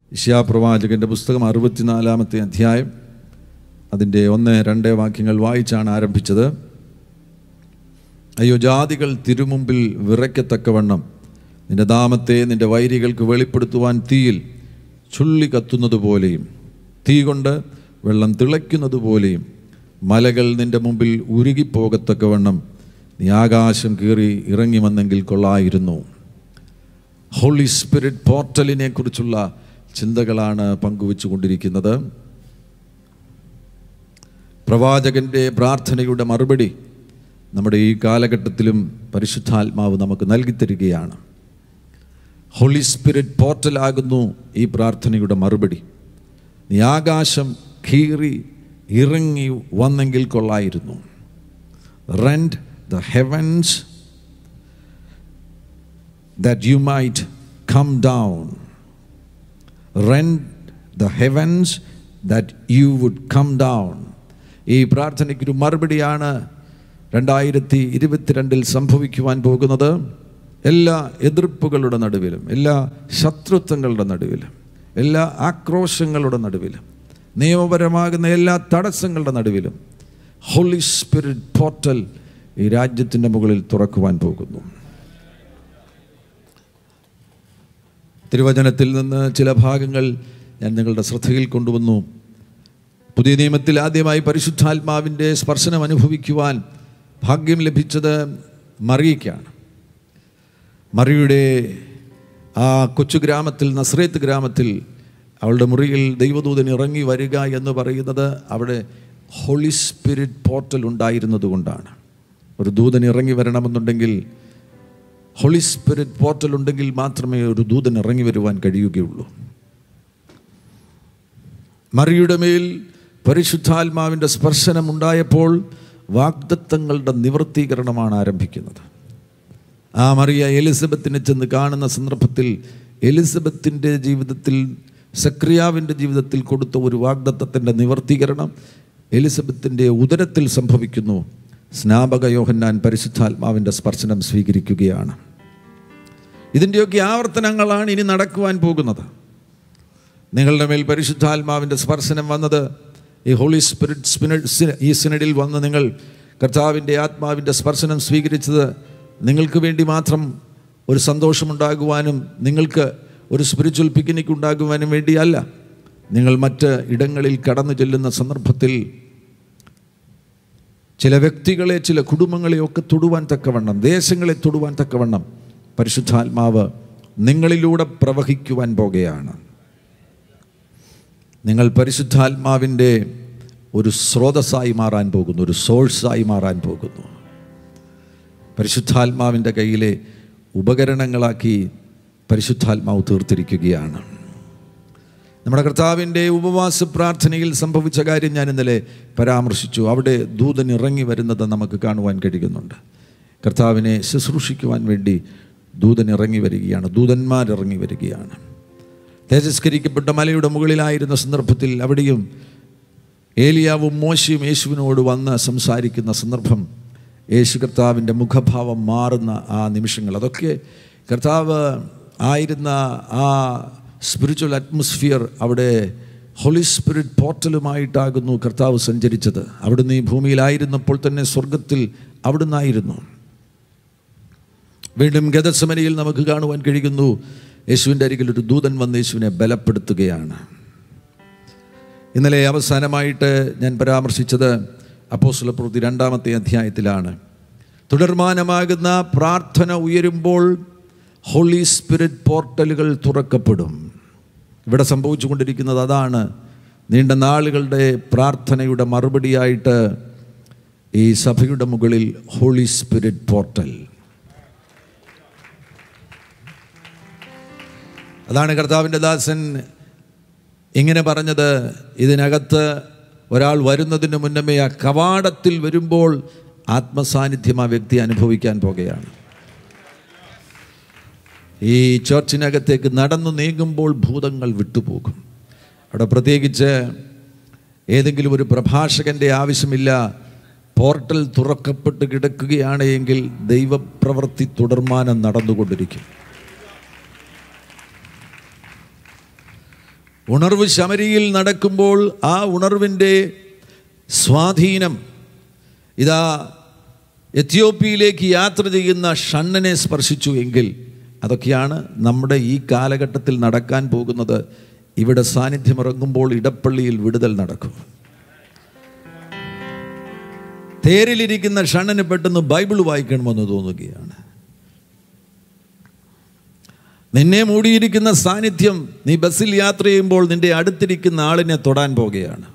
ഇഷ്യാപ്രവാചകൻ്റെ പുസ്തകം അറുപത്തിനാലാമത്തെ അധ്യായം അതിൻ്റെ ഒന്ന് രണ്ട് വാക്യങ്ങൾ വായിച്ചാണ് ആരംഭിച്ചത് അയ്യോ ജാതികൾ തിരുമുമ്പിൽ വിറയ്ക്കത്തക്കവണ്ണം നിന്റെ നാമത്തെ നിന്റെ വൈരികൾക്ക് വെളിപ്പെടുത്തുവാൻ തീയിൽ ചുള്ളി കത്തുന്നത് പോലെയും തീ കൊണ്ട് വെള്ളം തിളയ്ക്കുന്നത് പോലെയും മലകൾ നിന്റെ മുമ്പിൽ ഉരുകിപ്പോകത്തക്കവണ്ണം നീ ആകാശം കീറി ഇറങ്ങി വന്നെങ്കിൽ കൊള്ളായിരുന്നു ഹോളി സ്പിരിറ്റ് പോർട്ടലിനെ കുറിച്ചുള്ള ചിന്തകളാണ് പങ്കുവെച്ചുകൊണ്ടിരിക്കുന്നത് പ്രവാചകൻ്റെ പ്രാർത്ഥനയുടെ മറുപടി നമ്മുടെ ഈ കാലഘട്ടത്തിലും പരിശുദ്ധാത്മാവ് നമുക്ക് നൽകിത്തരികയാണ് ഹോളി സ്പിരിറ്റ് പോർട്ടലാകുന്നു ഈ പ്രാർത്ഥനയുടെ മറുപടി നീ ആകാശം കീറി ഇറങ്ങി വന്നെങ്കിൽ കൊള്ളായിരുന്നു rend the heavens that you might come down. Rend the heavens that you would come down. ഈ പ്രാർത്ഥനയ്ക്കൊരു മറുപടിയാണ് രണ്ടായിരത്തി ഇരുപത്തിരണ്ടിൽ സംഭവിക്കുവാൻ പോകുന്നത് എല്ലാ എതിർപ്പുകളുടെ നടുവിലും എല്ലാ ശത്രുത്വങ്ങളുടെ നടുവിലും എല്ലാ ആക്രോശങ്ങളുടെ നടുവിലും നിയമപരമാകുന്ന എല്ലാ തടസ്സങ്ങളുടെ നടുവിലും ഹോളി സ്പിരിറ്റ് പോർട്ടൽ ഈ രാജ്യത്തിൻ്റെ മുകളിൽ തുറക്കുവാൻ പോകുന്നു തിരുവചനത്തിൽ നിന്ന് ചില ഭാഗങ്ങൾ ഞാൻ നിങ്ങളുടെ ശ്രദ്ധയിൽ കൊണ്ടുവന്നു പുതിയ നിയമത്തിൽ ആദ്യമായി പരിശുദ്ധാത്മാവിൻ്റെ സ്പർശനം അനുഭവിക്കുവാൻ ഭാഗ്യം ലഭിച്ചത് മറിയയ്ക്കാണ് മറിയുടെ ആ കൊച്ചു ഗ്രാമത്തിൽ നസ്രേത്ത് ഗ്രാമത്തിൽ അവളുടെ മുറിയിൽ ദൈവദൂതൻ ഇറങ്ങി വരിക എന്ന് പറയുന്നത് അവിടെ ഹോളി സ്പിരിറ്റ് പോർട്ടൽ ഉണ്ടായിരുന്നത് കൊണ്ടാണ് ഒരു ദൂതൻ ഇറങ്ങി വരണമെന്നുണ്ടെങ്കിൽ ഹോളി സ്പിരിറ്റ് പോർട്ടൽ ഉണ്ടെങ്കിൽ മാത്രമേ ഒരു ദൂതൻ ഇറങ്ങി വരുവാൻ കഴിയുകയുള്ളൂ മറിയുടെ മേൽ പരിശുദ്ധാത്മാവിൻ്റെ സ്പർശനം ഉണ്ടായപ്പോൾ വാഗ്ദത്തങ്ങളുടെ നിവൃത്തീകരണമാണ് ആരംഭിക്കുന്നത് ആ മറിയ എലിസബത്തിനെ ചെന്ന് കാണുന്ന സന്ദർഭത്തിൽ എലിസബത്തിൻ്റെ ജീവിതത്തിൽ സക്രിയാവിൻ്റെ ജീവിതത്തിൽ കൊടുത്ത ഒരു വാഗ്ദത്തത്തിൻ്റെ നിവർത്തീകരണം എലിസബത്തിൻ്റെ ഉദരത്തിൽ സംഭവിക്കുന്നു സ്നാപക യോഹന്നാൻ പരിശുദ്ധാത്മാവിൻ്റെ സ്പർശനം സ്വീകരിക്കുകയാണ് ഇതിൻ്റെയൊക്കെ ആവർത്തനങ്ങളാണ് ഇനി നടക്കുവാൻ പോകുന്നത് നിങ്ങളുടെ മേൽ പരിശുദ്ധാത്മാവിൻ്റെ സ്പർശനം വന്നത് ഈ ഹോളി സ്പിരിറ്റ് സ്പിരിറ്റ് ഈ സിനഡിൽ വന്ന് നിങ്ങൾ കർത്താവിൻ്റെ ആത്മാവിൻ്റെ സ്പർശനം സ്വീകരിച്ചത് നിങ്ങൾക്ക് വേണ്ടി മാത്രം ഒരു സന്തോഷമുണ്ടാകുവാനും നിങ്ങൾക്ക് ഒരു സ്പിരിച്വൽ പിക്നിക് ഉണ്ടാകുവാനും വേണ്ടിയല്ല നിങ്ങൾ മറ്റ് ഇടങ്ങളിൽ കടന്നു ചെല്ലുന്ന സന്ദർഭത്തിൽ ചില വ്യക്തികളെ ചില കുടുംബങ്ങളെ ഒക്കെ തൊടുവാൻ തക്കവണ്ണം ദേശങ്ങളെ തൊടുവാൻ തക്കവണ്ണം പരിശുദ്ധാത്മാവ് നിങ്ങളിലൂടെ പ്രവഹിക്കുവാൻ പോകുകയാണ് നിങ്ങൾ പരിശുദ്ധാത്മാവിൻ്റെ ഒരു സ്രോതസ്സായി മാറാൻ പോകുന്നു ഒരു സോഴ്സായി മാറാൻ പോകുന്നു പരിശുദ്ധാത്മാവിൻ്റെ കയ്യിലെ ഉപകരണങ്ങളാക്കി പരിശുദ്ധാത്മാവ് തീർത്തിരിക്കുകയാണ് നമ്മുടെ കർത്താവിൻ്റെ ഉപവാസ പ്രാർത്ഥനയിൽ സംഭവിച്ച കാര്യം ഞാൻ ഇന്നലെ പരാമർശിച്ചു അവിടെ ദൂതൻ ഇറങ്ങി വരുന്നത് നമുക്ക് കാണുവാൻ കഴിയുന്നുണ്ട് കർത്താവിനെ ശുശ്രൂഷിക്കുവാൻ വേണ്ടി ദൂതൻ ഇറങ്ങി വരികയാണ് ദൂതന്മാർ ഇറങ്ങി വരികയാണ് തേജസ്കരിക്കപ്പെട്ട മലയുടെ മുകളിലായിരുന്ന സന്ദർഭത്തിൽ അവിടെയും ഏലിയാവും മോശയും യേശുവിനോട് വന്ന് സംസാരിക്കുന്ന സന്ദർഭം യേശു കർത്താവിൻ്റെ മുഖഭാവം മാറുന്ന ആ നിമിഷങ്ങൾ അതൊക്കെ കർത്താവ് ആയിരുന്ന ആ സ്പിരിച്വൽ അറ്റ്മോസ്ഫിയർ അവിടെ ഹോളി സ്പിരിറ്റ് പോർട്ടലുമായിട്ടാകുന്നു കർത്താവ് സഞ്ചരിച്ചത് അവിടുന്ന് ഈ ഭൂമിയിലായിരുന്നപ്പോൾ തന്നെ സ്വർഗത്തിൽ അവിടുന്നായിരുന്നു വീണ്ടും ഗതസമനയിൽ നമുക്ക് കാണുവാൻ കഴിയുന്നു യേശുവിൻ്റെ അരികിൽ ഒരു ദൂതൻ വന്ന് യേശുവിനെ ബലപ്പെടുത്തുകയാണ് ഇന്നലെ അവസാനമായിട്ട് ഞാൻ പരാമർശിച്ചത് അപ്പോസ്തല പ്രവൃത്തി രണ്ടാമത്തെ അധ്യായത്തിലാണ് തുടർമാനമാകുന്ന പ്രാർത്ഥന ഉയരുമ്പോൾ ഹോളി സ്പിരിറ്റ് പോർട്ടലുകൾ തുറക്കപ്പെടും ഇവിടെ സംഭവിച്ചുകൊണ്ടിരിക്കുന്നത് അതാണ് നീണ്ട നാളുകളുടെ പ്രാർത്ഥനയുടെ മറുപടിയായിട്ട് ഈ സഭയുടെ മുകളിൽ ഹോളി സ്പിരിറ്റ് പോർട്ടൽ അതാണ് കർത്താവിൻ്റെ ദാസൻ ഇങ്ങനെ പറഞ്ഞത് ഇതിനകത്ത് ഒരാൾ വരുന്നതിന് മുന്നമേ ആ കവാടത്തിൽ വരുമ്പോൾ ആത്മസാന്നിധ്യം ആ വ്യക്തി അനുഭവിക്കാൻ പോകുകയാണ് ഈ ചർച്ചിനകത്തേക്ക് നടന്നു നീങ്ങുമ്പോൾ ഭൂതങ്ങൾ വിട്ടുപോകും അവിടെ പ്രത്യേകിച്ച് ഏതെങ്കിലും ഒരു പ്രഭാഷകൻ്റെ ആവശ്യമില്ല പോർട്ടൽ തുറക്കപ്പെട്ട് കിടക്കുകയാണ് എങ്കിൽ ദൈവപ്രവൃത്തി തുടർമാനം നടന്നുകൊണ്ടിരിക്കും ഉണർവ് ശമരിയിൽ നടക്കുമ്പോൾ ആ ഉണർവിൻ്റെ സ്വാധീനം ഇതാ എത്യോപ്യയിലേക്ക് യാത്ര ചെയ്യുന്ന ഷണ്ണനെ സ്പർശിച്ചു എങ്കിൽ അതൊക്കെയാണ് നമ്മുടെ ഈ കാലഘട്ടത്തിൽ നടക്കാൻ പോകുന്നത് ഇവിടെ സാന്നിധ്യമിറങ്ങുമ്പോൾ ഇടപ്പള്ളിയിൽ വിടുതൽ നടക്കും തേരിലിരിക്കുന്ന ഷണ്ണന് പെട്ടെന്ന് ബൈബിൾ വായിക്കണമെന്ന് തോന്നുകയാണ് നിന്നെ മൂടിയിരിക്കുന്ന സാന്നിധ്യം നീ ബസ്സിൽ യാത്ര ചെയ്യുമ്പോൾ നിന്റെ അടുത്തിരിക്കുന്ന ആളിനെ തൊടാൻ പോകുകയാണ്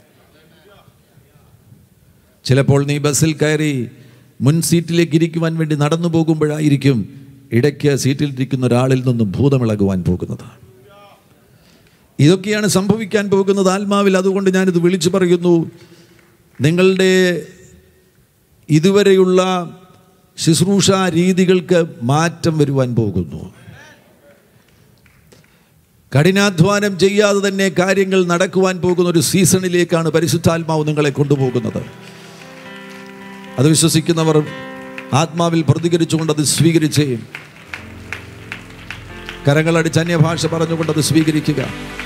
ചിലപ്പോൾ നീ ബസ്സിൽ കയറി മുൻ സീറ്റിലേക്ക് ഇരിക്കുവാൻ വേണ്ടി നടന്നു പോകുമ്പോഴായിരിക്കും ഇടയ്ക്ക് സീറ്റിലിരിക്കുന്ന ഒരാളിൽ നിന്നും ഭൂതമിളകുവാൻ പോകുന്നത് ഇതൊക്കെയാണ് സംഭവിക്കാൻ പോകുന്നത് ആത്മാവിൽ അതുകൊണ്ട് ഞാനിത് വിളിച്ചു പറയുന്നു നിങ്ങളുടെ ഇതുവരെയുള്ള ശുശ്രൂഷ രീതികൾക്ക് മാറ്റം വരുവാൻ പോകുന്നു കഠിനാധ്വാനം ചെയ്യാതെ തന്നെ കാര്യങ്ങൾ നടക്കുവാൻ പോകുന്ന ഒരു സീസണിലേക്കാണ് പരിശുദ്ധാത്മാവ് നിങ്ങളെ കൊണ്ടുപോകുന്നത് അത് വിശ്വസിക്കുന്നവർ ആത്മാവിൽ പ്രതികരിച്ചുകൊണ്ട് അത് സ്വീകരിച്ചേ കരങ്ങളടിച്ച് അന്യഭാഷ പറഞ്ഞുകൊണ്ട് അത് സ്വീകരിക്കുക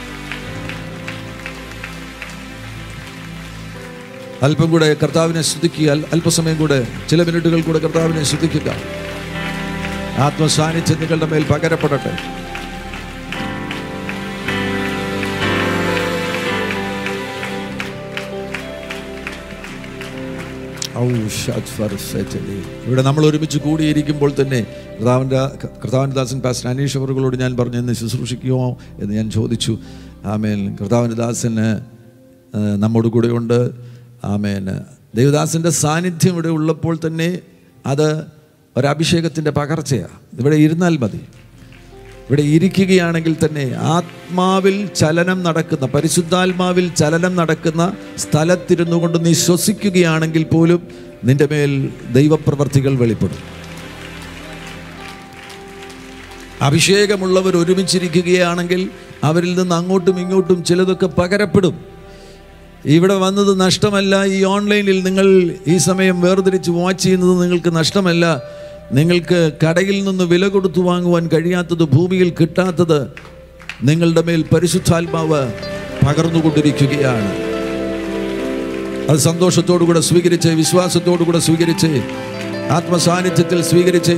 അല്പം കൂടെ കർത്താവിനെ ശ്രദ്ധിക്കുക അൽ- അല്പസമയം കൂടെ ചില മിനിറ്റുകൾ കൂടെ കർത്താവിനെ ശ്രദ്ധിക്കുക ആത്മസാന്നിധ്യം നിങ്ങളുടെ മേൽ പകരപ്പെടട്ടെ ഔ, ഷാജ് സെറ്റലി. ഇവിടെ നമ്മൾ ഒരുമിച്ച് കൂടിയിരിക്കുമ്പോൾ തന്നെ കർത്താവിൻ്റെ കർത്താവിൻ്റെ ദാസൻ പാസ്റ്റർ അനീഷ് അവറുകളോട് ഞാൻ പറഞ്ഞു എന്ന് ശുശ്രൂഷിക്കുമോ എന്ന് ഞാൻ ചോദിച്ചു ആമേൻ കർത്താവിൻ്റെ ദാസന് ആ, നമ്മോട് കൂടെ ഉണ്ട് ആമേൻ ദൈവദാസൻ്റെ സാന്നിധ്യം ഇവിടെ ഉള്ളപ്പോൾ തന്നെ അത് ഒരഭിഷേകത്തിൻ്റെ പകർച്ചയാണ് ഇവിടെ ഇരുന്നാൽ മതി ഇവിടെ ഇരിക്കുകയാണെങ്കിൽ തന്നെ ആത്മാവിൽ ചലനം നടക്കുന്ന പരിശുദ്ധാത്മാവിൽ ചലനം നടക്കുന്ന സ്ഥലത്തിരുന്നു കൊണ്ട് നീ ശ്വസിക്കുകയാണെങ്കിൽ പോലും നിന്റെ മേൽ ദൈവപ്രവർത്തികൾ വെളിപ്പെടും അഭിഷേകമുള്ളവർ ഒരുമിച്ചിരിക്കുകയാണെങ്കിൽ അവരിൽ നിന്ന് അങ്ങോട്ടും ഇങ്ങോട്ടും ചിലതൊക്കെ പകരപ്പെടും ഇവിടെ വന്നത് നഷ്ടമല്ല ഈ ഓൺലൈനിൽ നിങ്ങൾ ഈ സമയം വേർതിരിച്ച് വാച്ച് ചെയ്യുന്നത് നിങ്ങൾക്ക് നഷ്ടമല്ല നിങ്ങൾക്ക് കടയിൽ നിന്ന് വില കൊടുത്തു വാങ്ങുവാൻ കഴിയാത്തത് ഭൂമിയിൽ കിട്ടാത്തത് നിങ്ങളുടെ മേൽ പരിശുദ്ധാത്മാവ് പകർന്നുകൊണ്ടിരിക്കുകയാണ് അത് സന്തോഷത്തോടു കൂടെ സ്വീകരിച്ച് വിശ്വാസത്തോടു കൂടെ സ്വീകരിച്ച് ആത്മസാന്നിധ്യത്തിൽ സ്വീകരിച്ച്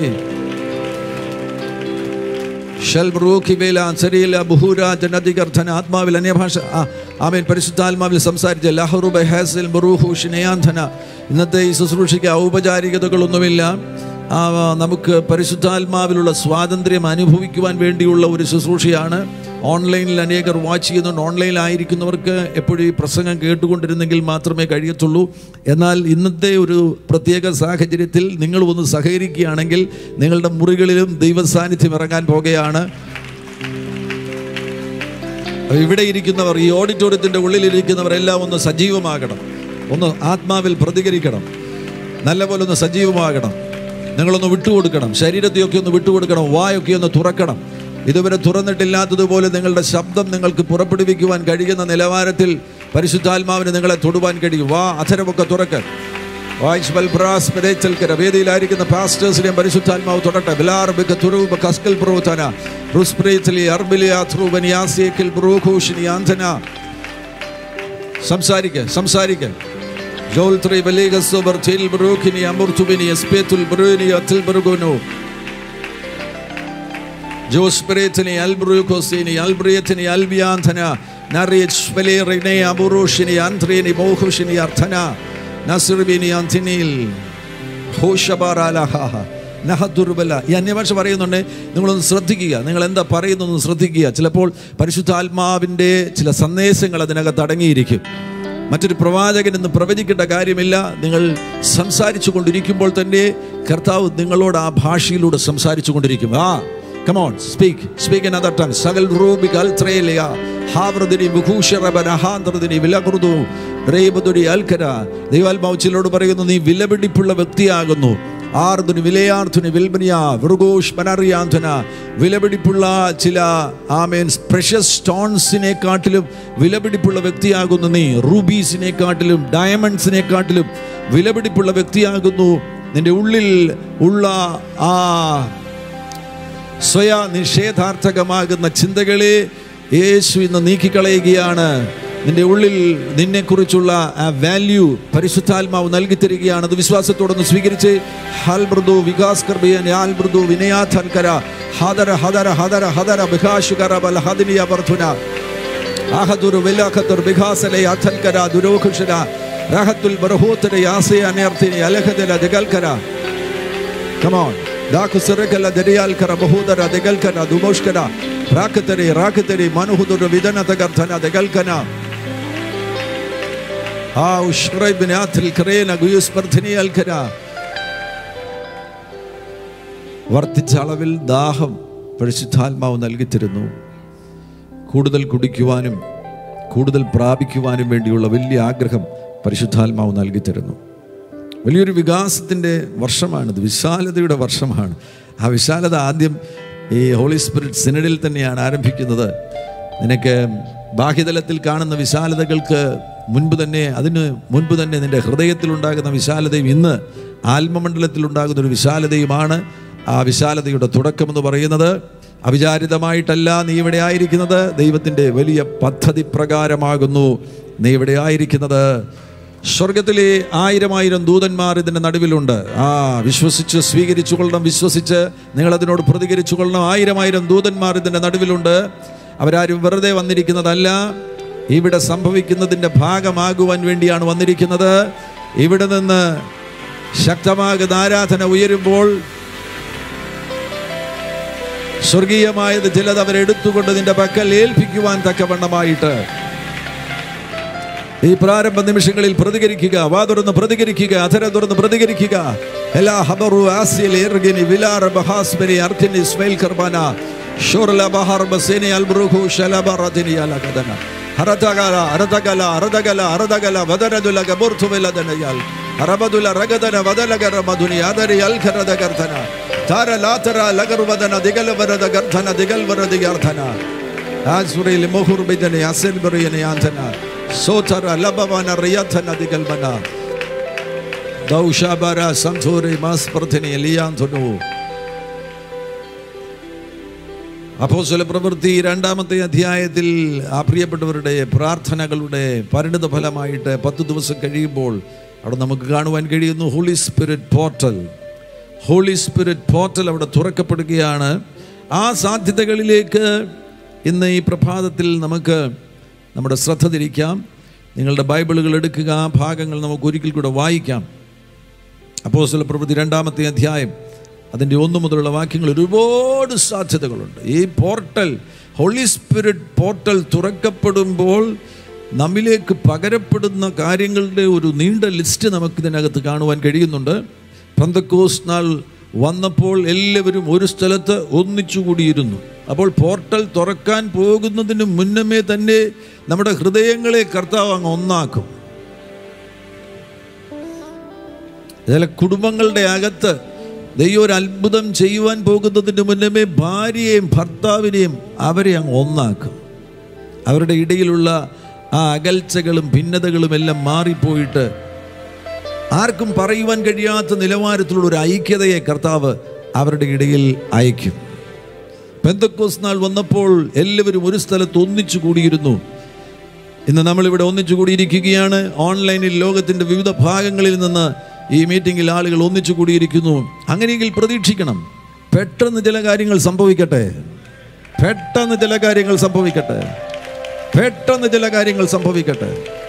ഷൽബ്രൂഖിവേല സരിയില ബുഹൂരാജ നദികർദ്ധന ആത്മാവിൽ അന്യഭാഷ ആ, ആമേൻ പരിശുദ്ധാത്മാവിൽ സംസാരിച്ച ലഹറുബ ഹാസിൽ ബറൂഹു ഷിനയാന്ധന ഇന്നത്തെ ഈ ശുശ്രൂഷയ്ക്ക് ഔപചാരികതകളൊന്നുമില്ല ആ, നമുക്ക് പരിശുദ്ധാത്മാവിലുള്ള സ്വാതന്ത്ര്യം അനുഭവിക്കുവാൻ വേണ്ടിയുള്ള ഒരു ശുശ്രൂഷയാണ് ഓൺലൈനിൽ അനേകർ വാച്ച് ചെയ്യുന്നുണ്ട് ഓൺലൈനിലായിരിക്കുന്നവർക്ക് എപ്പോഴും ഈ പ്രസംഗം കേട്ടുകൊണ്ടിരുന്നെങ്കിൽ മാത്രമേ കഴിയത്തുള്ളൂ എന്നാൽ ഇന്നത്തെ ഒരു പ്രത്യേക സാഹചര്യത്തിൽ നിങ്ങൾ ഒന്ന് സഹകരിക്കുകയാണെങ്കിൽ നിങ്ങളുടെ മുറികളിലും ദൈവസാന്നിധ്യം ഇറങ്ങാൻ പോകുകയാണ് അപ്പോൾ ഇവിടെ ഇരിക്കുന്നവർ ഈ ഓഡിറ്റോറിയത്തിൻ്റെ ഉള്ളിലിരിക്കുന്നവർ എല്ലാം ഒന്ന് സജീവമാകണം ഒന്ന് ആത്മാവിൽ പ്രതികരിക്കണം നല്ലപോലെ ഒന്ന് സജീവമാകണം നിങ്ങളൊന്ന് വിട്ടുകൊടുക്കണം ശരീരത്തെയൊക്കെ ഒന്ന് വിട്ടുകൊടുക്കണം വായൊക്കെ ഒന്ന് തുറക്കണം ഇതുവരെ തുറന്നിട്ടില്ലാത്തതുപോലെ നിങ്ങളുടെ ശബ്ദം നിങ്ങൾക്ക് പുറപ്പെടുവിക്കുവാൻ കഴിയുന്ന നിലവാരത്തിൽ പരിശുദ്ധാത്മാവിന് നിങ്ങളെ തൊടുവാൻ കഴിയും വാ അധരമൊക്കെ തുറക്ക് വായിച്ച് ബ്രാസ് പെരേച്ചൽക്കര വേദിയിലായിരിക്കുന്ന പാസ്റ്റേഴ്സിനെയും പരിശുദ്ധാത്മാവ് തൊടട്ടെ ബിലാർ ബിക തുറൂബ കസ്കൽ പ്രവത്തന റുസ്പ്രീത്ലി അർബിലിയ ത്രൂബനിയാസിയക്കിൽ ബ്രൂഖൂഷിനി ആന്ധന സംസാരിക്ക സംസാരിക്ക ജോൽ ത്രി ബലീഗസോബർ ചിൽ ബ്രൂഖിനി അമർത്തുബിനി എസ്പേത്തുൽ ബ്രൂനി അത്തിൽ ബർഗുനു ജോസ്പെരേത്തിനി അൽബ്രൂഖോസിനി അൽബ്രിയത്തിനി അൽബിയാന്ധന നറിയച്ച് ഫലേറിനെ അബുറൂഷിനി ആന്ത്രിയനി മോഹുഷിനി അർത്ഥന നസിർബിനി അന്തിനിൽ ഹോഷബാറാലഹ നഹദുർബല ഈ അന്യഭാഷ പറയുന്നുണ്ട് നിങ്ങളൊന്ന് ശ്രദ്ധിക്കുക നിങ്ങൾ എന്താ പറയുന്നതെന്ന് ശ്രദ്ധിക്കുക ചിലപ്പോൾ പരിശുദ്ധാത്മാവിൻ്റെ ചില സന്ദേശങ്ങൾ അതിനകത്ത് അടങ്ങിയിരിക്കും മറ്റൊരു പ്രവാചകൻ എന്ന് പ്രവചിക്കേണ്ട കാര്യമില്ല നിങ്ങൾ സംസാരിച്ചു കൊണ്ടിരിക്കുമ്പോൾ തന്നെ കർത്താവ് നിങ്ങളോട് ആ ഭാഷയിലൂടെ സംസാരിച്ചു കൊണ്ടിരിക്കും ആ come on speak speak in other tongue സകൽ റൂബിക് അൽത്രേലിയ ഹാവ്രദിനി വിഭൂഷറബന ഹാന്ത്രദിനി വിലകൃതു റേബദുരി അൽക്കര ദൈവാത്മാവ് ചിലരോട് പറയുന്നു നീ വിലപിടിപ്പുള്ള വ്യക്തിയാകുന്നു ആർദുനി വിലയാർത്ഥുനി വിൽബനിയ വൃഗോഷ് മനറിയാന്ധന വിലപിടിപ്പുള്ള ചില ആമേൻ പ്രഷ്യസ് സ്റ്റോൺസിനെ കാട്ടിലും വിലപിടിപ്പുള്ള വ്യക്തിയാകുന്നു നീ റൂബീസിനെ കാട്ടിലും ഡയമണ്ട്സിനെ കാട്ടിലും വിലപിടിപ്പുള്ള വ്യക്തിയാകുന്നു നിന്റെ ഉള്ളിൽ ഉള്ള ആ സ്വയ നിഷേധാർത്ഥകമാകുന്ന ചിന്തകളെ യേശു ഇന്ന് നീക്കിക്കളയുകയാണ് നിന്റെ ഉള്ളിൽ നിന്നെക്കുറിച്ചുള്ള ആ വാല്യൂ പരിശുദ്ധാത്മാവ് നൽകി തരികയാണ് അത് വിശ്വാസത്തോടൊന്ന് സ്വീകരിച്ച് ഹാൽ മൃദു വികാസ് കർബിയൻ യാൽ മൃദു വിനയാഥൻകര ഹദര ഹദര ഹദര ഹദര ബിഹാശുകര ബല ഹദിനിയ വർധുന ആഹദുരു വെല്ലാഖത്തുർ ബിഹാസലെ അഥൽക്കര ദുരോഘുഷര രാഹത്തുൽ ബർഹൂത്തര യാസയ അനർത്ഥിനി അലഹദല ജഗൽക്കര കമോൺ ദാഖു സിറകല ദരിയാൽക്കര ബഹൂദര ദഗൽക്കര ദുമോഷ്കര രാഖത്തരി രാഖത്തരി മനുഹുദുർ വിദന തകർധന ദഗൽക്കന ആ ഉഷ്റൈബിനാഥിൽ കറേന ഗുയുസ്പർധിനി അൽക്കര വർദ്ധിച്ച അളവിൽ ദാഹം പരിശുദ്ധാത്മാവ് നൽകിത്തരുന്നു കൂടുതൽ കുടിക്കുവാനും കൂടുതൽ പ്രാപിക്കുവാനും വേണ്ടിയുള്ള വലിയ ആഗ്രഹം പരിശുദ്ധാത്മാവ് നൽകിത്തരുന്നു വലിയൊരു വികാസത്തിൻ്റെ വർഷമാണിത് വിശാലതയുടെ വർഷമാണ് ആ വിശാലത ആദ്യം ഈ ഹോളി സ്പിരിറ്റ് സിനഡിൽ തന്നെയാണ് ആരംഭിക്കുന്നത് നിനക്ക് ബാഹ്യതലത്തിൽ കാണുന്ന വിശാലതകൾക്ക് മുൻപ് തന്നെ അതിന് മുൻപ് തന്നെ നിന്റെ ഹൃദയത്തിലുണ്ടാകുന്ന വിശാലതയും ഇന്ന് ആത്മമണ്ഡലത്തിലുണ്ടാകുന്ന ഒരു വിശാലതയുമാണ് ആ വിശാലതയുടെ തുടക്കമെന്ന് പറയുന്നത് അവിചാരിതമായിട്ടല്ല നീ ഇവിടെ ആയിരിക്കുന്നത് ദൈവത്തിൻ്റെ വലിയ പദ്ധതി പ്രകാരമാകുന്നു നീ ഇവിടെ ആയിരിക്കുന്നത് സ്വർഗത്തിലെ ആയിരം ആയിരം ദൂതന്മാർ ഇതിൻ്റെ നടുവിലുണ്ട് ആ വിശ്വസിച്ച് സ്വീകരിച്ചു കൊള്ളണം വിശ്വസിച്ച് നിങ്ങൾ അതിനോട് പ്രതികരിച്ചു കൊള്ളണം ആയിരം ആയിരം ദൂതന്മാർ ഇതിൻ്റെ നടുവിലുണ്ട് അവരാരും വെറുതെ വന്നിരിക്കുന്നതല്ല ഇവിടെ സംഭവിക്കുന്നതിൻ്റെ ഭാഗമാകുവാൻ വേണ്ടിയാണ് വന്നിരിക്കുന്നത് ഇവിടെ നിന്ന് ശക്തമാകുന്ന ആരാധന ഉയരുമ്പോൾ സ്വർഗീയമായത് ചിലത് അവരെടുത്തുകൊണ്ട് നിന്റെ പക്കൽ ഏൽപ്പിക്കുവാൻ തക്കവണ്ണമായിട്ട് ഈ പ്രാരംഭ നിമിഷങ്ങളിൽ പ്രതികരിക്കുക വാ തുറന്ന് പ്രതികരിക്കുക അധര തുറന്ന് പ്രതികരിക്കുക എല്ലാ ഹബറു ആസിയൽ എർഗിനി വിലാറ ബഹാസ്ബരി അർത്തിനി സ്മൈൽ കർബാന ഷോർല ബഹാർ ബസേനി അൽബ്രുഹു ശലബ റദിനി അലകദന ഹരതഗല ഹരതഗല ഹരതഗല ഹരതഗല വദരദുല ഗബുർതു വെലദനയാൽ ഹറബദുല റഗദന വദലഗര മധുനി ആദരി അൽഖരദ ഗർധന താര ലാതര ലഗർവദന ദിഗലവരദ ഗർധന ദിഗൽവരദി ഗർധന ആസുരയിൽ മുഹുർ ബിദനെ അസൽ ബറിയനെ ആന്ധന സോതര ലബവന റിയധന ദിഗൽമന ദൗഷാബര സംധൂരി മാസ്പ്രഥിനി എലിയാന്ധനു അപ്പോസ്വല പ്രവൃത്തി രണ്ടാമത്തെ അധ്യായത്തിൽ ആ പ്രിയപ്പെട്ടവരുടെ പ്രാർത്ഥനകളുടെ പരിണിത ഫലമായിട്ട് പത്ത് ദിവസം കഴിയുമ്പോൾ അവിടെ നമുക്ക് കാണുവാൻ കഴിയുന്നു holy spirit portal holy spirit portal അവിടെ തുറക്കപ്പെടുകയാണ് ആ സാധ്യതകളിലേക്ക് ഇന്ന് ഈ പ്രഭാതത്തിൽ നമുക്ക് നമ്മുടെ ശ്രദ്ധ തിരിക്കാം നിങ്ങളുടെ ബൈബിളുകൾ എടുക്കുക ആ ഭാഗങ്ങൾ നമുക്ക് ഒരിക്കൽ കൂടെ വായിക്കാം അപ്പോസ്തല പ്രവൃത്തി രണ്ടാമത്തെ അധ്യായം അതിൻ്റെ ഒന്ന് മുതലുള്ള വാക്യങ്ങൾ ഒരുപാട് സാധ്യതകളുണ്ട് ഈ പോർട്ടൽ ഹോളി സ്പിരിറ്റ് പോർട്ടൽ തുറക്കപ്പെടുമ്പോൾ നമ്മിലേക്ക് പകരപ്പെടുന്ന കാര്യങ്ങളുടെ ഒരു നീണ്ട ലിസ്റ്റ് നമുക്ക് ഇതിനകത്ത് കാണുവാൻ കഴിയുന്നുണ്ട് പന്തക്കോസ് നാൾ വന്നപ്പോൾ എല്ലാവരും ഒരു സ്ഥലത്ത് ഒന്നിച്ചു കൂടിയിരുന്നു അപ്പോൾ പോർട്ടൽ തുറക്കാൻ പോകുന്നതിന് മുന്നമേ തന്നെ നമ്മുടെ ഹൃദയങ്ങളെ കർത്താവ് അങ്ങ് ഒന്നാക്കും ചില കുടുംബങ്ങളുടെ അകത്ത് ദൈവം ഒരു അത്ഭുതം ചെയ്യുവാൻ പോകുന്നതിന് മുന്നമേ ഭാര്യയെയും ഭർത്താവിനെയും അവരെ അങ്ങ് ഒന്നാക്കും അവരുടെ ഇടയിലുള്ള ആ അകൽച്ചകളും ഭിന്നതകളും എല്ലാം മാറിപ്പോയിട്ട് ആർക്കും പറയുവാൻ കഴിയാത്ത നിലവാരത്തിലുള്ള ഒരു ഐക്യതയെ കർത്താവ് അവരുടെ ഇടയിൽ അയക്കും പെന്തക്കോസ് നാൾ വന്നപ്പോൾ എല്ലാവരും ഒരു സ്ഥലത്ത് ഒന്നിച്ചു കൂടിയിരുന്നു ഇന്ന് നമ്മളിവിടെ ഒന്നിച്ചു കൂടിയിരിക്കുകയാണ് ഓൺലൈനിൽ ലോകത്തിൻ്റെ വിവിധ ഭാഗങ്ങളിൽ നിന്ന് ഈ മീറ്റിങ്ങിൽ ആളുകൾ ഒന്നിച്ചു കൂടിയിരിക്കുന്നു അങ്ങനെയെങ്കിൽ പ്രതീക്ഷിക്കണം പെട്ടെന്ന് ചില കാര്യങ്ങൾ സംഭവിക്കട്ടെ പെട്ടെന്ന് ചില കാര്യങ്ങൾ സംഭവിക്കട്ടെ പെട്ടെന്ന് ചില കാര്യങ്ങൾ സംഭവിക്കട്ടെ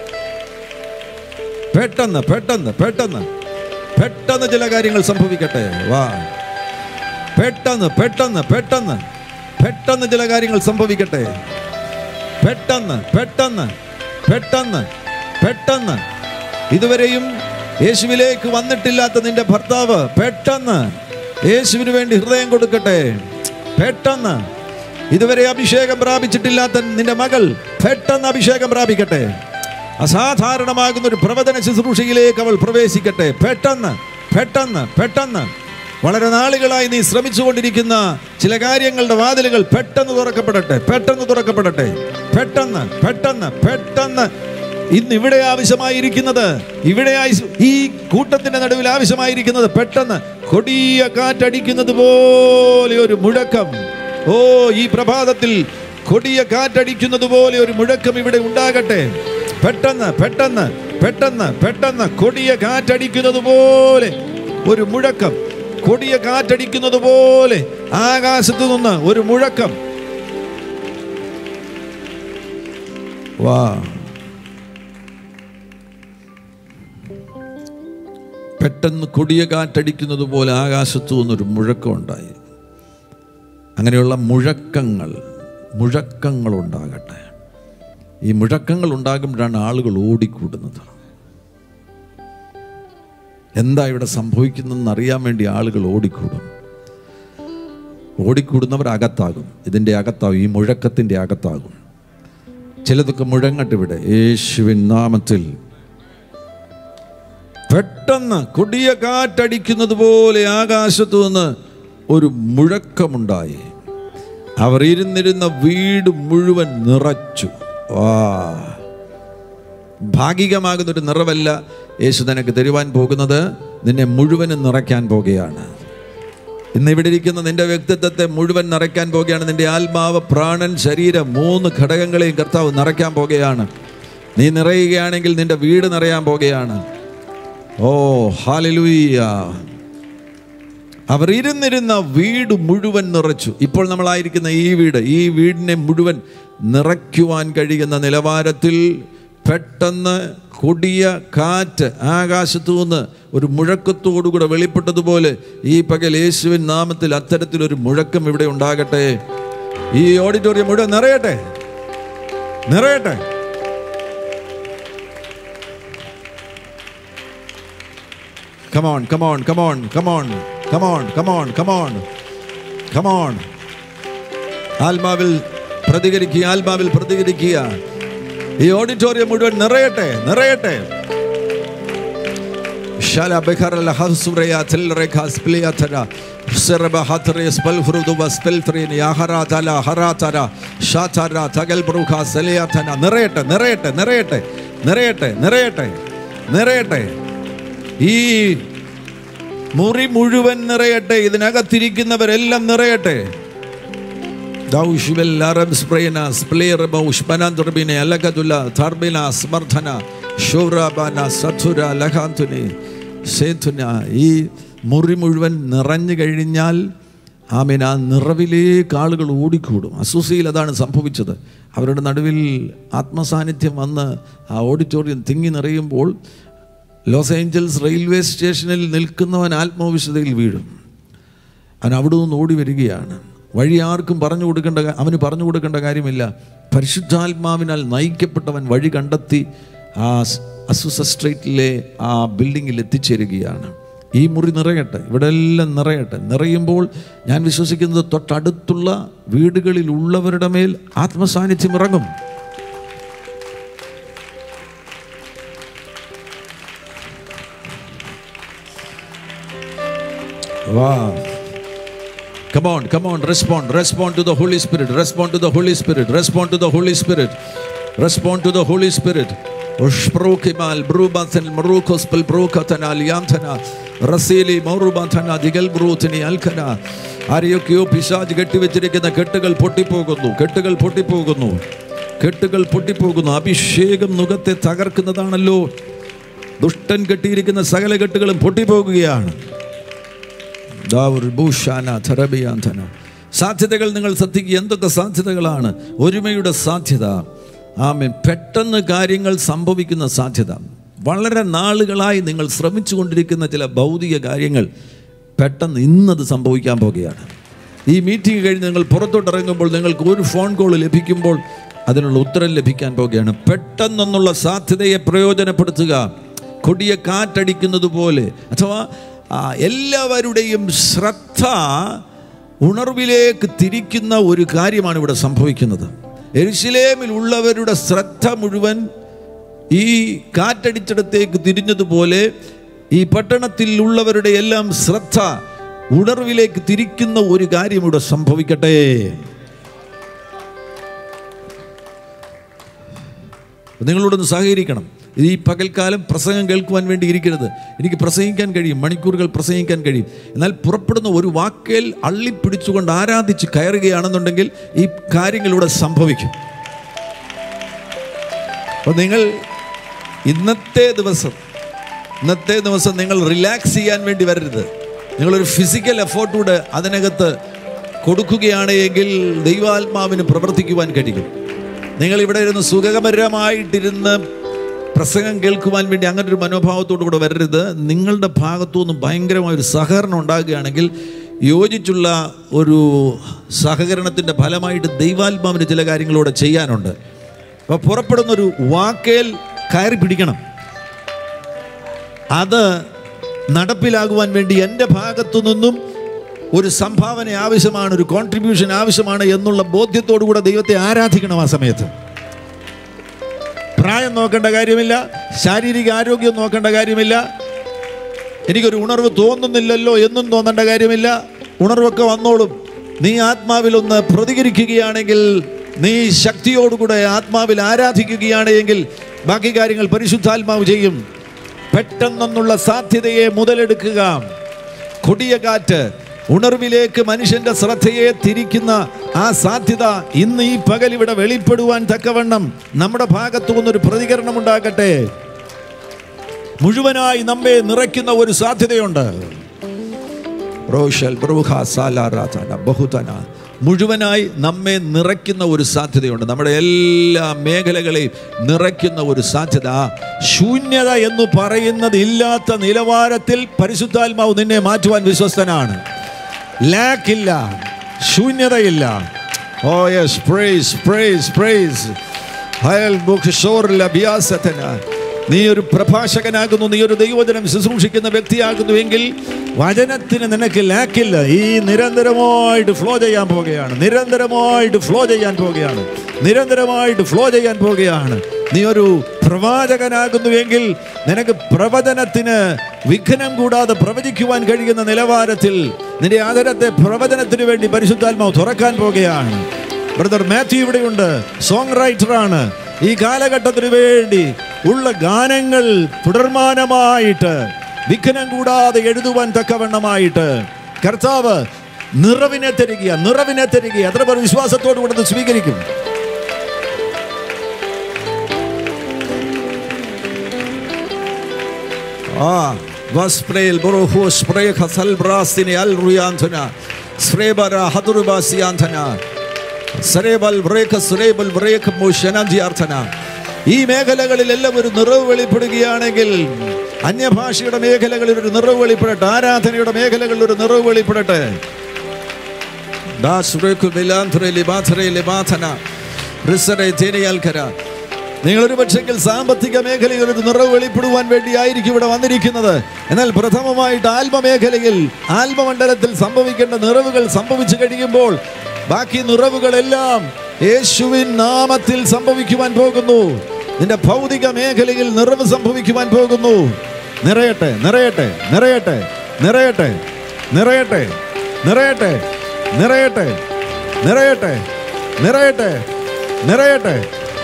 പെട്ടെന്ന് പെട്ടെന്ന് പെട്ടെന്ന് പെട്ടെന്ന് ചില കാര്യങ്ങൾ സംഭവിക്കട്ടെ വാ പെട്ടെന്ന് പെട്ടെന്ന് പെട്ടെന്ന് പെട്ടെന്ന് ചില കാര്യങ്ങൾ സംഭവിക്കട്ടെ പെട്ടെന്ന് പെട്ടെന്ന് പെട്ടെന്ന് പെട്ടെന്ന് ഇതുവരെയും യേശുവിലേക്ക് വന്നിട്ടില്ലാത്ത നിന്റെ ഭർത്താവ് പെട്ടെന്ന് യേശുവിന് വേണ്ടി ഹൃദയം കൊടുക്കട്ടെ പെട്ടെന്ന് ഇതുവരെ അഭിഷേകം പ്രാപിച്ചിട്ടില്ലാത്ത നിന്റെ മകൾ പെട്ടെന്ന് അഭിഷേകം പ്രാപിക്കട്ടെ അസാധാരണമാകുന്ന ഒരു പ്രവചന ശുശ്രൂഷയിലേക്ക് അവൾ പ്രവേശിക്കട്ടെ പെട്ടെന്ന് പെട്ടെന്ന് പെട്ടെന്ന് വളരെ നാളുകളായി നീ ശ്രമിച്ചുകൊണ്ടിരിക്കുന്ന ചില കാര്യങ്ങളുടെ വാതിലുകൾ പെട്ടെന്ന് തുറക്കപ്പെടട്ടെ പെട്ടെന്ന് തുറക്കപ്പെടട്ടെ പെട്ടെന്ന് പെട്ടെന്ന് പെട്ടെന്ന് ഇന്ന് ഇവിടെ ആവശ്യമായിരിക്കുന്നത് ഇവിടെ ആയി- ഈ കൂട്ടത്തിന്റെ നടുവിൽ ആവശ്യമായിരിക്കുന്നത് പെട്ടെന്ന് കൊടിയ കാറ്റടിക്കുന്നത് പോലെ ഒരു മുഴക്കം ഓ ഈ പ്രഭാതത്തിൽ കൊടിയ കാറ്റടിക്കുന്നത് പോലെ ഒരു മുഴക്കം ഇവിടെ ഉണ്ടാകട്ടെ പെട്ടെന്ന് പെട്ടെന്ന് പെട്ടെന്ന് പെട്ടെന്ന് കൊടിയ കാറ്റടിക്കുന്നത് പോലെ ഒരു മുഴക്കം കൊടിയ കാറ്റടിക്കുന്നത് പോലെ ആകാശത്ത് നിന്ന് ഒരു മുഴക്കം വാ പെട്ടെന്ന് കൊടിയ കാറ്റടിക്കുന്നത് പോലെ ആകാശത്തു നിന്നൊരു മുഴക്കം ഉണ്ടായി അങ്ങനെയുള്ള മുഴക്കങ്ങൾ മുഴക്കങ്ങൾ ഉണ്ടാകട്ടെ ഈ മുഴക്കങ്ങൾ ഉണ്ടാകുമ്പോഴാണ് ആളുകൾ ഓടിക്കൂടുന്നത് എന്താ ഇവിടെ സംഭവിക്കുന്നതെന്ന് അറിയാൻ വേണ്ടി ആളുകൾ ഓടിക്കൂടും ഓടിക്കൂടുന്നവർ അകത്താകും ഇതിൻ്റെ അകത്താകും ഈ മുഴക്കത്തിൻ്റെ അകത്താകും ചിലതൊക്കെ മുഴങ്ങട്ട് ഇവിടെ യേശുവിൻ നാമത്തിൽ പെട്ടെന്ന് കൊടിയ കാറ്റടിക്കുന്നത് പോലെ ആകാശത്തു നിന്ന് ഒരു മുഴക്കമുണ്ടായി അവർ ഇരുന്നിരുന്ന വീട് മുഴുവൻ നിറച്ചു വാ ഭാഗികമാകുന്ന ഒരു നിറവല്ല യേശു നിനക്ക് തരുവാൻ പോകുന്നത് നിന്നെ മുഴുവനും നിറയ്ക്കാൻ പോകുകയാണ് ഇന്ന് ഇവിടെ ഇരിക്കുന്ന നിന്റെ വ്യക്തിത്വത്തെ മുഴുവൻ നിറയ്ക്കാൻ പോകുകയാണ് നിന്റെ ആത്മാവ് പ്രാണൻ ശരീരം മൂന്ന് ഘടകങ്ങളെയും കർത്താവ് നിറയ്ക്കാൻ പോകുകയാണ് നീ നിറയുകയാണെങ്കിൽ നിന്റെ വീട് നിറയാൻ പോകുകയാണ് ഓ ഹാലലൂയ്യ അവർ ഇരുന്നിരുന്ന വീട് മുഴുവൻ നിറച്ചു ഇപ്പോൾ നമ്മളായിരിക്കുന്ന ഈ വീട് ഈ വീടിനെ മുഴുവൻ നിറയ്ക്കുവാൻ കഴിയുന്ന നിലവാരത്തിൽ പെട്ടെന്ന് കൊടിയ കാറ്റ് ആകാശത്തു നിന്ന് ഒരു മുഴക്കത്തോടുകൂടെ വെളിപ്പെട്ടതുപോലെ ഈ പകൽ യേശുവിൻ നാമത്തിൽ അത്തരത്തിലൊരു മുഴക്കം ഇവിടെ ഉണ്ടാകട്ടെ ഈ ഓഡിറ്റോറിയം മുഴുവൻ നിറയട്ടെ നിറയട്ടെ Come on, come on, come on, come on, come on, come on, come on, come on. ആത്മാവിൽ പ്രതികരിക്കുക ആത്മാവിൽ പ്രതികരിക്കുക ഈ ഓഡിറ്റോറിയം മുഴുവൻ നിറയട്ടെ നിറയട്ടെ ശാല ബെഖറല ഹസുറയ തെല്ലറേഖ സ്പ്ലിയതര സെറബ ഹതറെ സ്പൽഫ്രുദുബ സ്പെൽഫ്രീൻ യഹറാതല ഹറാതര ഷാതര തഗൽ ബ്രൂഖ സലിയതന നിറയട്ടെ നിറയട്ടെ നിറയട്ടെ നിറയട്ടെ നിറയട്ടെ നിറയട്ടെ ഈ മുറി മുഴുവൻ നിറയട്ടെ ഇതിനകത്തിരിക്കുന്നവരെല്ലാം നിറയട്ടെ ദൗഷിവൽ അറബ് സ്പ്രേന സ്പ്ലേറബ ഉഷ്പനാന്തുർബിനെ അലകതുല ധർബിന സ്മർദ്ധന ഷോറാബാന സഥുര ലഹാന്തുനി സേതുന ഈ മുറി മുഴുവൻ നിറഞ്ഞു കഴിഞ്ഞാൽ ആമീൻ ആ നിറവിലേക്ക് ആളുകൾ ഓടിക്കൂടും അസൂസിയിൽ അതാണ് സംഭവിച്ചത് അവരുടെ നടുവിൽ ആത്മസാന്നിധ്യം വന്ന് ആ ഓഡിറ്റോറിയം തിങ്ങി നിറയുമ്പോൾ ലോസ് ഏഞ്ചൽസ് റെയിൽവേ സ്റ്റേഷനിൽ നിൽക്കുന്നവൻ ആത്മവിശുദ്ധയിൽ വീഴും അവൻ അവിടെ നിന്ന് ഓടി വരികയാണ് വഴി ആർക്കും പറഞ്ഞു കൊടുക്കേണ്ട കാ- അവന് പറഞ്ഞു കൊടുക്കേണ്ട കാര്യമില്ല പരിശുദ്ധാത്മാവിനാൽ നയിക്കപ്പെട്ടവൻ വഴി കണ്ടെത്തി ആ സ്- അസുസ സ്ട്രീറ്റിലെ ആ ബിൽഡിങ്ങിൽ എത്തിച്ചേരുകയാണ് ഈ മുറി നിറയട്ടെ ഇവിടെ എല്ലാം നിറയട്ടെ നിറയുമ്പോൾ ഞാൻ വിശ്വസിക്കുന്നത് തൊട്ടടുത്തുള്ള വീടുകളിൽ ഉള്ളവരുടെ മേൽ ആത്മസാന്നിധ്യം ഇറങ്ങും Wow. Come on, come on, respond. Respond to the Holy Spirit. Respond to the Holy Spirit. Respond to the Holy Spirit. Respond to the Holy Spirit. ഉഷ്പ്രൂക്കിമാൽ ബ്രൂബാഥൻ മറൂഖോസ്പൽ ബ്രൂഖത്തന ലിയാംഥന റസീലി മൗറുബാഥന ദിഗൽ ബ്രൂഥിനി അൽഖന ആരെയൊക്കെയോ പിശാജ് കെട്ടിവെച്ചിരിക്കുന്ന കെട്ടുകൾ പൊട്ടിപ്പോകുന്നു കെട്ടുകൾ പൊട്ടിപ്പോകുന്നു കെട്ടുകൾ പൊട്ടിപ്പോകുന്നു അഭിഷേകം മുഖത്തെ തകർക്കുന്നതാണല്ലോ ദുഷ്ടൻ കെട്ടിയിരിക്കുന്ന സകല കെട്ടുകളും പൊട്ടിപ്പോകുകയാണ് ദാവുൽ ഭൂഷാന ഥറബിയാന്ധന സാധ്യതകൾ നിങ്ങൾ ശ്രദ്ധിക്കുക എന്തൊക്കെ സാധ്യതകളാണ് ഒരുമയുടെ സാധ്യത ആമേൻ പെട്ടെന്ന് കാര്യങ്ങൾ സംഭവിക്കുന്ന സാധ്യത വളരെ നാളുകളായി നിങ്ങൾ ശ്രമിച്ചുകൊണ്ടിരിക്കുന്ന ചില ഭൗതിക കാര്യങ്ങൾ പെട്ടെന്ന് ഇന്നത് സംഭവിക്കാൻ പോകുകയാണ് ഈ മീറ്റിംഗ് കഴിഞ്ഞ് നിങ്ങൾ പുറത്തോട്ടിറങ്ങുമ്പോൾ നിങ്ങൾക്ക് ഒരു ഫോൺ കോൾ ലഭിക്കുമ്പോൾ അതിനുള്ള ഉത്തരം ലഭിക്കാൻ പോകുകയാണ് പെട്ടെന്നൊന്നുള്ള സാധ്യതയെ പ്രയോജനപ്പെടുത്തുക കൊടിയ കാറ്റടിക്കുന്നത് പോലെ അഥവാ ആ, എല്ലാവരുടെയും ശ്രദ്ധ ഉണർവിലേക്ക് തിരിക്കുന്ന ഒരു കാര്യമാണ് ഇവിടെ സംഭവിക്കുന്നത് എരുശിലേമിൽ ഉള്ളവരുടെ ശ്രദ്ധ മുഴുവൻ ഈ കാറ്റടിച്ചിടത്തേക്ക് തിരിഞ്ഞതുപോലെ ഈ പട്ടണത്തിൽ ഉള്ളവരുടെ എല്ലാം ശ്രദ്ധ ഉണർവിലേക്ക് തിരിക്കുന്ന ഒരു കാര്യം ഇവിടെ സംഭവിക്കട്ടെ നിങ്ങളോടൊന്ന് സഹകരിക്കണം ഈ പകൽക്കാലം പ്രസംഗം കേൾക്കുവാൻ വേണ്ടി ഇരിക്കരുത് എനിക്ക് പ്രസംഗിക്കാൻ കഴിയും മണിക്കൂറുകൾ പ്രസംഗിക്കാൻ കഴിയും എന്നാൽ പുറപ്പെടുന്ന ഒരു വാക്കേൽ അള്ളിപ്പിടിച്ചുകൊണ്ട് ആരാധിച്ച് കയറുകയാണെന്നുണ്ടെങ്കിൽ ഈ കാര്യങ്ങളിവിടെ സംഭവിക്കും അപ്പോൾ നിങ്ങൾ ഇന്നത്തെ ദിവസം ഇന്നത്തെ ദിവസം നിങ്ങൾ റിലാക്സ് ചെയ്യാൻ വേണ്ടി വരരുത് നിങ്ങളൊരു ഫിസിക്കൽ എഫോർട്ടൂടെ അതിനകത്ത് കൊടുക്കുകയാണ് എങ്കിൽ ദൈവാത്മാവിന് പ്രവർത്തിക്കുവാൻ കഴിയും നിങ്ങൾ ഇവിടെ ഇരുന്ന് സുഖകരമായിട്ടിരുന്ന് പ്രസംഗം കേൾക്കുവാൻ വേണ്ടി അങ്ങനെ ഒരു മനോഭാവത്തോടു കൂടെ വരരുത് നിങ്ങളുടെ ഭാഗത്തു നിന്ന് ഭയങ്കരമായൊരു സഹകരണം ഉണ്ടാകുകയാണെങ്കിൽ യോജിച്ചുള്ള ഒരു സഹകരണത്തിൻ്റെ ഫലമായിട്ട് ദൈവാത്മാവിന് ചില കാര്യങ്ങളൂടെ ചെയ്യാനുണ്ട് അപ്പോൾ പുറപ്പെടുന്നൊരു വാക്കേൽ കയറി പിടിക്കണം അത് നടപ്പിലാകുവാൻ വേണ്ടി എൻ്റെ ഭാഗത്തു നിന്നും ഒരു സംഭാവന ആവശ്യമാണ് ഒരു കോൺട്രിബ്യൂഷൻ ആവശ്യമാണ് എന്നുള്ള ബോധ്യത്തോടു കൂടെ ദൈവത്തെ ആരാധിക്കണം ആ സമയത്ത് പ്രായം നോക്കേണ്ട കാര്യമില്ല ശാരീരിക ആരോഗ്യം നോക്കേണ്ട കാര്യമില്ല എനിക്കൊരു ഉണർവ് തോന്നുന്നില്ലല്ലോ എന്നും തോന്നേണ്ട കാര്യമില്ല ഉണർവൊക്കെ വന്നോളും നീ ആത്മാവിലൊന്ന് പ്രതികരിക്കുകയാണെങ്കിൽ നീ ശക്തിയോടുകൂടെ ആത്മാവിൽ ആരാധിക്കുകയാണെങ്കിൽ ബാക്കി കാര്യങ്ങൾ പരിശുദ്ധാത്മാവ് ചെയ്യും പെട്ടെന്നുള്ള സാധ്യതയെ മുതലെടുക്കുക കൊടിയ കാറ്റ് ഉണർവിലേക്ക് മനുഷ്യന്റെ ശ്രദ്ധയെ തിരിക്കുന്ന ആ സാധ്യത ഇന്ന് ഈ പകൽ ഇവിടെ വെളിപ്പെടുവാൻ തക്കവണ്ണം നമ്മുടെ ഭാഗത്തു നിന്നൊരു പ്രതികരണം ഉണ്ടാകട്ടെ മുഴുവനായി നമ്മെ നിറയ്ക്കുന്ന ഒരു സാധ്യതയുണ്ട് റോഷൽ ബ്രൂഹ സാലാരാധന ബഹുതന മുഴുവനായി നമ്മെ നിറയ്ക്കുന്ന ഒരു സാധ്യതയുണ്ട് നമ്മുടെ എല്ലാ മേഖലകളെയും നിറയ്ക്കുന്ന ഒരു സാധ്യത ശൂന്യത എന്ന് പറയുന്നത് ഇല്ലാത്ത നിലവാരത്തിൽ പരിശുദ്ധാത്മാവ് നിന്നെ മാറ്റുവാൻ വിശ്വസ്തനാണ് ലാക്കില്ല ശൂന്യതയില്ല oh yes praise praise praise ഹയൽ ബുക്ക് ഷോറിൽ അഭ്യാസത്തിന് നീ ഒരു പ്രഭാഷകനാകുന്നു നീ ഒരു ദൈവജനം ശുശ്രൂഷിക്കുന്ന വ്യക്തിയാകുന്നു എങ്കിൽ വചനത്തിന് നിനക്ക് ലാക്കില്ല ഈ നിരന്തരമായിട്ട് ഫ്ലോ ചെയ്യാൻ പോകുകയാണ് നിരന്തരമായിട്ട് ഫ്ലോ ചെയ്യാൻ പോകുകയാണ് നിരന്തരമായിട്ട് ഫ്ലോ ചെയ്യാൻ പോകുകയാണ് നീ ഒരു പ്രവാചകനാകുന്നു എങ്കിൽ നിനക്ക് പ്രവചനത്തിന് വിഘ്നം കൂടാതെ പ്രവചിക്കുവാൻ കഴിയുന്ന നിലവാരത്തിൽ നിന്റെ ആദരത്തെ പ്രവചനത്തിന് വേണ്ടി പരിശുദ്ധാത്മാവ് തുറക്കാൻ പോകുകയാണ് ബ്രദർ മാത്യു ഇവിടെയുണ്ട് സോങ് റൈറ്ററാണ് ഈ കാലഘട്ടത്തിന് വേണ്ടി ഉള്ള ഗാനങ്ങൾ തുടർമാനമായിട്ട് വിഘ്നം കൂടാതെ എഴുതുവാൻ തക്കവണ്ണമായിട്ട് കർത്താവ് നിറവിനെ തരിക നിറവിനെ തരിക അത്ര പേർ വിശ്വാസത്തോടു കൂടെ ഇത് സ്വീകരിക്കും ആ വസ്പ്രേൽ ബുറുഹു സ്പ്രേ ഖസൽ ബ്രാസ്തിനി അൽ റുയാന്ധന സ്രേബര ഹദുറുബാസിയാന്ധന സരേബൽ ബ്രേക്ക് സുരേബൽ ബ്രേക്ക് മുഷനജിയാർത്ഥന ഈ മേഖലകളിലെല്ലാം ഒരു നിറവ് വെളിപ്പെടുകയാണെങ്കിൽ അന്യഭാഷയുടെ മേഖലകളിൽ ഒരു നിറവ് വെളിപ്പെടട്ടെ ആരാധനയുടെ മേഖലകളിൽ ഒരു നിറവ് വെളിപ്പെടട്ടെ ദാസ് ബ്രേക്ക് വിലാന്ധുരേ ലിബാധരേ ലിബാധന റിസറേ തേനിയാൽക്കര നിങ്ങളൊരു പക്ഷെങ്കിൽ സാമ്പത്തിക മേഖലയിൽ ഒരു നിറവ് വെളിപ്പെടുവാൻ വേണ്ടിയായിരിക്കും ഇവിടെ വന്നിരിക്കുന്നത് എന്നാൽ പ്രഥമമായിട്ട് ആത്മമേഖലയിൽ ആത്മമണ്ഡലത്തിൽ സംഭവിക്കേണ്ട നിറവുകൾ സംഭവിച്ചു കഴിയുമ്പോൾ ബാക്കി നിറവുകളെല്ലാം യേശുവിൻ നാമത്തിൽ സംഭവിക്കുവാൻ പോകുന്നു നിന്റെ ഭൗതിക മേഖലയിൽ നിറവ് സംഭവിക്കുവാൻ പോകുന്നു നിറയട്ടെ നിറയട്ടെ നിറയട്ടെ നിറയട്ടെ നിറയട്ടെ നിറയട്ടെ നിറയട്ടെ നിറയട്ടെ നിറയട്ടെ നിറയട്ടെ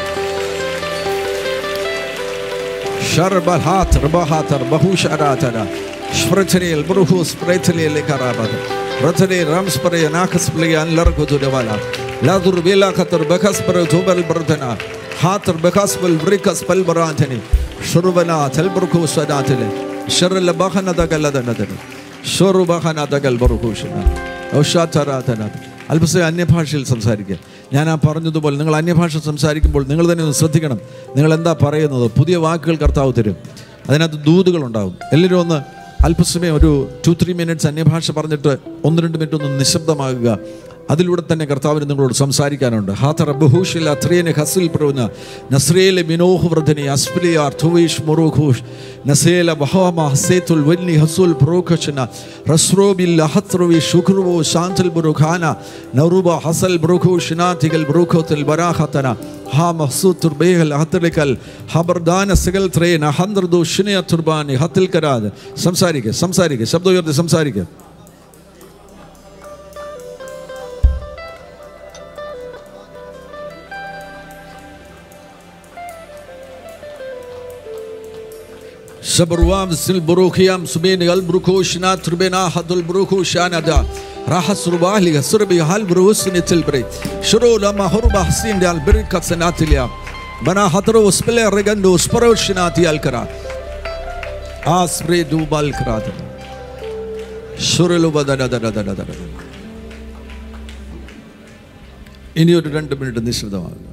ഷർബഹാത്ത് റബഹാത്തർ ബഹുഷരാതര സ്പ്രച്ചരിയൽ ബൃഹു സ്പ്രേച്ചലിയൽ കറാബത് റച്ചരി റംസ്പറയ നാഖസ്പ്ലിയ അൻലർകുതുരവാല ലാദുർ വേലാഖത്തർ ബഖസ്പർ ധൂബൽ ബർധന ഹാത്തർ ബഖസ്ബൽ വ്രിഖസ് പൽബറാധനി ഷുർബന തൽബർഖു സ്വദാതലെ ഷറല ബഹനദകലദനദന ഷുർബഹനദകൽ ബർഖുഷന ഔഷാതരാധന അല്പസമയം അന്യഭാഷയിൽ സംസാരിക്കുക ഞാൻ ആ പറഞ്ഞതുപോലെ നിങ്ങൾ അന്യഭാഷ സംസാരിക്കുമ്പോൾ നിങ്ങൾ തന്നെ ഒന്ന് ശ്രദ്ധിക്കണം നിങ്ങൾ എന്താ പറയുന്നത് പുതിയ വാക്കുകൾ കർത്താവ് തരും അതിനകത്ത് ദൂതുകളുണ്ടാവും എല്ലാവരും ഒന്ന് അല്പസമയം ഒരു ടു ത്രീ മിനിറ്റ്സ് അന്യഭാഷ പറഞ്ഞിട്ട് ഒന്ന് രണ്ട് മിനിറ്റ് ഒന്ന് നിശബ്ദമാകുക അതിലൂടെ തന്നെ കർത്താവിന് നിങ്ങളോട് സംസാരിക്കാനുണ്ട് ഹാത്തർ ബഹൂഷിൽ അത്രേനെ ഹസിൽ പ്രവന നസ്രേലെ മിനോഹ് വൃദ്ധനെ അസ്ഫലിയ അർത്ഥുവേഷ് മൊറോഘോഷ് നസേല ബഹോമ ഹസേത്തുൽ വന്നി ഹസുൽ പ്രോഖശന റസ്രോബിൽ അഹത്രവി ശുക്രുവോ ശാന്തൽ ബുറുഖാന നറുബ ഹസൽ ബ്രുഖുഷിനാഥികൾ ബ്രൂഖത്തിൽ ബരാഹത്തന ഹാ മഹ്സൂത്തുർ ബേഹൽ ഹത്തലിക്കൽ ഹബർദാന സിഗൽ ത്രേന ഹന്ത്രദു ഷിനിയ തുർബാനി ഹത്തിൽ കരാത് സംസാരിക്കുക സംസാരിക്കുക ശബ്ദം ഉയർത്തി സംസാരിക്കുക Sabruam sil burukiam subeni al brukushna turbena hadul brukushanada rahas rubahli surbi hal brusni tilbre shuru lama hurba hasin dal birka sanatilia bana hatro uspele regando sparoshinati alkara asbre dubal krad shurelu badada da da da da da ഇനി ഒരു രണ്ട് minute നിശ്ചിതമാകുക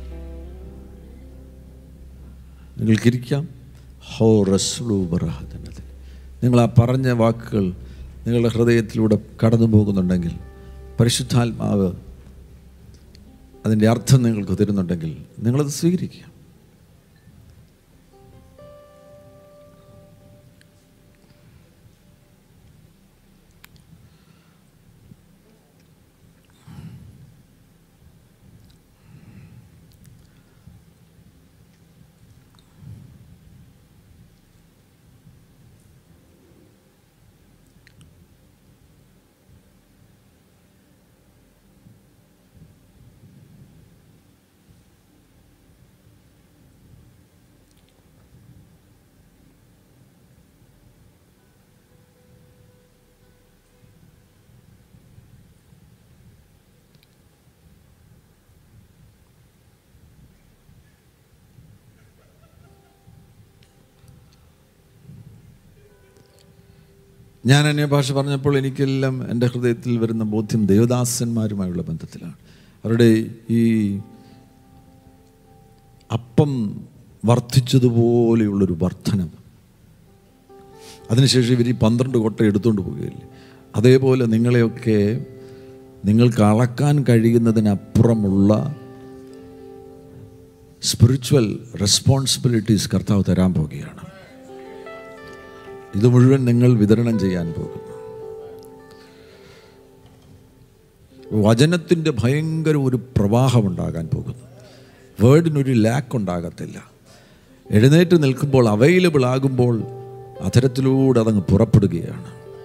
നിങ്ങൾക്കിരിക്കാം ഹോ റസ്ലൂബറഹദനത്തിൽ നിങ്ങൾ ആ പറഞ്ഞ വാക്കുകൾ നിങ്ങളുടെ ഹൃദയത്തിലൂടെ കടന്നു പോകുന്നുണ്ടെങ്കിൽ പരിശുദ്ധാത്മാവ് അതിൻ്റെ അർത്ഥം നിങ്ങൾക്ക് തരുന്നുണ്ടെങ്കിൽ നിങ്ങളത് സ്വീകരിക്കുക ഞാൻ അന്യഭാഷ പറഞ്ഞപ്പോൾ എനിക്കെല്ലാം എൻ്റെ ഹൃദയത്തിൽ വരുന്ന ബോധ്യം ദേവദാസന്മാരുമായുള്ള ബന്ധത്തിലാണ് അവരുടെ ഈ അപ്പം വർദ്ധിച്ചതുപോലെയുള്ളൊരു വർധനം അതിനുശേഷം ഇവർ ഈ പന്ത്രണ്ട് കൊട്ട എടുത്തുകൊണ്ട് പോവുകയില്ലേ അതേപോലെ നിങ്ങളെയൊക്കെ നിങ്ങൾക്ക് അളക്കാൻ കഴിയുന്നതിനപ്പുറമുള്ള സ്പിരിച്വൽ റെസ്പോൺസിബിലിറ്റീസ് കർത്താവ് തരാൻ പോവുകയാണ് ഇത് മുഴുവൻ നിങ്ങൾ വിതരണം ചെയ്യാൻ പോകുന്നു വചനത്തിൻ്റെ ഭയങ്കര ഒരു പ്രവാഹം ഉണ്ടാകാൻ പോകുന്നു വേർഡിനൊരു ലാക്ക് ഉണ്ടാകത്തില്ല എഴുന്നേറ്റ് നിൽക്കുമ്പോൾ അവൈലബിൾ ആകുമ്പോൾ അത്തരത്തിലൂടെ അതങ്ങ് പുറപ്പെടുകയാണ്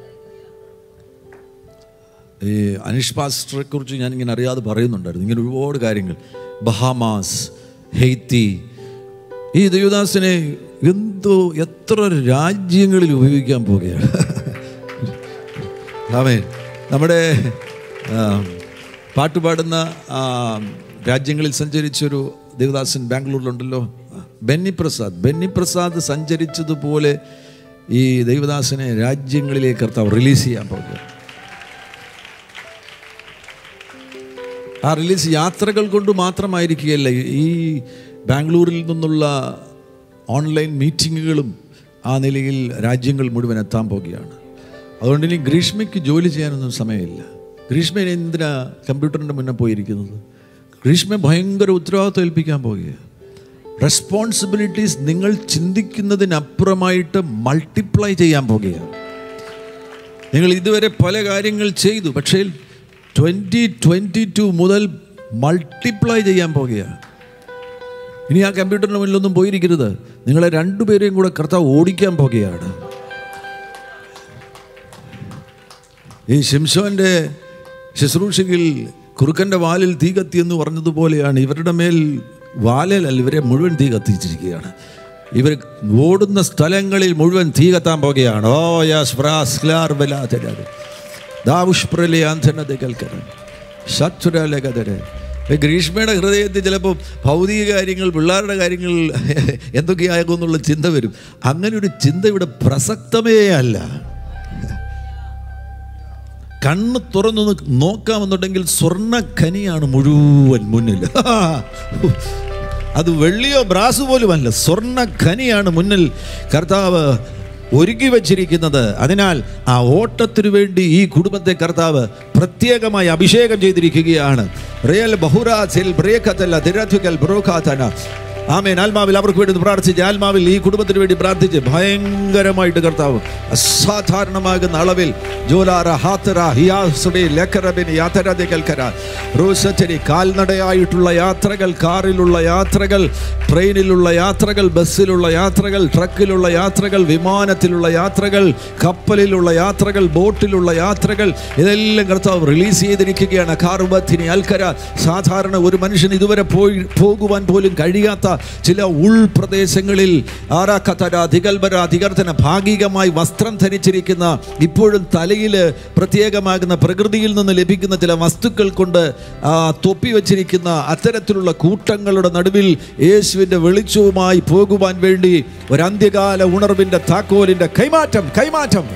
ഈ അനിഷ് പാസ്റ്ററെ കുറിച്ച് ഞാനിങ്ങനെ അറിയാതെ പറയുന്നുണ്ടായിരുന്നു ഇങ്ങനെ ഒരുപാട് കാര്യങ്ങൾ ബഹാമാസ് ഹെയ്ത്തി ഈ ദേവദാസിനെ എന്തോ എത്ര രാജ്യങ്ങളിൽ ഉപയോഗിക്കാൻ പോവുകയാണ് ആമേൻ നമ്മുടെ ആ, പാട്ടുപാടുന്ന ആ, രാജ്യങ്ങളിൽ സഞ്ചരിച്ചൊരു ദേവദാസൻ ബാംഗ്ലൂരിലുണ്ടല്ലോ ബെന്നി പ്രസാദ് ബെന്നി പ്രസാദ് സഞ്ചരിച്ചതുപോലെ ഈ ദേവദാസനെ രാജ്യങ്ങളിലേക്ക് കർത്താവ് റിലീസ് ചെയ്യാൻ പോകുക ആ റിലീസ് യാത്രകൾ കൊണ്ട് മാത്രമായിരിക്കുകയല്ല ഈ ബാംഗ്ലൂരിൽ നിന്നുള്ള ഓൺലൈൻ മീറ്റിങ്ങുകളും ആ നിലയിൽ രാജ്യങ്ങൾ മുഴുവൻ എത്താൻ പോകുകയാണ് അതുകൊണ്ട് ഇനി ഗ്രീഷ്മയ്ക്ക് ജോലി ചെയ്യാനൊന്നും സമയമില്ല ഗ്രീഷ്മ ഇനി എന്തിനാ കമ്പ്യൂട്ടറിൻ്റെ മുന്നേ പോയിരിക്കുന്നത് ഗ്രീഷ്മ ഭയങ്കര ഉത്തരവാദിത്വം ഏൽപ്പിക്കാൻ പോകുകയാണ് റെസ്പോൺസിബിലിറ്റീസ് നിങ്ങൾ ചിന്തിക്കുന്നതിനപ്പുറമായിട്ട് മൾട്ടിപ്ലൈ ചെയ്യാൻ പോകുകയാണ് നിങ്ങൾ ഇതുവരെ പല കാര്യങ്ങൾ ചെയ്തു പക്ഷേ ട്വൻറ്റി ട്വൻറ്റി ടു മുതൽ മൾട്ടിപ്ലൈ ചെയ്യാൻ പോകുകയാണ് ഇനി ആ കമ്പ്യൂട്ടറിന് മുന്നിലൊന്നും പോയിരിക്കരുത് നിങ്ങളെ രണ്ടുപേരെയും കൂടെ കർത്താവ് ഓടിക്കാൻ പോകുകയാണ് ഈ ശിംശോൻ്റെ ശുശ്രൂഷയിൽ കുറുക്കൻ്റെ വാലിൽ തീ കത്തി എന്ന് പറഞ്ഞതുപോലെയാണ് ഇവരുടെ മേൽ വാലിലല്ല ഇവരെ മുഴുവൻ തീ കത്തിച്ചിരിക്കുകയാണ് ഇവർ ഓടുന്ന സ്ഥലങ്ങളിൽ മുഴുവൻ തീ കത്താൻ പോകുകയാണ് ഓ യാസ് ഫ്രാസ്ലാർ ബലാതരാത് ദാവുഷ്പ്രലെ ആന്ധനത കേൾക്കണം ശത്രുരലകതരെ ഗ്രീഷ്മയുടെ ഹൃദയത്തിൽ ചിലപ്പോൾ ഭൗതിക കാര്യങ്ങൾ പിള്ളേരുടെ കാര്യങ്ങൾ എന്തൊക്കെയാകും എന്നുള്ള ചിന്ത വരും അങ്ങനെ ഒരു ചിന്ത ഇവിടെ പ്രസക്തമേ അല്ല കണ്ണ് തുറന്നു നോക്കാമെന്നുണ്ടെങ്കിൽ സ്വർണ്ണ ഖനിയാണ് മുഴുവൻ മുന്നിൽ അത് വെള്ളിയോ ബ്രാസ് പോലുമല്ല സ്വർണ്ണ ഖനിയാണ് മുന്നിൽ കർത്താവ് ഒരുക്കി വച്ചിരിക്കുന്നത് അതിനാൽ ആ ഓട്ടത്തിനു വേണ്ടി ഈ കുടുംബത്തെ കർത്താവ് പ്രത്യേകമായി അഭിഷേകം ചെയ്തിരിക്കുകയാണ് റിയൽ ബഹുരാസിൽ ബ്രേഖത്തല്ല തിരഥുകൽ ബ്രോഖാത്തന ആമേൻ ആത്മാവിൽ അവർക്ക് വേണ്ടി പ്രാർത്ഥിച്ച് ആത്മാവിൽ ഈ കുടുംബത്തിന് വേണ്ടി പ്രാർത്ഥിച്ച് ഭയങ്കരമായിട്ട് കർത്താവ് അസാധാരണമാകുന്ന അളവിൽ ജോലാറ ഹാത്തറ ഹിയാസുടെ ലക്കറബിൻ യാത്രതെ കൽക്കര റോസച്ചരി കാൽനടയായിട്ടുള്ള യാത്രകൾ കാറിലുള്ള യാത്രകൾ ട്രെയിനിലുള്ള യാത്രകൾ ബസ്സിലുള്ള യാത്രകൾ ട്രക്കിലുള്ള യാത്രകൾ വിമാനത്തിലുള്ള യാത്രകൾ കപ്പലിലുള്ള യാത്രകൾ ബോട്ടിലുള്ള യാത്രകൾ ഇതെല്ലാം കർത്താവ് റിലീസ് ചെയ്തിരിക്കുകയാണ് കാർബത്തിനി അൽക്കര സാധാരണ ഒരു മനുഷ്യൻ ഇതുവരെ പോയി പോകുവാൻ പോലും കഴിയാത്ത ചില ഉൾപ്രദേശങ്ങളിൽ ആരാഖതര ദിഗൽബര ദിഗർത്തന ഭാഗികമായി വസ്ത്രം ധരിച്ചിരിക്കുന്ന ഇപ്പോഴും തലയിൽ പ്രത്യേകമാകുന്ന പ്രകൃതിയിൽ നിന്ന് ലഭിക്കുന്ന ചില വസ്തുക്കൾ കൊണ്ട് ആ, തൊപ്പി വച്ചിരിക്കുന്ന അത്തരത്തിലുള്ള കൂട്ടങ്ങളുടെ നടുവിൽ യേശുവിൻ്റെ വെളിച്ചവുമായി പോകുവാൻ വേണ്ടി ഒരു അന്ത്യകാല ഉണർവിൻ്റെ താക്കോലിൻ്റെ കൈമാറ്റം കൈമാറ്റം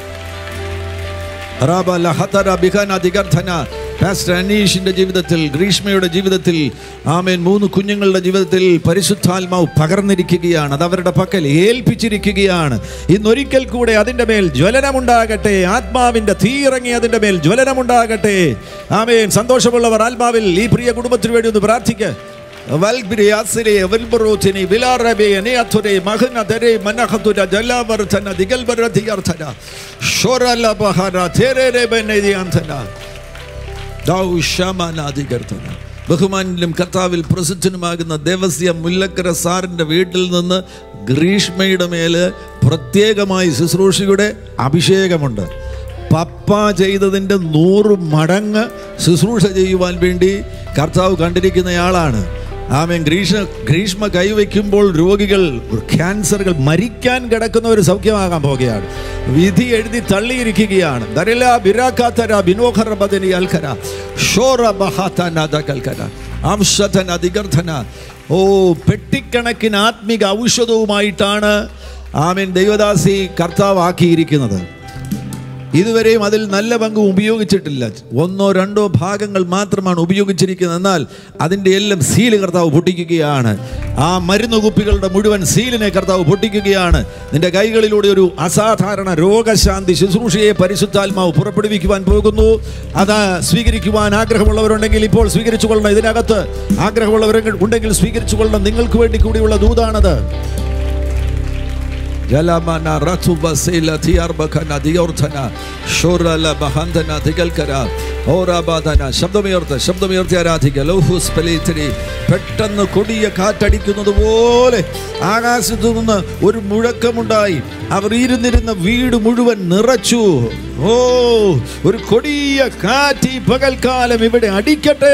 റാബ ലഹതര ബിഖന ദിഗർധന പാസ്റ്റർ അനീഷിന്റെ ജീവിതത്തിൽ ഗ്രീഷ്മയുടെ ജീവിതത്തിൽ ആമേൻ മൂന്ന് കുഞ്ഞുങ്ങളുടെ ജീവിതത്തിൽ പരിശുദ്ധാത്മാവ് പകർന്നിരിക്കുകയാണ് അത് അവരുടെ പക്കൽ ഏൽപ്പിച്ചിരിക്കുകയാണ് ഇന്നൊരിക്കൽ കൂടെ അതിൻ്റെ മേൽ ജ്വലനമുണ്ടാകട്ടെ ആത്മാവിൻ്റെ തീയിറങ്ങി അതിൻ്റെ മേൽ ജ്വലനമുണ്ടാകട്ടെ ആമേൻ സന്തോഷമുള്ളവർ ആത്മാവിൽ ഈ പ്രിയ കുടുംബത്തിന് വേണ്ടി ഒന്ന് പ്രാർത്ഥിക്കുക വൽബിരിയാസിരെ വൽബറോചിനി വിലാറബെ അനേയഥുരെ മഹനദരെ മനഹതുര ജലാവർധന ദിഗൽബരധിയർത്ഥന ഷോറലബഹര ഥേരേരെ ബനേദിയാന്ധന ദൗഷമനാധികർത്തന ബഹുമാനിലും കർത്താവിൽ പ്രസിദ്ധനുമാകുന്ന ദേവസ്യ മുല്ലക്കര സാറിൻ്റെ വീട്ടിൽ നിന്ന് ഗ്രീഷ്മയുടെ മേല് പ്രത്യേകമായി ശുശ്രൂഷയുടെ അഭിഷേകമുണ്ട് പപ്പ ചെയ്തതിൻ്റെ നൂറ് മടങ്ങ് ശുശ്രൂഷ ചെയ്യുവാൻ വേണ്ടി കർത്താവ് കണ്ടിരിക്കുന്നയാളാണ് ആമേൻ ഗ്രീഷ്മ ഗ്രീഷ്മ കൈവയ്ക്കുമ്പോൾ രോഗികൾ ക്യാൻസറുകൾ മരിക്കാൻ കിടക്കുന്നവർ സൗഖ്യമാകാൻ പോകുകയാണ് വിധി എഴുതി തള്ളിയിരിക്കുകയാണ് ദരില ബിരാക്കാത്തര ബിനോഖറ ബദനി അൽഖര ഷോറ ബഹാത്തന ദകൽഖര അംശധന ദിഗർധന ഓ പെട്ടിക്കണക്കിന് ആത്മിക ഔഷധവുമായിട്ടാണ് ആമേൻ ദൈവദാസി കർത്താവ് ആക്കിയിരിക്കുന്നത് ഇതുവരെയും അതിൽ നല്ല പങ്കും ഉപയോഗിച്ചിട്ടില്ല ഒന്നോ രണ്ടോ ഭാഗങ്ങൾ മാത്രമാണ് ഉപയോഗിച്ചിരിക്കുന്നത് എന്നാൽ അതിൻ്റെ എല്ലാം സീല് കർത്താവ് പൊട്ടിക്കുകയാണ് ആ മരുന്ന് കുപ്പികളുടെ മുഴുവൻ സീലിനെ കർത്താവ് പൊട്ടിക്കുകയാണ് നിന്റെ കൈകളിലൂടെ ഒരു അസാധാരണ രോഗശാന്തി ശുശ്രൂഷയെ പരിശുദ്ധാത്മാവ് പുറപ്പെടുവിക്കുവാൻ പോകുന്നു അത് സ്വീകരിക്കുവാൻ ആഗ്രഹമുള്ളവരുണ്ടെങ്കിൽ ഇപ്പോൾ സ്വീകരിച്ചു കൊള്ളണം ഇതിനകത്ത് ആഗ്രഹമുള്ളവർ ഉണ്ടെങ്കിൽ സ്വീകരിച്ചു കൊള്ളണം നിങ്ങൾക്ക് വേണ്ടി കൂടിയുള്ള ദൂതാണത് ജലമന റഥുബസൈല തിയർബഖന ദിയോർധന ഷോറല ബഹന്ധന ദിഗൽക്കര ഓറാബാധന ശബ്ദമുയർത്ത് ശബ്ദമുയർത്തി ആരാധിക്കുക ലൗഹുസ് പലീത്തിരി പെട്ടെന്ന് കൊടിയ കാറ്റടിക്കുന്നത് പോലെ ആകാശത്തു നിന്ന് ഒരു മുഴക്കമുണ്ടായി അവർ ഇരുന്നിരുന്ന വീട് മുഴുവൻ നിറച്ചു ഓ ഒരു കൊടിയ കാറ്റ് ഈ പകൽക്കാലം ഇവിടെ അടിക്കട്ടെ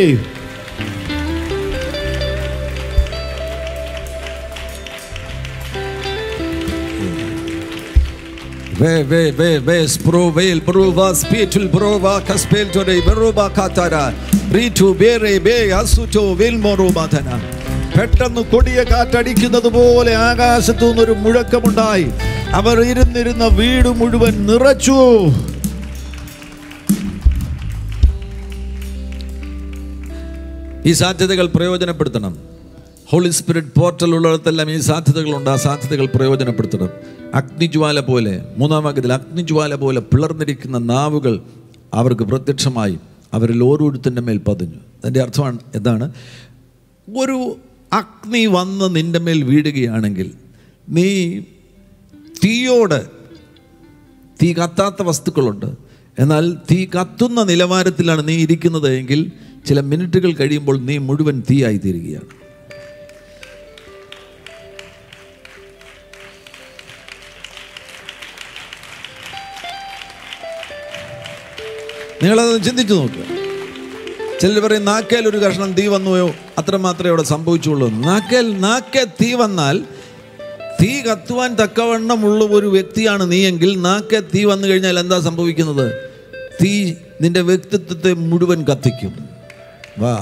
Ve ve ve ve spro vel prova spiritual prova kaspel tore berova katara ritu bere be asuto vel morobadana പെട്ടെന്ന് കൊടിയ കാറ്റടിക്കുന്നത് പോലെ ആകാശത്തു നിന്നൊരു മുഴക്കമുണ്ടായി അവർ ഇരുന്നിരുന്ന വീട് മുഴുവൻ നിറച്ചു ഈ സാധ്യതകൾ പ്രയോജനപ്പെടുത്തണം ഹോളി സ്പിരിറ്റ് പോർട്ടൽ ഉള്ളിടത്തെല്ലാം ഈ സാധ്യതകളുണ്ട് ആ സാധ്യതകൾ പ്രയോജനപ്പെടുത്തണം അഗ്നിജ്വാല പോലെ മൂന്നാം വാക്യത്തിൽ അഗ്നിജ്വാല പോലെ പിളർന്നിരിക്കുന്ന നാവുകൾ അവർക്ക് പ്രത്യക്ഷമായി അവരിൽ ഓരോരുത്തൻ്റെ മേൽ പതിഞ്ഞു അതിൻ്റെ അർത്ഥമാണ് എന്താണ് ഒരു അഗ്നി വന്ന് നിൻ്റെ മേൽ വീഴുകയാണെങ്കിൽ നീ തീയോട് തീ കത്താത്ത വസ്തുക്കളുണ്ട് എന്നാൽ തീ കത്തുന്ന നിലവാരത്തിലാണ് നീ ഇരിക്കുന്നത് എങ്കിൽ ചില മിനിറ്റുകൾ കഴിയുമ്പോൾ നീ മുഴുവൻ തീയായി തീരുകയാണ് നിങ്ങളത് ചിന്തിച്ചു നോക്കുക ചിലർ പറയും നാക്കേൽ ഒരു കഷ്ണം തീ വന്നുവോ അത്ര മാത്രമേ അവിടെ സംഭവിച്ചുള്ളൂ നാക്കേൽ നാക്കെ തീ വന്നാൽ തീ കത്തുവാൻ തക്കവണ്ണമുള്ള ഒരു വ്യക്തിയാണ് നീയെങ്കിൽ നാക്കെ തീ വന്നു കഴിഞ്ഞാൽ എന്താ സംഭവിക്കുന്നത് തീ നിന്റെ വ്യക്തിത്വത്തെ മുഴുവൻ കത്തിക്കും വാ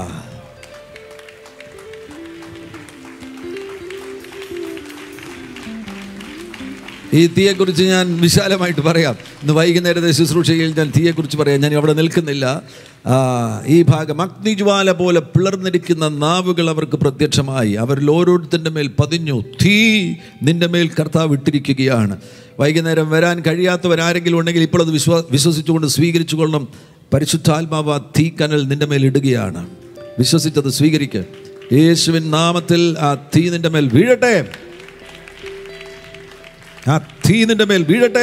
ഈ തീയെക്കുറിച്ച് ഞാൻ വിശാലമായിട്ട് പറയാം ഇന്ന് വൈകുന്നേരത്തെ ശുശ്രൂഷയിൽ ഞാൻ തീയെക്കുറിച്ച് പറയാം ഞാൻ അവിടെ നിൽക്കുന്നില്ല ആ, ഈ ഭാഗം അഗ്നിജ്വാല പോലെ പിളർന്നിരിക്കുന്ന നാവുകൾ അവർക്ക് പ്രത്യക്ഷമായി അവരിൽ ഓരോരുത്തരുടെ മേൽ പതിഞ്ഞു തീ നിന്റെ മേൽ കർത്താവ് ഇട്ടിരിക്കുകയാണ് വൈകുന്നേരം വരാൻ കഴിയാത്തവരാരെങ്കിലും ഉണ്ടെങ്കിൽ ഇപ്പോൾ അത് വിശ്വാ വിശ്വസിച്ചുകൊണ്ട് സ്വീകരിച്ചു കൊള്ളണം പരിശുദ്ധാത്മാവ് ആ തീ കനൽ നിന്റെ മേൽ ഇടുകയാണ് വിശ്വസിച്ചത് സ്വീകരിക്കുക യേശുവിൻ നാമത്തിൽ ആ തീ നിന്റെ മേൽ വീഴട്ടെ ആ തീ നിന്റെ മേൽ വീഴട്ടെ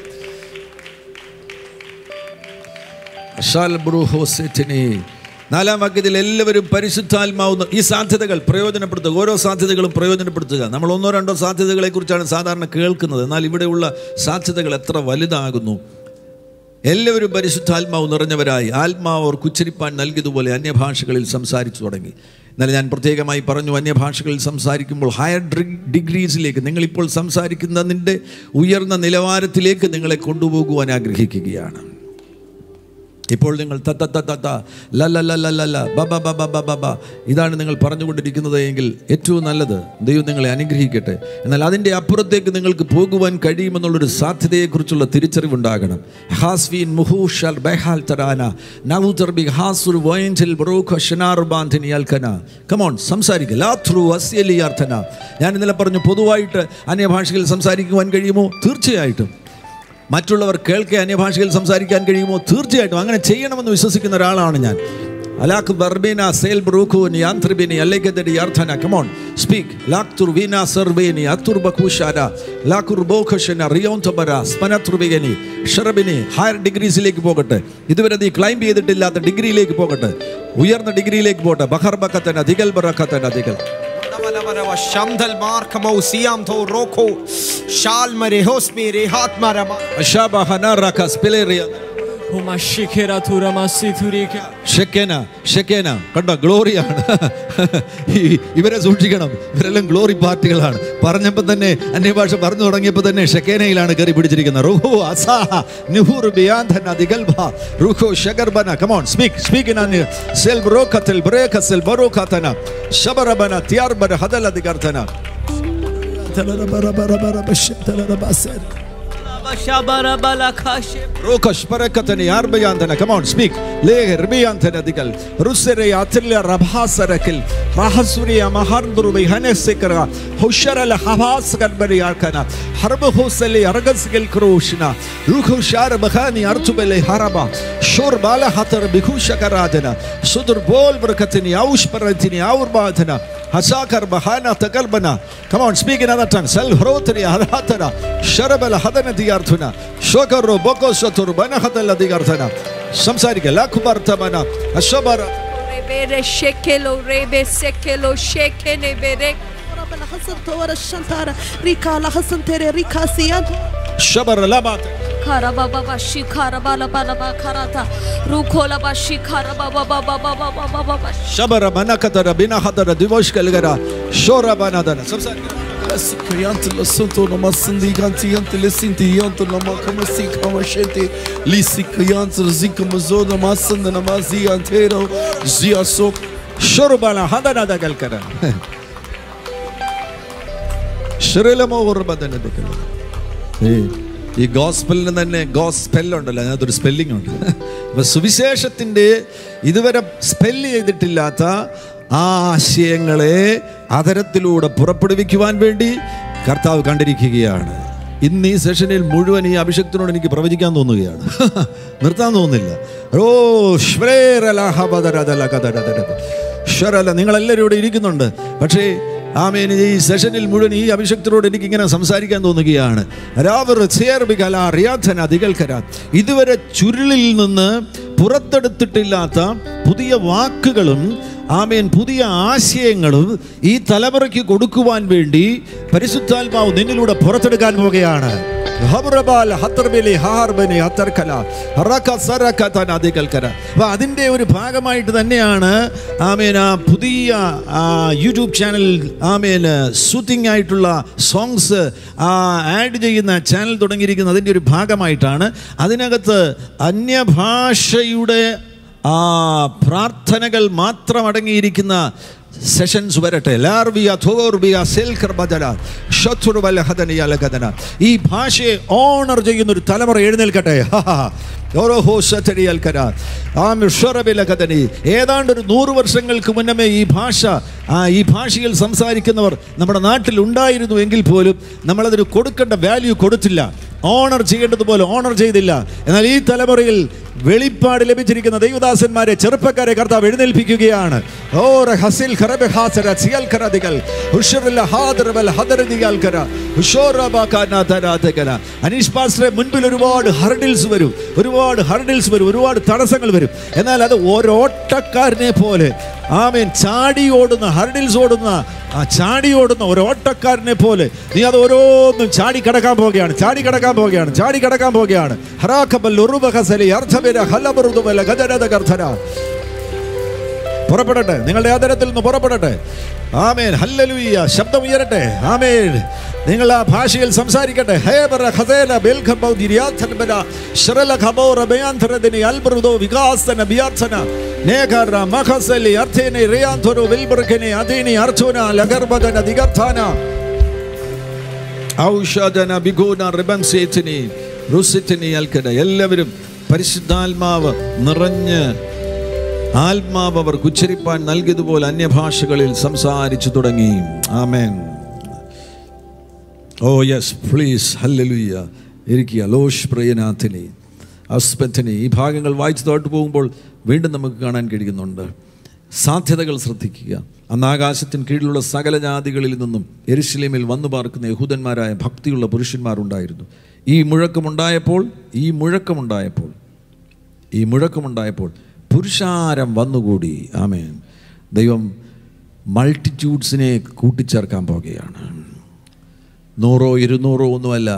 അഷാൽ ബ്രൂഹോസെറ്റിനി. നാലാം വാക്യത്തിൽ എല്ലാവരും പരിശുദ്ധാത്മാവുന്ന ഈ സാധ്യതകൾ പ്രയോജനപ്പെടുത്തുക ഓരോ സാധ്യതകളും പ്രയോജനപ്പെടുത്തുക നമ്മൾ ഒന്നോ രണ്ടോ സാധ്യതകളെ കുറിച്ചാണ് സാധാരണ കേൾക്കുന്നത് എന്നാൽ ഇവിടെയുള്ള സാധ്യതകൾ എത്ര വലുതാകുന്നു എല്ലാവരും പരിശുദ്ധാത്മാവ് നിറഞ്ഞവരായി ആത്മാവ് അവർക്ക് ഉച്ചരിപ്പാൻ നൽകിയതുപോലെ അന്യഭാഷകളിൽ സംസാരിച്ചു തുടങ്ങി എന്നാൽ ഞാൻ പ്രത്യേകമായി പറഞ്ഞു അന്യഭാഷകളിൽ സംസാരിക്കുമ്പോൾ ഹയർ ഡിഗ്രീസിലേക്ക് നിങ്ങളിപ്പോൾ സംസാരിക്കുന്നതിൻ്റെ ഉയർന്ന നിലവാരത്തിലേക്ക് നിങ്ങളെ കൊണ്ടുപോകുവാൻ ആഗ്രഹിക്കുകയാണ് ഇപ്പോൾ നിങ്ങൾ ത ത ത ത ത ല ല ല ല ല ല ബ ബ ബ ബ ബ ബ ബ ഇതാണ് നിങ്ങൾ പറഞ്ഞുകൊണ്ടിരിക്കുന്നത് എങ്കിൽ ഏറ്റവും നല്ലത് ദൈവം നിങ്ങളെ അനുഗ്രഹിക്കട്ടെ എന്നാൽ അതിൻ്റെ അപ്പുറത്തേക്ക് നിങ്ങൾക്ക് പോകുവാൻ കഴിയുമെന്നുള്ളൊരു സാധ്യതയെക്കുറിച്ചുള്ള തിരിച്ചറിവുണ്ടാകണം ഹാസ്വീൻ മുഹൂഷൽ ബെഹാൽ തരാന നവൂതർ ബി ഹാസുർ വോയൻസിൽ ബ്രോഖ ഷനാർ ബാന്ധിനി അൽക്കന കമോൺ സംസാരിക്കുക ലാ ത്രൂ അസ്യലിയാർത്ഥന ഞാൻ ഇന്നലെ പറഞ്ഞു പൊതുവായിട്ട് അന്യഭാഷയിൽ സംസാരിക്കുവാൻ കഴിയുമോ തീർച്ചയായിട്ടും മറ്റുള്ളവർ കേൾക്കെ അന്യഭാഷയിൽ സംസാരിക്കാൻ കഴിയുമോ തീർച്ചയായിട്ടും അങ്ങനെ ചെയ്യണമെന്ന് വിശ്വസിക്കുന്ന ഒരാളാണ് ഞാൻ അലാഖ് ബർബീന സെൽ ബ്രൂഖുനി യാന്ത്രിബിനി അല്ലേക്കതടി യാർത്ഥന കമോൺ സ്പീക്ക് ലാക്തുർ വീന സർവേനി അത്തുർ ബഖുഷാര ലാക്കുർ ബോഖഷന റിയോന്തബര സ്മനത്രുബിഗനി ഷറബിനി ഹയർ ഡിഗ്രീസിലേക്ക് പോകട്ടെ ഇതുവരെ നീ ക്ലൈംബ് ചെയ്തിട്ടില്ലാത്ത ഡിഗ്രിയിലേക്ക് പോകട്ടെ ഉയർന്ന ഡിഗ്രിയിലേക്ക് പോകട്ടെ ബഹർ ബക്കത്തന ദിഗൽ ബറക്കത്തന ദിഗൽ ശംദൽ മാർക്കമോ സിയാം തോ റോക്കോ ഷാൽ മരെ ഹോസ്മി രെ ഹാത് മരമ അഷാബ ഹനാറക സ്പിലേറിയ Huma shikera tura masiturika. ഷെക്കേന ഷെക്കേന കണ്ടോ ഗ്ലോറിയാണ് ഈ- ഇവരെ സൂക്ഷിക്കണം ഇവരെല്ലാം ഗ്ലോറി പാർട്ടികളാണ് പറഞ്ഞപ്പോൾ തന്നെ അന്യഭാഷ പറഞ്ഞു തുടങ്ങിയപ്പോൾ തന്നെ ഷെക്കേനയിലാണ് കയറി പിടിച്ചിരിക്കുന്നത് റുഹു അസാഹ നിഹൂർ ബിയാന്ധന ദിഗൽബ റുഹു ഷഗർബന കമോൺ സ്പീക്ക് സ്പീക്ക് ഇൻ സെൽ ബ്രോക്കത്തിൽ ബ്രേക്കസൽ ബറോഖാതന ശബറബന തിയാർബന ഹദല ദിഗർത്തന Shabara balakashe. روكش بركتني أربيانتنا كمان سبيك ليه ربيانتنا ديكال رسري أتلي ربحاس ركل راحسوري مهاردر بيهنسكرا هشر الحواس كربري أركنا حرب حوسلي أرغس كروشنا روح شار بخاني أرتبلي هربا شور بالا حتر بخوش كرادنا صدر بول بركتني أوش برتني أور باتنا هساكر بخانا تقلبنا Come on, speak in other tongues. Sel hrotri haratana. Sharabal hadana digarthuna. Shokaro boko satur bana hadala digarthana. സംസാരിക്കുക ലാഖുബർത്തമന അശബറ Rebere shekelo rebe sekelo shekene bere رب الحسن تور الشنتارة ريكا لحسن تري ريكا سيانتو ഷബറ ലബാത്ത് karaba baba shi karaba la bala ba karata rukola ba shi karaba baba baba baba baba ഷബറ മനക്കതര ബിനഹതര ദിവോഷ് കൽഗര ഷോറ ബനദന സംസാരിക്കുക Sikanto la santo no masindi kanti yante le sinti yanto no ma kama si kama shente li sikanto zika mazoda masanda na mazi antero zia sok ഷുർബന ഹദനദ കൽക്കര ഷിറിലമോ ഉർബദന ദിക്കല ഏ ഈ ഗോസ്പെല്ലിന് തന്നെ gospel ഉണ്ടല്ലോ അതിനകത്തൊരു spelling ഉണ്ട് അപ്പൊ സുവിശേഷത്തിന്റെ ഇതുവരെ സ്പെല്ല് ചെയ്തിട്ടില്ലാത്ത ആ ആശയങ്ങളെ അതരത്തിലൂടെ പുറപ്പെടുവിക്കുവാൻ വേണ്ടി കർത്താവ് കണ്ടിരിക്കുകയാണ് ഇന്ന് ഈ സെഷനിൽ മുഴുവൻ ഈ അഭിഷക്തിനോട് എനിക്ക് പ്രവചിക്കാൻ തോന്നുകയാണ് നിർത്താൻ തോന്നുന്നില്ല ഓ ഷറല നിങ്ങളെല്ലാവരും ഇവിടെ ഇരിക്കുന്നുണ്ട് പക്ഷേ ആമേൻ ഈ സെഷനിൽ മുഴുവൻ ഈ അഭിഷക്തരോട് എനിക്ക് ഇങ്ങനെ സംസാരിക്കാൻ തോന്നുകയാണ് രാവർ ചേർബികല റിയാധന ദികൽക്കര ഇതുവരെ ചുരുളിൽ നിന്ന് പുറത്തെടുത്തിട്ടില്ലാത്ത പുതിയ വാക്കുകളും ആമേൻ പുതിയ ആശയങ്ങളും ഈ തലമുറയ്ക്ക് കൊടുക്കുവാൻ വേണ്ടി പരിശുദ്ധാത്മാവ് നിന്നിലൂടെ പുറത്തെടുക്കാൻ പോവുകയാണ് ഹബ്രബാൽ ഹത്തർബിലി ഹാർബനി ഹത്തർക്കല ഹറക സറകതന അതികൽക്കര അപ്പോൾ അതിൻ്റെ ഒരു ഭാഗമായിട്ട് തന്നെയാണ് ആമേൻ ആ പുതിയ ആ, യൂട്യൂബ് ചാനൽ ആമേൻ സൂത്തിങ് ആയിട്ടുള്ള സോങ്സ് ആഡ് ചെയ്യുന്ന ചാനൽ തുടങ്ങിയിരിക്കുന്നത് അതിൻ്റെ ഒരു ഭാഗമായിട്ടാണ് അതിനകത്ത് അന്യഭാഷയുടെ ആ പ്രാർത്ഥനകൾ മാത്രം അടങ്ങിയിരിക്കുന്ന സെഷൻസ് വരട്ടെ ലാർവിയ ഥോർവിയ സെൽഖർ ബദല ശത്രുബല ഹദനിയ ലഗദന ഈ ഭാഷയെ ഓണർ ചെയ്യുന്ന ഒരു തലമുറ എഴുന്നേൽക്കട്ടെ ഓരോഹോ ശതരിയൽക്കര ആം ഷറബില കഥനി ഏതാണ്ട് ഒരു നൂറ് വർഷങ്ങൾക്ക് മുന്നമേ ഈ ഭാഷ ആ ഈ ഭാഷയിൽ സംസാരിക്കുന്നവർ നമ്മുടെ നാട്ടിൽ ഉണ്ടായിരുന്നു എങ്കിൽ പോലും നമ്മളതിന് കൊടുക്കേണ്ട വാല്യൂ കൊടുത്തില്ല ഓണർ ചെയ്യേണ്ടതുപോലെ ഓണർ ചെയ്തില്ല എന്നാൽ ഈ തലമുറയിൽ വെളിപ്പാട് ലഭിച്ചിരിക്കുന്ന ദൈവദാസന്മാരെ ചെറുപ്പക്കാരെ കർത്താവ് എഴുന്നേൽപ്പിക്കുകയാണ് ഓ ഹസിൽ ഖറബ ഹാസര സിയൽ ഖറദികൾ ഹുഷറുല്ല ഹാദറബൽ ഹദറദിയാൽ കര ഹുഷോറബാകാന തരാതകന അനീഷ് പാസ്റ്ററെ മുൻപിൽ ഒരുപാട് ഹർഡിൽസ് വരും ഒരുപാട് ഹർഡിൽസ് വരും ഒരുപാട് തടസ്സങ്ങൾ വരും എന്നാൽ അത് ഓരോട്ടക്കാരനെ പോലെ ആമേൻ ചാടി ഓടുന്ന ഹർഡിൽസ് ഓടുന്ന ആ ചാടി ഓടുന്ന ഒരു ഓട്ടക്കാരനെ പോലെ നീ അത് ഓരോന്നും ചാടി കടക്കാൻ പോവുകയാണ് ചാടി കടക്കാൻ പോവുകയാണ് ചാടി കടക്കാൻ പോവുകയാണ് ഹറാഖബൽ ഉറുബഹസലി അർത്ഥബിര ഹലബറുദുബല ഗദരദ ഗർധന പുറപ്പെടട്ടെ നിങ്ങളുടെ ആദരത്തിൽ നിന്ന് പുറപ്പെടട്ടെ ആമേൻ ഹല്ലലുയ്യ ശബ്ദം ഉയരട്ടെ ആമേൻ നിങ്ങൾ ആ ഭാഷയിൽ സംസാരിക്കട്ടെ ഹേബറ ഖദേല ബെൽഖബൗ ദിരിയാഥൻബല ശറല ഖബൗറ ബയാൻഥരദിനി അൽബ്രുദോ വികാസന ബിയാർസന നേഗറ മഖസലി അർത്ഥേനെ റിയാൻഥുരു വിൽബർഖനെ അദീനി അർച്ചോന ലഗർബഗന ദിഗർത്ഥാന ഔഷധന ബിഗോന റിബൻസേറ്റിനി റുസിറ്റിനി അൽക്കന എല്ലാവരും പരിശുദ്ധാത്മാവ് നിറഞ്ഞ് ആത്മാവ് അവർക്ക് ഉച്ചരിപ്പാൻ നൽകിയതുപോലെ അന്യഭാഷകളിൽ സംസാരിച്ചു തുടങ്ങി ആമേൻ ഓ യെസ് പ്ലീസ് ഹല്ലലുയ്യ ഇരിക്കുക ലോഷ് പ്രയനാഥിനി അസ്പഥിനി ഈ ഭാഗങ്ങൾ വായിച്ചു തോട്ട് പോകുമ്പോൾ വീണ്ടും നമുക്ക് കാണാൻ കഴിയുന്നുണ്ട് സാധ്യതകൾ ശ്രദ്ധിക്കുക അന്ന് ആകാശത്തിന് കീഴിലുള്ള സകല ജാതികളിൽ നിന്നും എരുശലേമിൽ വന്നു പാർക്കുന്ന യഹൂദന്മാരായ ഭക്തിയുള്ള പുരുഷന്മാരുണ്ടായിരുന്നു ഈ മുഴക്കമുണ്ടായപ്പോൾ ഈ മുഴക്കമുണ്ടായപ്പോൾ ഈ മുഴക്കമുണ്ടായപ്പോൾ പുരുഷാരം വന്നുകൂടി ആമേൻ ദൈവം മൾട്ടിറ്റ്യൂഡ്സിനെ കൂട്ടിച്ചേർക്കാൻ പോകുകയാണ് നൂറോ ഇരുന്നൂറോ ഒന്നുമല്ല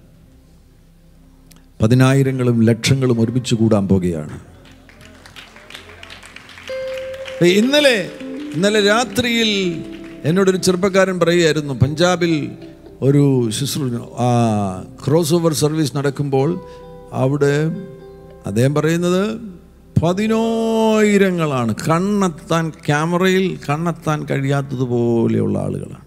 പതിനായിരങ്ങളും ലക്ഷങ്ങളും ഒരുമിച്ച് കൂടാൻ പോകുകയാണ് ഏയ് ഇന്നലെ ഇന്നലെ രാത്രിയിൽ എന്നോടൊരു ചെറുപ്പക്കാരൻ പറയുമായിരുന്നു പഞ്ചാബിൽ ഒരു ശുശ്രൂഷ ആ ക്രോസ് ഓവർ സർവീസ് നടക്കുമ്പോൾ അവിടെ അദ്ദേഹം പറയുന്നത് പതിനായിരങ്ങളാണ് കണ്ണെത്താൻ ക്യാമറയിൽ കണ്ണെത്താൻ കഴിയാത്തതുപോലെയുള്ള ആളുകളാണ്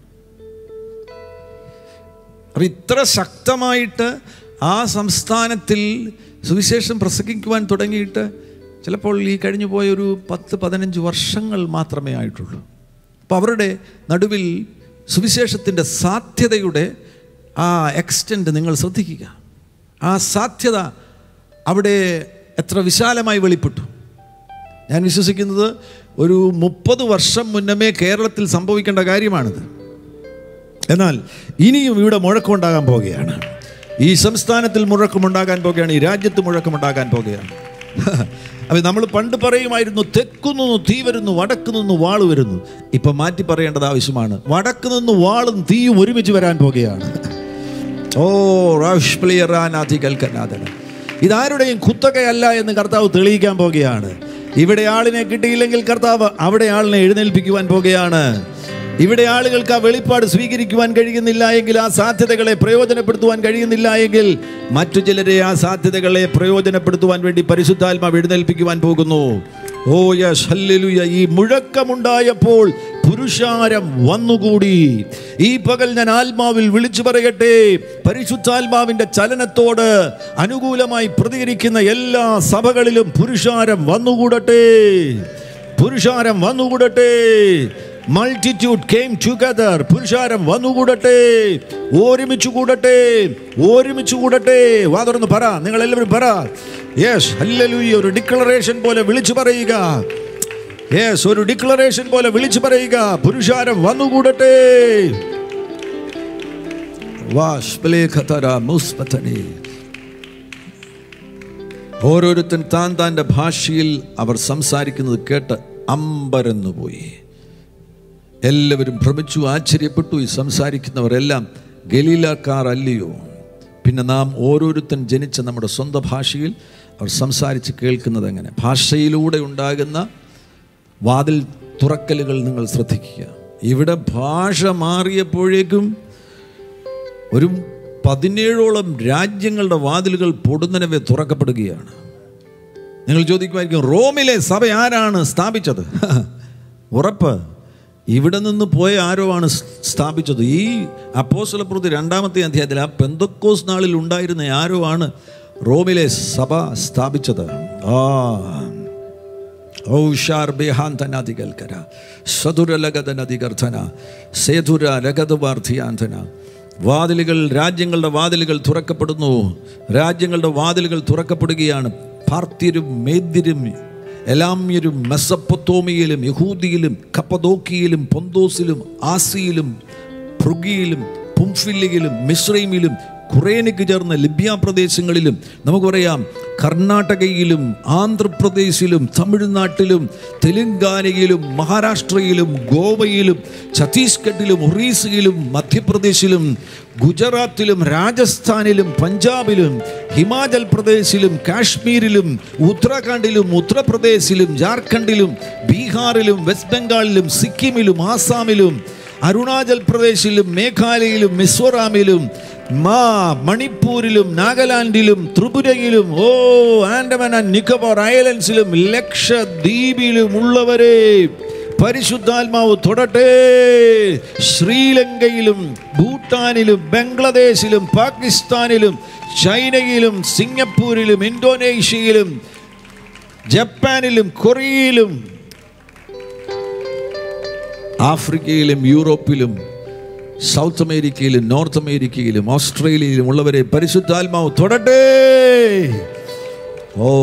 അപ്പം ഇത്ര ശക്തമായിട്ട് ആ സംസ്ഥാനത്തിൽ സുവിശേഷം പ്രസംഗിക്കുവാൻ തുടങ്ങിയിട്ട് ചിലപ്പോൾ ഈ കഴിഞ്ഞു പോയ ഒരു പത്ത് പതിനഞ്ച് വർഷങ്ങൾ മാത്രമേ ആയിട്ടുള്ളൂ അപ്പോൾ അവരുടെ നടുവിൽ സുവിശേഷത്തിൻ്റെ സാധ്യതയുടെ ആ എക്സ്റ്റെൻറ്റ് നിങ്ങൾ ശ്രദ്ധിക്കുക ആ സാധ്യത അവിടെ എത്ര വിശാലമായി വെളിപ്പെട്ടു ഞാൻ വിശ്വസിക്കുന്നത് ഒരു മുപ്പത് വർഷം മുന്നമേ കേരളത്തിൽ സംഭവിക്കേണ്ട കാര്യമാണിത് എന്നാൽ ഇനിയും ഇവിടെ മുഴക്കമുണ്ടാകാൻ പോകുകയാണ് ഈ സംസ്ഥാനത്തിൽ മുഴക്കമുണ്ടാകാൻ പോകുകയാണ് ഈ രാജ്യത്ത് മുഴക്കമുണ്ടാകാൻ പോകുകയാണ് അപ്പം നമ്മൾ പണ്ട് പറയുമായിരുന്നു തെക്കുന്നു തീ വരുന്നു വടക്ക് നിന്ന് വാള് വരുന്നു ഇപ്പം മാറ്റി പറയേണ്ടത് ആവശ്യമാണ് വടക്ക് നിന്ന് വാളും തീയും ഒരുമിച്ച് വരാൻ പോകുകയാണ് ഓ റാഷ്പ്ലിയറാനാഥികൽക്കനാഥന ഇതാരുടെയും കുത്തകയല്ല എന്ന് കർത്താവ് തെളിയിക്കാൻ പോകുകയാണ് ഇവിടെ ആളിനെ കിട്ടിയില്ലെങ്കിൽ കർത്താവ് അവിടെ ആളിനെ എഴുന്നേൽപ്പിക്കുവാൻ പോകുകയാണ് ഇവിടെ ആളുകൾക്ക് ആ വെളിപ്പാട് സ്വീകരിക്കുവാൻ കഴിയുന്നില്ല എങ്കിൽ ആ സാധ്യതകളെ പ്രയോജനപ്പെടുത്തുവാൻ കഴിയുന്നില്ല എങ്കിൽ മറ്റു ചിലരെ ആ സാധ്യതകളെ പ്രയോജനപ്പെടുത്തുവാൻ വേണ്ടി പരിശുദ്ധാത്മാവ് എഴുന്നേൽപ്പിക്കുവാൻ പോകുന്നു ഓ യസ് ഹല്ലേലൂയ ഈ മുഴക്കമുണ്ടായപ്പോൾ പുരുഷാരം വന്നുകൂടി ഈ പകൽ ഞാൻ ആത്മാവിൽ വിളിച്ചു പറയട്ടെ പരിശുദ്ധാത്മാവിന്റെ ചലനത്തോട് അനുകൂലമായി പ്രതികരിക്കുന്ന എല്ലാ സഭകളിലും പുരുഷാരം വന്നുകൂടട്ടെ പുരുഷാരം വന്നുകൂടട്ടെ മൾട്ടിറ്റ്യൂഡ് കെയിം ടുഗദർ പുരുഷാരം വന്നുകൂടട്ടെ ഒരുമിച്ച് കൂടട്ടെ ഒരുമിച്ച് കൂടട്ടെ വാ തുറന്ന് പറ നിങ്ങൾ എല്ലാവരും പറ യെസ് ഹല്ലേലൂയ ഒരു ഡിക്ലറേഷൻ പോലെ വിളിച്ചു പറയുക യെസ് ഒരു ഡിക്ലറേഷൻ പോലെ വിളിച്ചു പറയുക പുരുഷാരം വന്നുകൂടട്ടെ വാഷ്പലേഖതര മുസ്പതനി ഓരോരുത്തൻ താൻ താൻ്റെ ഭാഷയിൽ അവർ സംസാരിക്കുന്നത് കേട്ട് അമ്പരന്നു പോയി എല്ലാവരും ഭ്രമിച്ചു ആശ്ചര്യപ്പെട്ടു ഈ സംസാരിക്കുന്നവരെല്ലാം ഗലീലക്കാർ അല്ലയോ പിന്നെ നാം ഓരോരുത്തൻ ജനിച്ച നമ്മുടെ സ്വന്തം ഭാഷയിൽ അവർ സംസാരിച്ച് കേൾക്കുന്നത് എങ്ങനെ ഭാഷയിലൂടെ ഉണ്ടാകുന്ന വാതിൽ തുറക്കലുകൾ നിങ്ങൾ ശ്രദ്ധിക്കുക ഇവിടെ ഭാഷ മാറിയപ്പോഴേക്കും ഒരു പതിനേഴോളം രാജ്യങ്ങളുടെ വാതിലുകൾ പൊടുന്നനവെ തുറക്കപ്പെടുകയാണ് നിങ്ങൾ ചോദിക്കുമായിരിക്കും റോമിലെ സഭ ആരാണ് സ്ഥാപിച്ചത് ഉറപ്പ് ഇവിടെ നിന്ന് പോയ ആരോ ആണ് സ്ഥാപിച്ചത് ഈ അപ്പോസ്തലപ്രവൃത്തി രണ്ടാമത്തെ അധ്യായത്തിൽ ആ പെന്തക്കോസ് നാളിൽ ഉണ്ടായിരുന്ന ആരോ ആണ് റോമിലെ സഭ സ്ഥാപിച്ചത് ആ ഔഷാർ ബേഹാന്തനാദികൽക്കര സതുരലഗതനദികർഥന സേതുര ലഗതവാർത്ഥിയാന്തന വാതിലുകൾ രാജ്യങ്ങളുടെ വാതിലുകൾ തുറക്കപ്പെടുന്നു രാജ്യങ്ങളുടെ വാതിലുകൾ തുറക്കപ്പെടുകയാണ് പാർത്യരും മേദ്യരും എലാമ്യരും മെസ്സപ്പൊത്തോമിയിലും യഹൂദിയിലും കപ്പദോക്കിയിലും പൊന്തോസിലും ആസിയിലും ഭൃഗിയിലും പുംഫില്ലിയിലും മിശ്രൈമിലും ഖുറേനയ്ക്ക് ചേർന്ന ലിബ്യ പ്രദേശങ്ങളിലും നമുക്ക് പറയാം കർണാടകയിലും ആന്ധ്രാപ്രദേശിലും തമിഴ്നാട്ടിലും തെലുങ്കാനയിലും മഹാരാഷ്ട്രയിലും ഗോവയിലും ഛത്തീസ്ഗഡിലും ഒറീസയിലും മധ്യപ്രദേശിലും ഗുജറാത്തിലും രാജസ്ഥാനിലും പഞ്ചാബിലും ഹിമാചൽ പ്രദേശിലും കാശ്മീരിലും ഉത്തരാഖണ്ഡിലും ഉത്തർപ്രദേശിലും ജാർഖണ്ഡിലും ബീഹാറിലും വെസ്റ്റ് ബംഗാളിലും സിക്കിമിലും ആസാമിലും അരുണാചൽ പ്രദേശിലും മേഘാലയയിലും മിസോറാമിലും മാ മണിപ്പൂരിലും നാഗാലാൻഡിലും ത്രിപുരയിലും ഓ ആൻഡമാൻ ആൻഡ് നിക്കോബാർ ഐലൻഡ്സിലും ലക്ഷദ്വീപിലും ഉള്ളവരെ പരിശുദ്ധാത്മാവ് തൊടട്ടെ ശ്രീലങ്കയിലും ഭൂട്ടാനിലും ബംഗ്ലാദേശിലും പാകിസ്ഥാനിലും ചൈനയിലും സിംഗപ്പൂരിലും ഇന്തോനേഷ്യയിലും ജപ്പാനിലും കൊറിയയിലും ആഫ്രിക്കയിലും യൂറോപ്പിലും സൗത്ത് അമേരിക്കയിലും നോർത്ത് അമേരിക്കയിലും ഓസ്ട്രേലിയയിലും ഉള്ളവരെ പരിശുദ്ധാത്മാവ് തൊടട്ടെ ഓ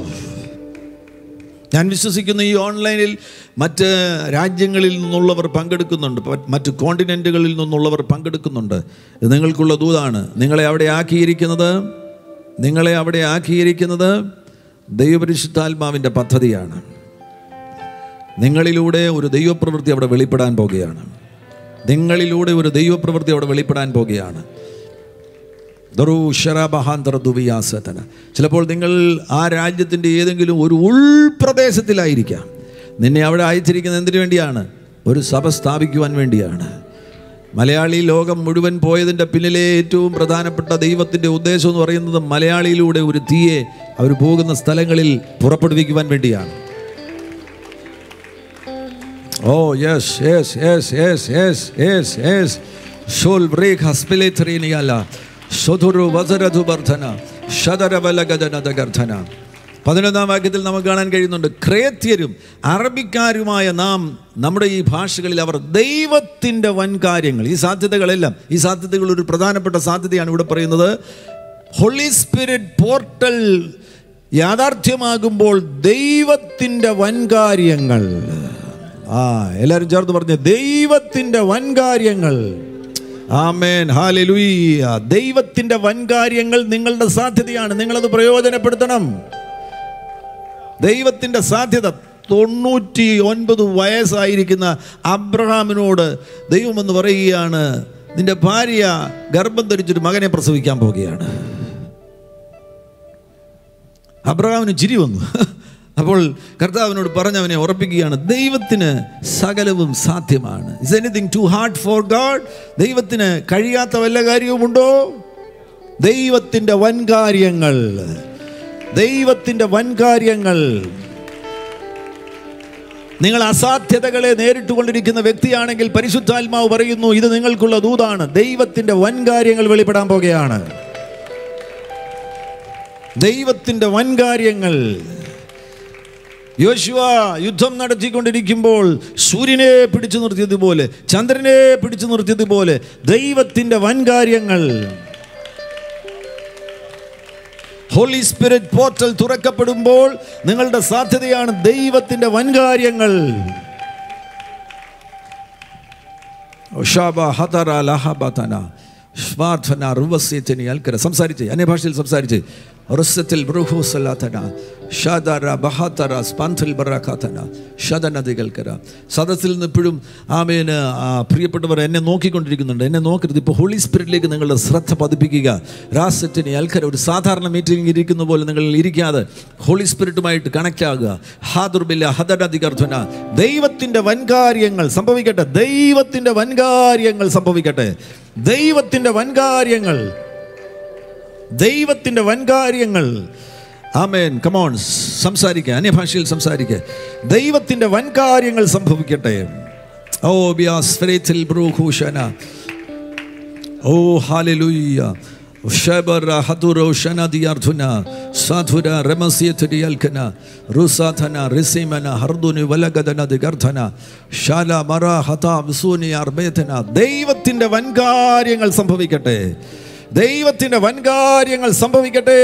ഞാൻ വിശ്വസിക്കുന്ന ഈ ഓൺലൈനിൽ മറ്റ് രാജ്യങ്ങളിൽ നിന്നുള്ളവർ പങ്കെടുക്കുന്നുണ്ട് പ- മറ്റ് കോണ്ടിനെൻറ്റുകളിൽ നിന്നുള്ളവർ പങ്കെടുക്കുന്നുണ്ട് ഇത് നിങ്ങൾക്കുള്ള ദൂതാണ് നിങ്ങളെ അവിടെ ആക്കിയിരിക്കുന്നത് നിങ്ങളെ അവിടെ ആക്കിയിരിക്കുന്നത് ദൈവപരിശുദ്ധാത്മാവിൻ്റെ പദ്ധതിയാണ് നിങ്ങളിലൂടെ ഒരു ദൈവപ്രവൃത്തി അവിടെ വെളിപ്പെടാൻ പോകുകയാണ് നിങ്ങളിലൂടെ ഒരു ദൈവപ്രവൃത്തി അവിടെ വെളിപ്പെടാൻ പോകുകയാണ് ദറു ശരാബഹാന്തര ദുവിയാസതന ചിലപ്പോൾ നിങ്ങൾ ആ രാജ്യത്തിൻ്റെ ഏതെങ്കിലും ഒരു ഉൾപ്രദേശത്തിലായിരിക്കാം നിന്നെ അവിടെ അയച്ചിരിക്കുന്നത് എന്തിനു വേണ്ടിയാണ് ഒരു സഭ സ്ഥാപിക്കുവാൻ വേണ്ടിയാണ് മലയാളി ലോകം മുഴുവൻ പോയതിൻ്റെ പിന്നിലെ ഏറ്റവും പ്രധാനപ്പെട്ട ദൈവത്തിൻ്റെ ഉദ്ദേശം എന്ന് പറയുന്നത് മലയാളിയിലൂടെ ഒരു തീയെ അവർ പോകുന്ന സ്ഥലങ്ങളിൽ പുറപ്പെടുവിക്കുവാൻ വേണ്ടിയാണ് oh yes yes yes yes yes yes yes ഷോൽ ബ്രേക്ക് ഹസ്പിലേത്രീനിയല്ല സ്വധുരു വസരധു വർധന ശതരവലഗജനദഗർധന പതിനൊന്നാം വാക്യത്തിൽ നമുക്ക് കാണാൻ കഴിയുന്നുണ്ട് ക്രേത്യരും അറബിക്കാരുമായ നാം നമ്മുടെ ഈ ഭാഷകളിൽ അവർ ദൈവത്തിൻ്റെ വൻകാര്യങ്ങൾ ഈ സാധ്യതകളെല്ലാം ഈ സാധ്യതകൾ ഒരു പ്രധാനപ്പെട്ട സാധ്യതയാണ് ഇവിടെ പറയുന്നത് ഹോളി സ്പിരിറ്റ് പോർട്ടൽ യാഥാർത്ഥ്യമാകുമ്പോൾ ദൈവത്തിൻ്റെ വൻകാര്യങ്ങൾ ആ എല്ലാവരും ചേർത്ത് പറഞ്ഞ ദൈവത്തിൻ്റെ വൻകാര്യങ്ങൾ ആമേൻ ഹാലലുയ്യ ദൈവത്തിൻ്റെ വൻകാര്യങ്ങൾ നിങ്ങളുടെ സാധ്യതയാണ് നിങ്ങളത് പ്രയോജനപ്പെടുത്തണം ദൈവത്തിൻ്റെ സാധ്യത തൊണ്ണൂറ്റി ഒൻപത് വയസ്സായിരിക്കുന്ന അബ്രഹാമിനോട് ദൈവമെന്ന് പറയുകയാണ് നിന്റെ ഭാര്യ ഗർഭം ധരിച്ചൊരു മകനെ പ്രസവിക്കാൻ പോവുകയാണ് അബ്രഹാമിന് ചിരി വന്നു അപ്പോൾ കർത്താവിനോട് പറഞ്ഞവനെ ഉറപ്പിക്കുകയാണ് ദൈവത്തിന് സകലവും സാധ്യമാണ് is anything too hard for God ദൈവത്തിന് കഴിയാത്ത വല്ല കാര്യവുമുണ്ടോ ദൈവത്തിൻ്റെ വൻകാര്യങ്ങൾ ദൈവത്തിൻ്റെ വൻകാര്യങ്ങൾ നിങ്ങൾ അസാധ്യതകളെ നേരിട്ടുകൊണ്ടിരിക്കുന്ന വ്യക്തിയാണെങ്കിൽ പരിശുദ്ധാത്മാവ് പറയുന്നു ഇത് നിങ്ങൾക്കുള്ള ദൂതാണ് ദൈവത്തിൻ്റെ വൻകാര്യങ്ങൾ വെളിപ്പെടാൻ പോകുകയാണ് ദൈവത്തിൻ്റെ വൻകാര്യങ്ങൾ യോശുവ യുദ്ധം നടത്തിക്കൊണ്ടിരിക്കുമ്പോൾ സൂര്യനെ പിടിച്ചു നിർത്തിയതുപോലെ ചന്ദ്രനെ പിടിച്ചു നിർത്തിയതുപോലെ ദൈവത്തിൻ്റെ വൻകാര്യങ്ങൾ ഹോളി സ്പിരിറ്റ് പോർട്ടൽ തുറക്കപ്പെടുമ്പോൾ നിങ്ങളുടെ സാധ്യതയാണ് ദൈവത്തിൻ്റെ വൻകാര്യങ്ങൾ ഒഷാബ ഹതറ ലഹബതന ശ്വാർത്ഥന റുവസ്യത്തിനി അൽക്കര സംസാരിച്ച് അന്യഭാഷയിൽ സംസാരിച്ച് റുസത്തിൽ ബ്രഹൂസലാത്തന ഷാദാര ബഹാത്തറ സ്പാൻഥൽ ബറാഖാത്തന ഷദനദികൽക്കര സദസ്സിൽ നിന്ന് ഇപ്പോഴും ആമേന് ആ പ്രിയപ്പെട്ടവർ എന്നെ നോക്കിക്കൊണ്ടിരിക്കുന്നുണ്ട് എന്നെ നോക്കരുത് ഇപ്പോൾ ഹോളി സ്പിരിറ്റിലേക്ക് നിങ്ങളുടെ ശ്രദ്ധ പതിപ്പിക്കുക രാസറ്റിനി അൽക്കര ഒരു സാധാരണ മീറ്റിംഗ് ഇരിക്കുന്ന പോലെ നിങ്ങൾ ഇരിക്കാതെ ഹോളി സ്പിരിറ്റുമായിട്ട് കണക്റ്റ് ആകുക ഹാദുർബില്ല ഹദനദികർധന ദൈവത്തിൻ്റെ വൻകാര്യങ്ങൾ സംഭവിക്കട്ടെ ദൈവത്തിൻ്റെ വൻകാര്യങ്ങൾ സംഭവിക്കട്ടെ ദൈവത്തിൻ്റെ വൻകാര്യങ്ങൾ ദൈവത്തിൻ്റെ വൻകാര്യങ്ങൾ ആമേൻ കമോൺ സംസാരിക്കുക അന്യഭാഷയിൽ സംസാരിക്കുക ദൈവത്തിൻ്റെ വൻകാര്യങ്ങൾ സംഭവിക്കട്ടെ ഓ ബിയാസ്ഫരേത്തിൽ ബ്രൂഹൂഷന ഓ ഹാലലുയ്യ ഷബറ ഹതുറോ ഷനദിയാർധുന സാധുര രമസ്യത്തുരിയൽക്കന റുസാധന റിസിമന ഹർദുനി വലഗദന ദിഗർധന ശാല മറ ഹത വിസൂനി അർബേധന ദൈവത്തിൻ്റെ വൻകാര്യങ്ങൾ സംഭവിക്കട്ടെ ദൈവത്തിൻ്റെ വൻകാര്യങ്ങൾ സംഭവിക്കട്ടെ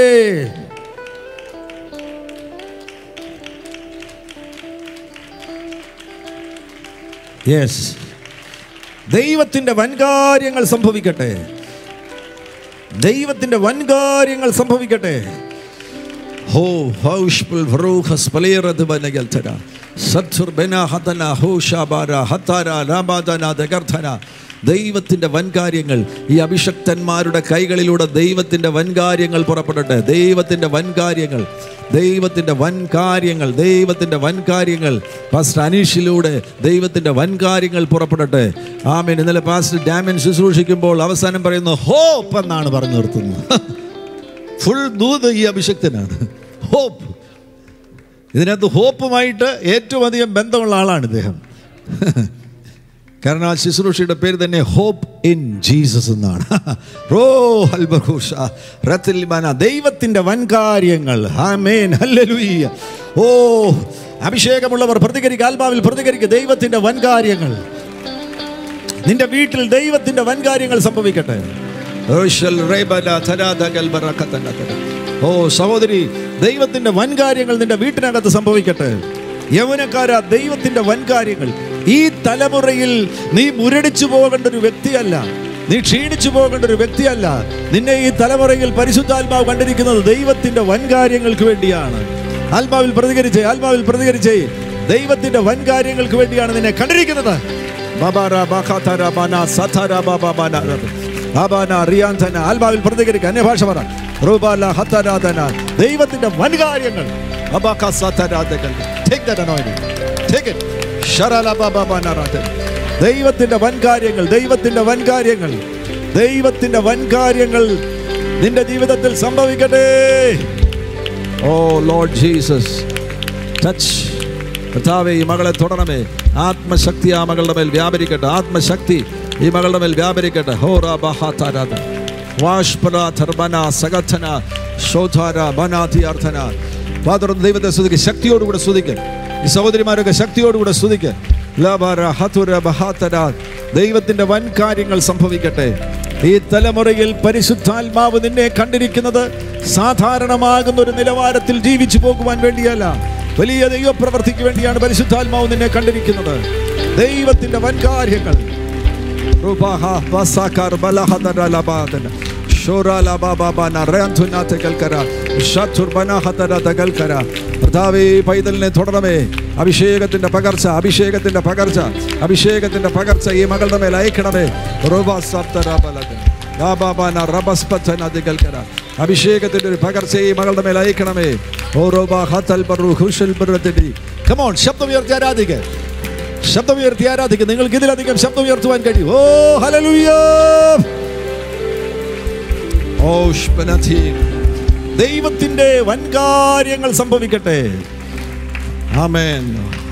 യെസ് ദൈവത്തിൻ്റെ വൻകാര്യങ്ങൾ സംഭവിക്കട്ടെ ദൈവത്തിൻ്റെ വൻകാര്യങ്ങൾ സംഭവിക്കട്ടെ ഹോ ഹൗഷ്പുൽ ഭറൂഖസ് പലേറത് ബനഗൽതന സത്സുർ ബന ഹതന ഹോ ഷാബാര ഹത്താര രാബാദന ദഗർധന ദൈവത്തിൻ്റെ വൻകാര്യങ്ങൾ ഈ അഭിഷക്തന്മാരുടെ കൈകളിലൂടെ ദൈവത്തിൻ്റെ വൻകാര്യങ്ങൾ പുറപ്പെടട്ടെ ദൈവത്തിൻ്റെ വൻകാര്യങ്ങൾ ദൈവത്തിൻ്റെ വൻകാര്യങ്ങൾ ദൈവത്തിൻ്റെ വൻകാര്യങ്ങൾ പാസ്റ്റർ അനീഷിലൂടെ ദൈവത്തിൻ്റെ വൻകാര്യങ്ങൾ പുറപ്പെടട്ടെ ആമീൻ ഇന്നലെ പാസ്റ്റർ ഡാമിൻ ശുശ്രൂഷിക്കുമ്പോൾ അവസാനം പറയുന്നു ഹോപ്പ് എന്നാണ് പറഞ്ഞു നിർത്തുന്നത് ഫുൾ ദൂത് ഈ അഭിഷക്തനാണ് ഹോപ്പ് ഇതിനകത്ത് ഹോപ്പുമായിട്ട് ഏറ്റവും അധികം ബന്ധമുള്ള ആളാണ് ഇദ്ദേഹം കാരണം ആ ശുശ്രൂഷയുടെ പേര് തന്നെ ഹോപ്പ് ഇൻ ജീസസ് എന്നാണ് റോ ഹൽബഹൂഷ റത്തിൽമാന ദൈവത്തിൻ്റെ വൻകാര്യങ്ങൾ ആമേൻ ഹല്ലേലൂയ ഓ അഭിഷേകമുള്ളവർ പ്രതികരിക്കുക ആത്മാവിൽ പ്രതികരിക്കുക ദൈവത്തിൻ്റെ വൻകാര്യങ്ങൾ നിന്റെ വീട്ടിൽ ദൈവത്തിൻ്റെ വൻകാര്യങ്ങൾ സംഭവിക്കട്ടെ ഓശൽ റേബല ധരാധകൽ ബറക്കത്തന്നതര. ഓ സഹോദരി ദൈവത്തിന്റെ വൻകാര്യങ്ങൾ നിന്റെ വീട്ടിനകത്ത് സംഭവിക്കട്ടെ യൗവനക്കാര ദൈവത്തിന്റെ വൻകാര്യങ്ങൾ ഈ തലമുറയിൽ നീ മുരടിച്ചു പോകേണ്ട ഒരു വ്യക്തിയല്ല നീ ക്ഷീണിച്ചു പോകേണ്ട ഒരു വ്യക്തിയല്ല നിന്നെ ഈ തലമുറയിൽ പരിശുദ്ധാത്മാവ് കണ്ടിരിക്കുന്നത് ദൈവത്തിന്റെ വൻകാര്യങ്ങൾക്ക് വേണ്ടിയാണ് ആത്മാവിൽ പ്രതികരിച്ചേ ആത്മാവിൽ പ്രതികരിച്ചേ ദൈവത്തിന്റെ വൻകാര്യങ്ങൾക്ക് വേണ്ടിയാണ് നിന്നെ കണ്ടിരിക്കുന്നത് ബാബാര ബാഖാതാര ബാന സഥാര ബാബാ ബാന റബ്. ബാബാന റിയാന്തന ആത്മാവിൽ പ്രതികരിക്കുക അന്യഭാഷ പറ റൂബാല ഹത്തരാധന ദൈവത്തിന്റെ വൻകാര്യങ്ങൾ അബാക സഥരാധകൾ. Take that anointing. Take it. ശരല Baba ബാന റാധന. ദൈവത്തിന്റെ വൻകാര്യങ്ങൾ ദൈവത്തിന്റെ വൻകാര്യങ്ങൾ ദൈവത്തിന്റെ വൻകാര്യങ്ങൾ നിന്റെ ജീവിതത്തിൽ സംഭവിക്കട്ടെ ഓ ലോർഡ് ജീസസ് ടച്ച് കർത്താവേ ഈ മകളെ തുടരണമേ ആത്മശക്തി ആ മകളുടെ മേൽ വ്യാപരിക്കട്ടെ ആത്മശക്തി ഈ മകളുടെ മേൽ വ്യാപരിക്കട്ടെ ഹോറ ബഹാതാരാധ വാഷ്പര ധർമ്മന സഗഥന ശോധാര ബനാധി അർത്ഥന പാത്രം ദൈവത്തെ സ്തുതിക്ക് ശക്തിയോടുകൂടെ സ്തുതിക്ക് ഈ സഹോദരിമാരൊക്കെ ശക്തിയോടുകൂടെ സ്തുതിക്ക് ലബാര ഹതുര ബഹാതര ദൈവത്തിന്റെ വൻ കാര്യങ്ങൾ സംഭവിക്കട്ടെ ഈ തലമുറയിൽ പരിശുദ്ധാത്മാവ് നിന്നെ കണ്ടിരിക്കുന്നത് സാധാരണമാകുന്ന ഒരു നിലവാരത്തിൽ ജീവിച്ചു പോകുവാൻ വേണ്ടിയല്ല വലിയ ദൈവപ്രവർത്തിക്ക് വേണ്ടിയാണ് പരിശുദ്ധാത്മാവ് നിന്നെ കണ്ടിരിക്കുന്നത് ദൈവത്തിന്റെ വൻകാര്യങ്ങൾ റുബാഹ വസാകാർ ബലഹദര ലബാദന ഷോറാ ലബാബാബാന റയാന്ധുനാഥ കൽക്കര ഷത്തുർ ബനഹദര ദഗൽക്കര കർത്താവേ ഈ പൈതലിനെ തുടരണമേ അഭിഷേകത്തിന്റെ പകർച്ച അഭിഷേകത്തിന്റെ പകർച്ച അഭിഷേകത്തിന്റെ പകർച്ച ഈ മകളുടെ മേൽ അയക്കണമേ റുബാ സപ്തര ബലദന ലാബാബാന റബസ്പഥന ദിഗൽക്കര അഭിഷേകത്തിന്റെ ഒരു പകർച്ച ഈ മകളുടെ മേൽ അയക്കണമേ ഓ റോബാ ഹത്തൽ ബറു ഹുഷൽ ബറത്തിടി കമോൺ ശബ്ദം ഉയർത്തി ആരാധിക്കുക ശബ്ദം ഉയർത്തി ആരാധിക്കുക നിങ്ങൾക്ക് ഇതിലധികം ശബ്ദം ഉയർത്തുവാൻ കഴിയും ഓ ഹല്ലേലൂയ ഓ ശ്പനധീൻ. ദൈവത്തിന്റെ വൻകാര്യങ്ങൾ സംഭവിക്കട്ടെ ആമേൻ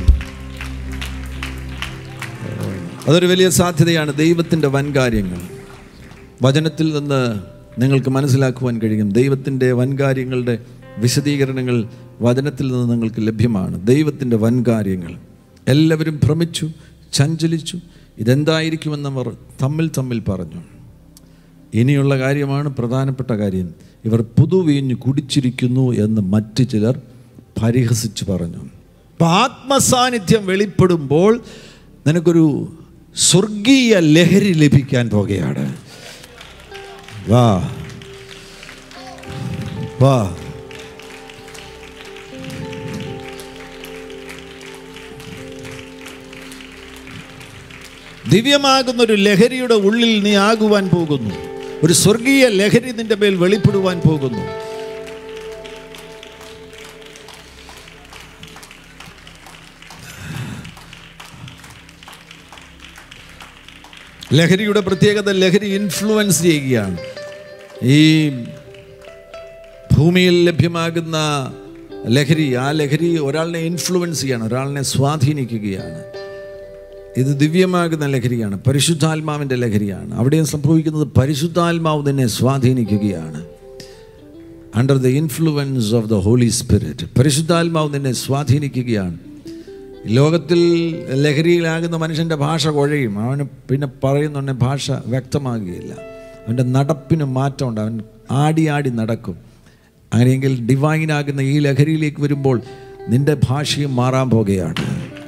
അതൊരു വലിയ സാധ്യതയാണ് ദൈവത്തിൻ്റെ വൻകാര്യങ്ങൾ വചനത്തിൽ നിന്ന് നിങ്ങൾക്ക് മനസ്സിലാക്കുവാൻ കഴിയും ദൈവത്തിൻ്റെ വൻകാര്യങ്ങളുടെ വിശദീകരണങ്ങൾ വചനത്തിൽ നിന്ന് നിങ്ങൾക്ക് ലഭ്യമാണ് ദൈവത്തിൻ്റെ വൻകാര്യങ്ങൾ എല്ലാവരും ഭ്രമിച്ചു ചഞ്ചലിച്ചു ഇതെന്തായിരിക്കുമെന്നവർ തമ്മിൽ തമ്മിൽ പറഞ്ഞു ഇനിയുള്ള കാര്യമാണ് പ്രധാനപ്പെട്ട കാര്യം ഇവർ പുതുവീഞ്ഞ് കുടിച്ചിരിക്കുന്നു എന്ന് മറ്റു ചിലർ പരിഹസിച്ച് പറഞ്ഞു അപ്പം ആത്മസാന്നിധ്യം വെളിപ്പെടുമ്പോൾ നിനക്കൊരു സ്വർഗീയ ലഹരി ലഭിക്കാൻ പോകുകയാണ് വാ വാ ദിവ്യമാകുന്ന ഒരു ലഹരിയുടെ ഉള്ളിൽ നീ ആകുവാൻ പോകുന്നു ഒരു സ്വർഗീയ ലഹരി നിന്റെ മേൽ വെളിപ്പെടുവാൻ പോകുന്നു ലഹരിയുടെ പ്രത്യേകത ലഹരി ഇൻഫ്ലുവൻസ് ചെയ്യുകയാണ് ഈ ഭൂമിയിൽ ലഭ്യമാകുന്ന ലഹരി ആ ലഹരി ഒരാളിനെ ഇൻഫ്ലുവൻസ് ചെയ്യാണ് ഒരാളിനെ സ്വാധീനിക്കുകയാണ് ഇത് ദിവ്യമാകുന്ന ലഹരിയാണ് പരിശുദ്ധാത്മാവിൻ്റെ ലഹരിയാണ് അവിടെയും സംഭവിക്കുന്നത് പരിശുദ്ധാത്മാവ് നിന്നെ സ്വാധീനിക്കുകയാണ് under the influence of the holy spirit പരിശുദ്ധാത്മാവ് നിന്നെ സ്വാധീനിക്കുകയാണ് ലോകത്തിൽ ലഹരിയിലാകുന്ന മനുഷ്യൻ്റെ ഭാഷ കുഴയും അവന് പിന്നെ പറയുന്നുണ്ടെ ഭാഷ വ്യക്തമാകുകയില്ല അവൻ്റെ നടപ്പിന് മാറ്റമുണ്ട് അവൻ ആടി ആടി നടക്കും അങ്ങനെയെങ്കിൽ ഡിവൈനാകുന്ന ഈ ലഹരിയിലേക്ക് വരുമ്പോൾ നിന്റെ ഭാഷയും മാറാൻ പോകുകയാണ്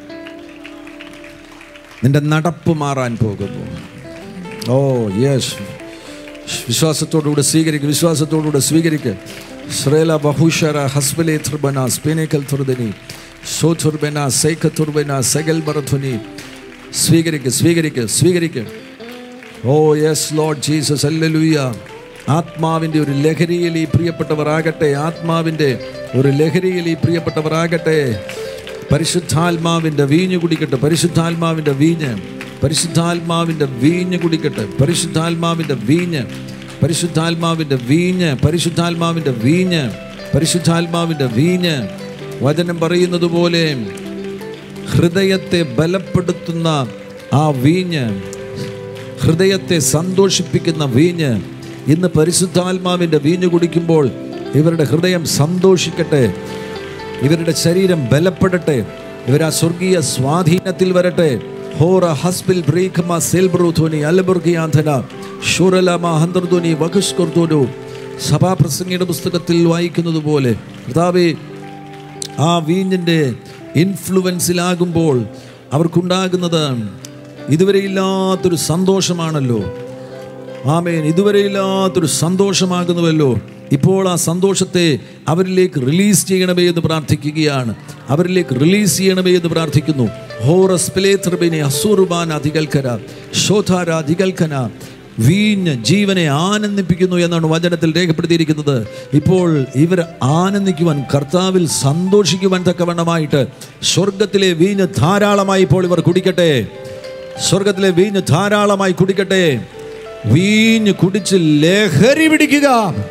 നിന്റെ നടപ്പ് മാറാൻ പോകുന്നു ഓ യെസ് വിശ്വാസത്തോടുകൂടെ സ്വീകരിക്കുക വിശ്വാസത്തോടുകൂടെ സ്വീകരിക്കുക ശ്രേല ബഹുഷര ഹസ്ബലെ ത്രിബന സ്പേനേക്കൽ തുർദനി സോതുർബന സൈഖ തുർബന സകൽ ബറധുനി സ്വീകരിക്ക് സ്വീകരിക്ക് സ്വീകരിക്ക് ഓ യെസ് ലോർഡ് ജീസസ് അല്ലലുയ്യ ആത്മാവിൻ്റെ ഒരു ലഹരിയിൽ ഈ പ്രിയപ്പെട്ടവരാകട്ടെ ആത്മാവിൻ്റെ ഒരു ലഹരിയിൽ ഈ പ്രിയപ്പെട്ടവരാകട്ടെ പരിശുദ്ധാത്മാവിൻ്റെ വീഞ്ഞ് കുടിക്കട്ടെ പരിശുദ്ധാത്മാവിൻ്റെ വീഞ്ഞ് പരിശുദ്ധാത്മാവിൻ്റെ വീഞ്ഞ് കുടിക്കട്ടെ പരിശുദ്ധാത്മാവിൻ്റെ വീഞ്ഞ് പരിശുദ്ധാത്മാവിൻ്റെ വീഞ്ഞ് പരിശുദ്ധാത്മാവിൻ്റെ വീഞ്ഞ് പരിശുദ്ധാത്മാവിൻ്റെ വീഞ്ഞ് വചനം പറയുന്നത് പോലെ ഹൃദയത്തെ ബലപ്പെടുത്തുന്ന ആ വീഞ്ഞ് ഹൃദയത്തെ സന്തോഷിപ്പിക്കുന്ന വീഞ്ഞ് ഇന്ന് പരിശുദ്ധാത്മാവിൻ്റെ വീഞ്ഞ് കുടിക്കുമ്പോൾ ഇവരുടെ ഹൃദയം സന്തോഷിക്കട്ടെ ഇവരുടെ ശരീരം ബലപ്പെടട്ടെ ഇവർ ആ സ്വർഗീയ സ്വാധീനത്തിൽ വരട്ടെ ഹോറ ഹസ്ബിൽ ബ്രീഖമ സെൽബ്രൂധോനി അലബുർഗിയാന്ധന ഷുറലമ ഹന്തർധോനി വകുഷ്കുർധോനു സഭാപ്രസംഗിയുടെ പുസ്തകത്തിൽ വായിക്കുന്നത് പോലെ കർത്താവേ ആ വീഞ്ഞിൻ്റെ ഇൻഫ്ലുവൻസിലാകുമ്പോൾ അവർക്കുണ്ടാകുന്നത് ഇതുവരെ ഇല്ലാത്തൊരു സന്തോഷമാണല്ലോ ആമേൻ ഇതുവരെ ഇല്ലാത്തൊരു സന്തോഷമാകുന്നുവല്ലോ ഇപ്പോൾ ആ സന്തോഷത്തെ അവരിലേക്ക് റിലീസ് ചെയ്യണമേ എന്ന് പ്രാർത്ഥിക്കുകയാണ് അവരിലേക്ക് റിലീസ് ചെയ്യണമേ എന്ന് പ്രാർത്ഥിക്കുന്നു ഹോറസ്പിലേത്രബിനെ അസൂർബാൻ അധികൽക്കര ശോധാര അധികൽക്കന വീഞ്ഞ് ജീവനെ ആനന്ദിപ്പിക്കുന്നു എന്നാണ് വചനത്തിൽ രേഖപ്പെടുത്തിയിരിക്കുന്നത് ഇപ്പോൾ ഇവർ ആനന്ദിക്കുവാൻ കർത്താവിൽ സന്തോഷിക്കുവാൻ തക്കവണ്ണമായിട്ട് സ്വർഗത്തിലെ വീഞ്ഞ് ധാരാളമായി ഇപ്പോൾ ഇവർ കുടിക്കട്ടെ സ്വർഗത്തിലെ വീഞ്ഞ് ധാരാളമായി കുടിക്കട്ടെ വീഞ്ഞ് കുടിച്ച് ലഹരി പിടിക്കുക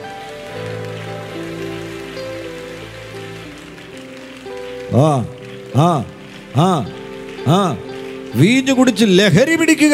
ആ ആ ആ ആ വീഞ്ഞ് കുടിച്ച് ലഹരി പിടിക്കുക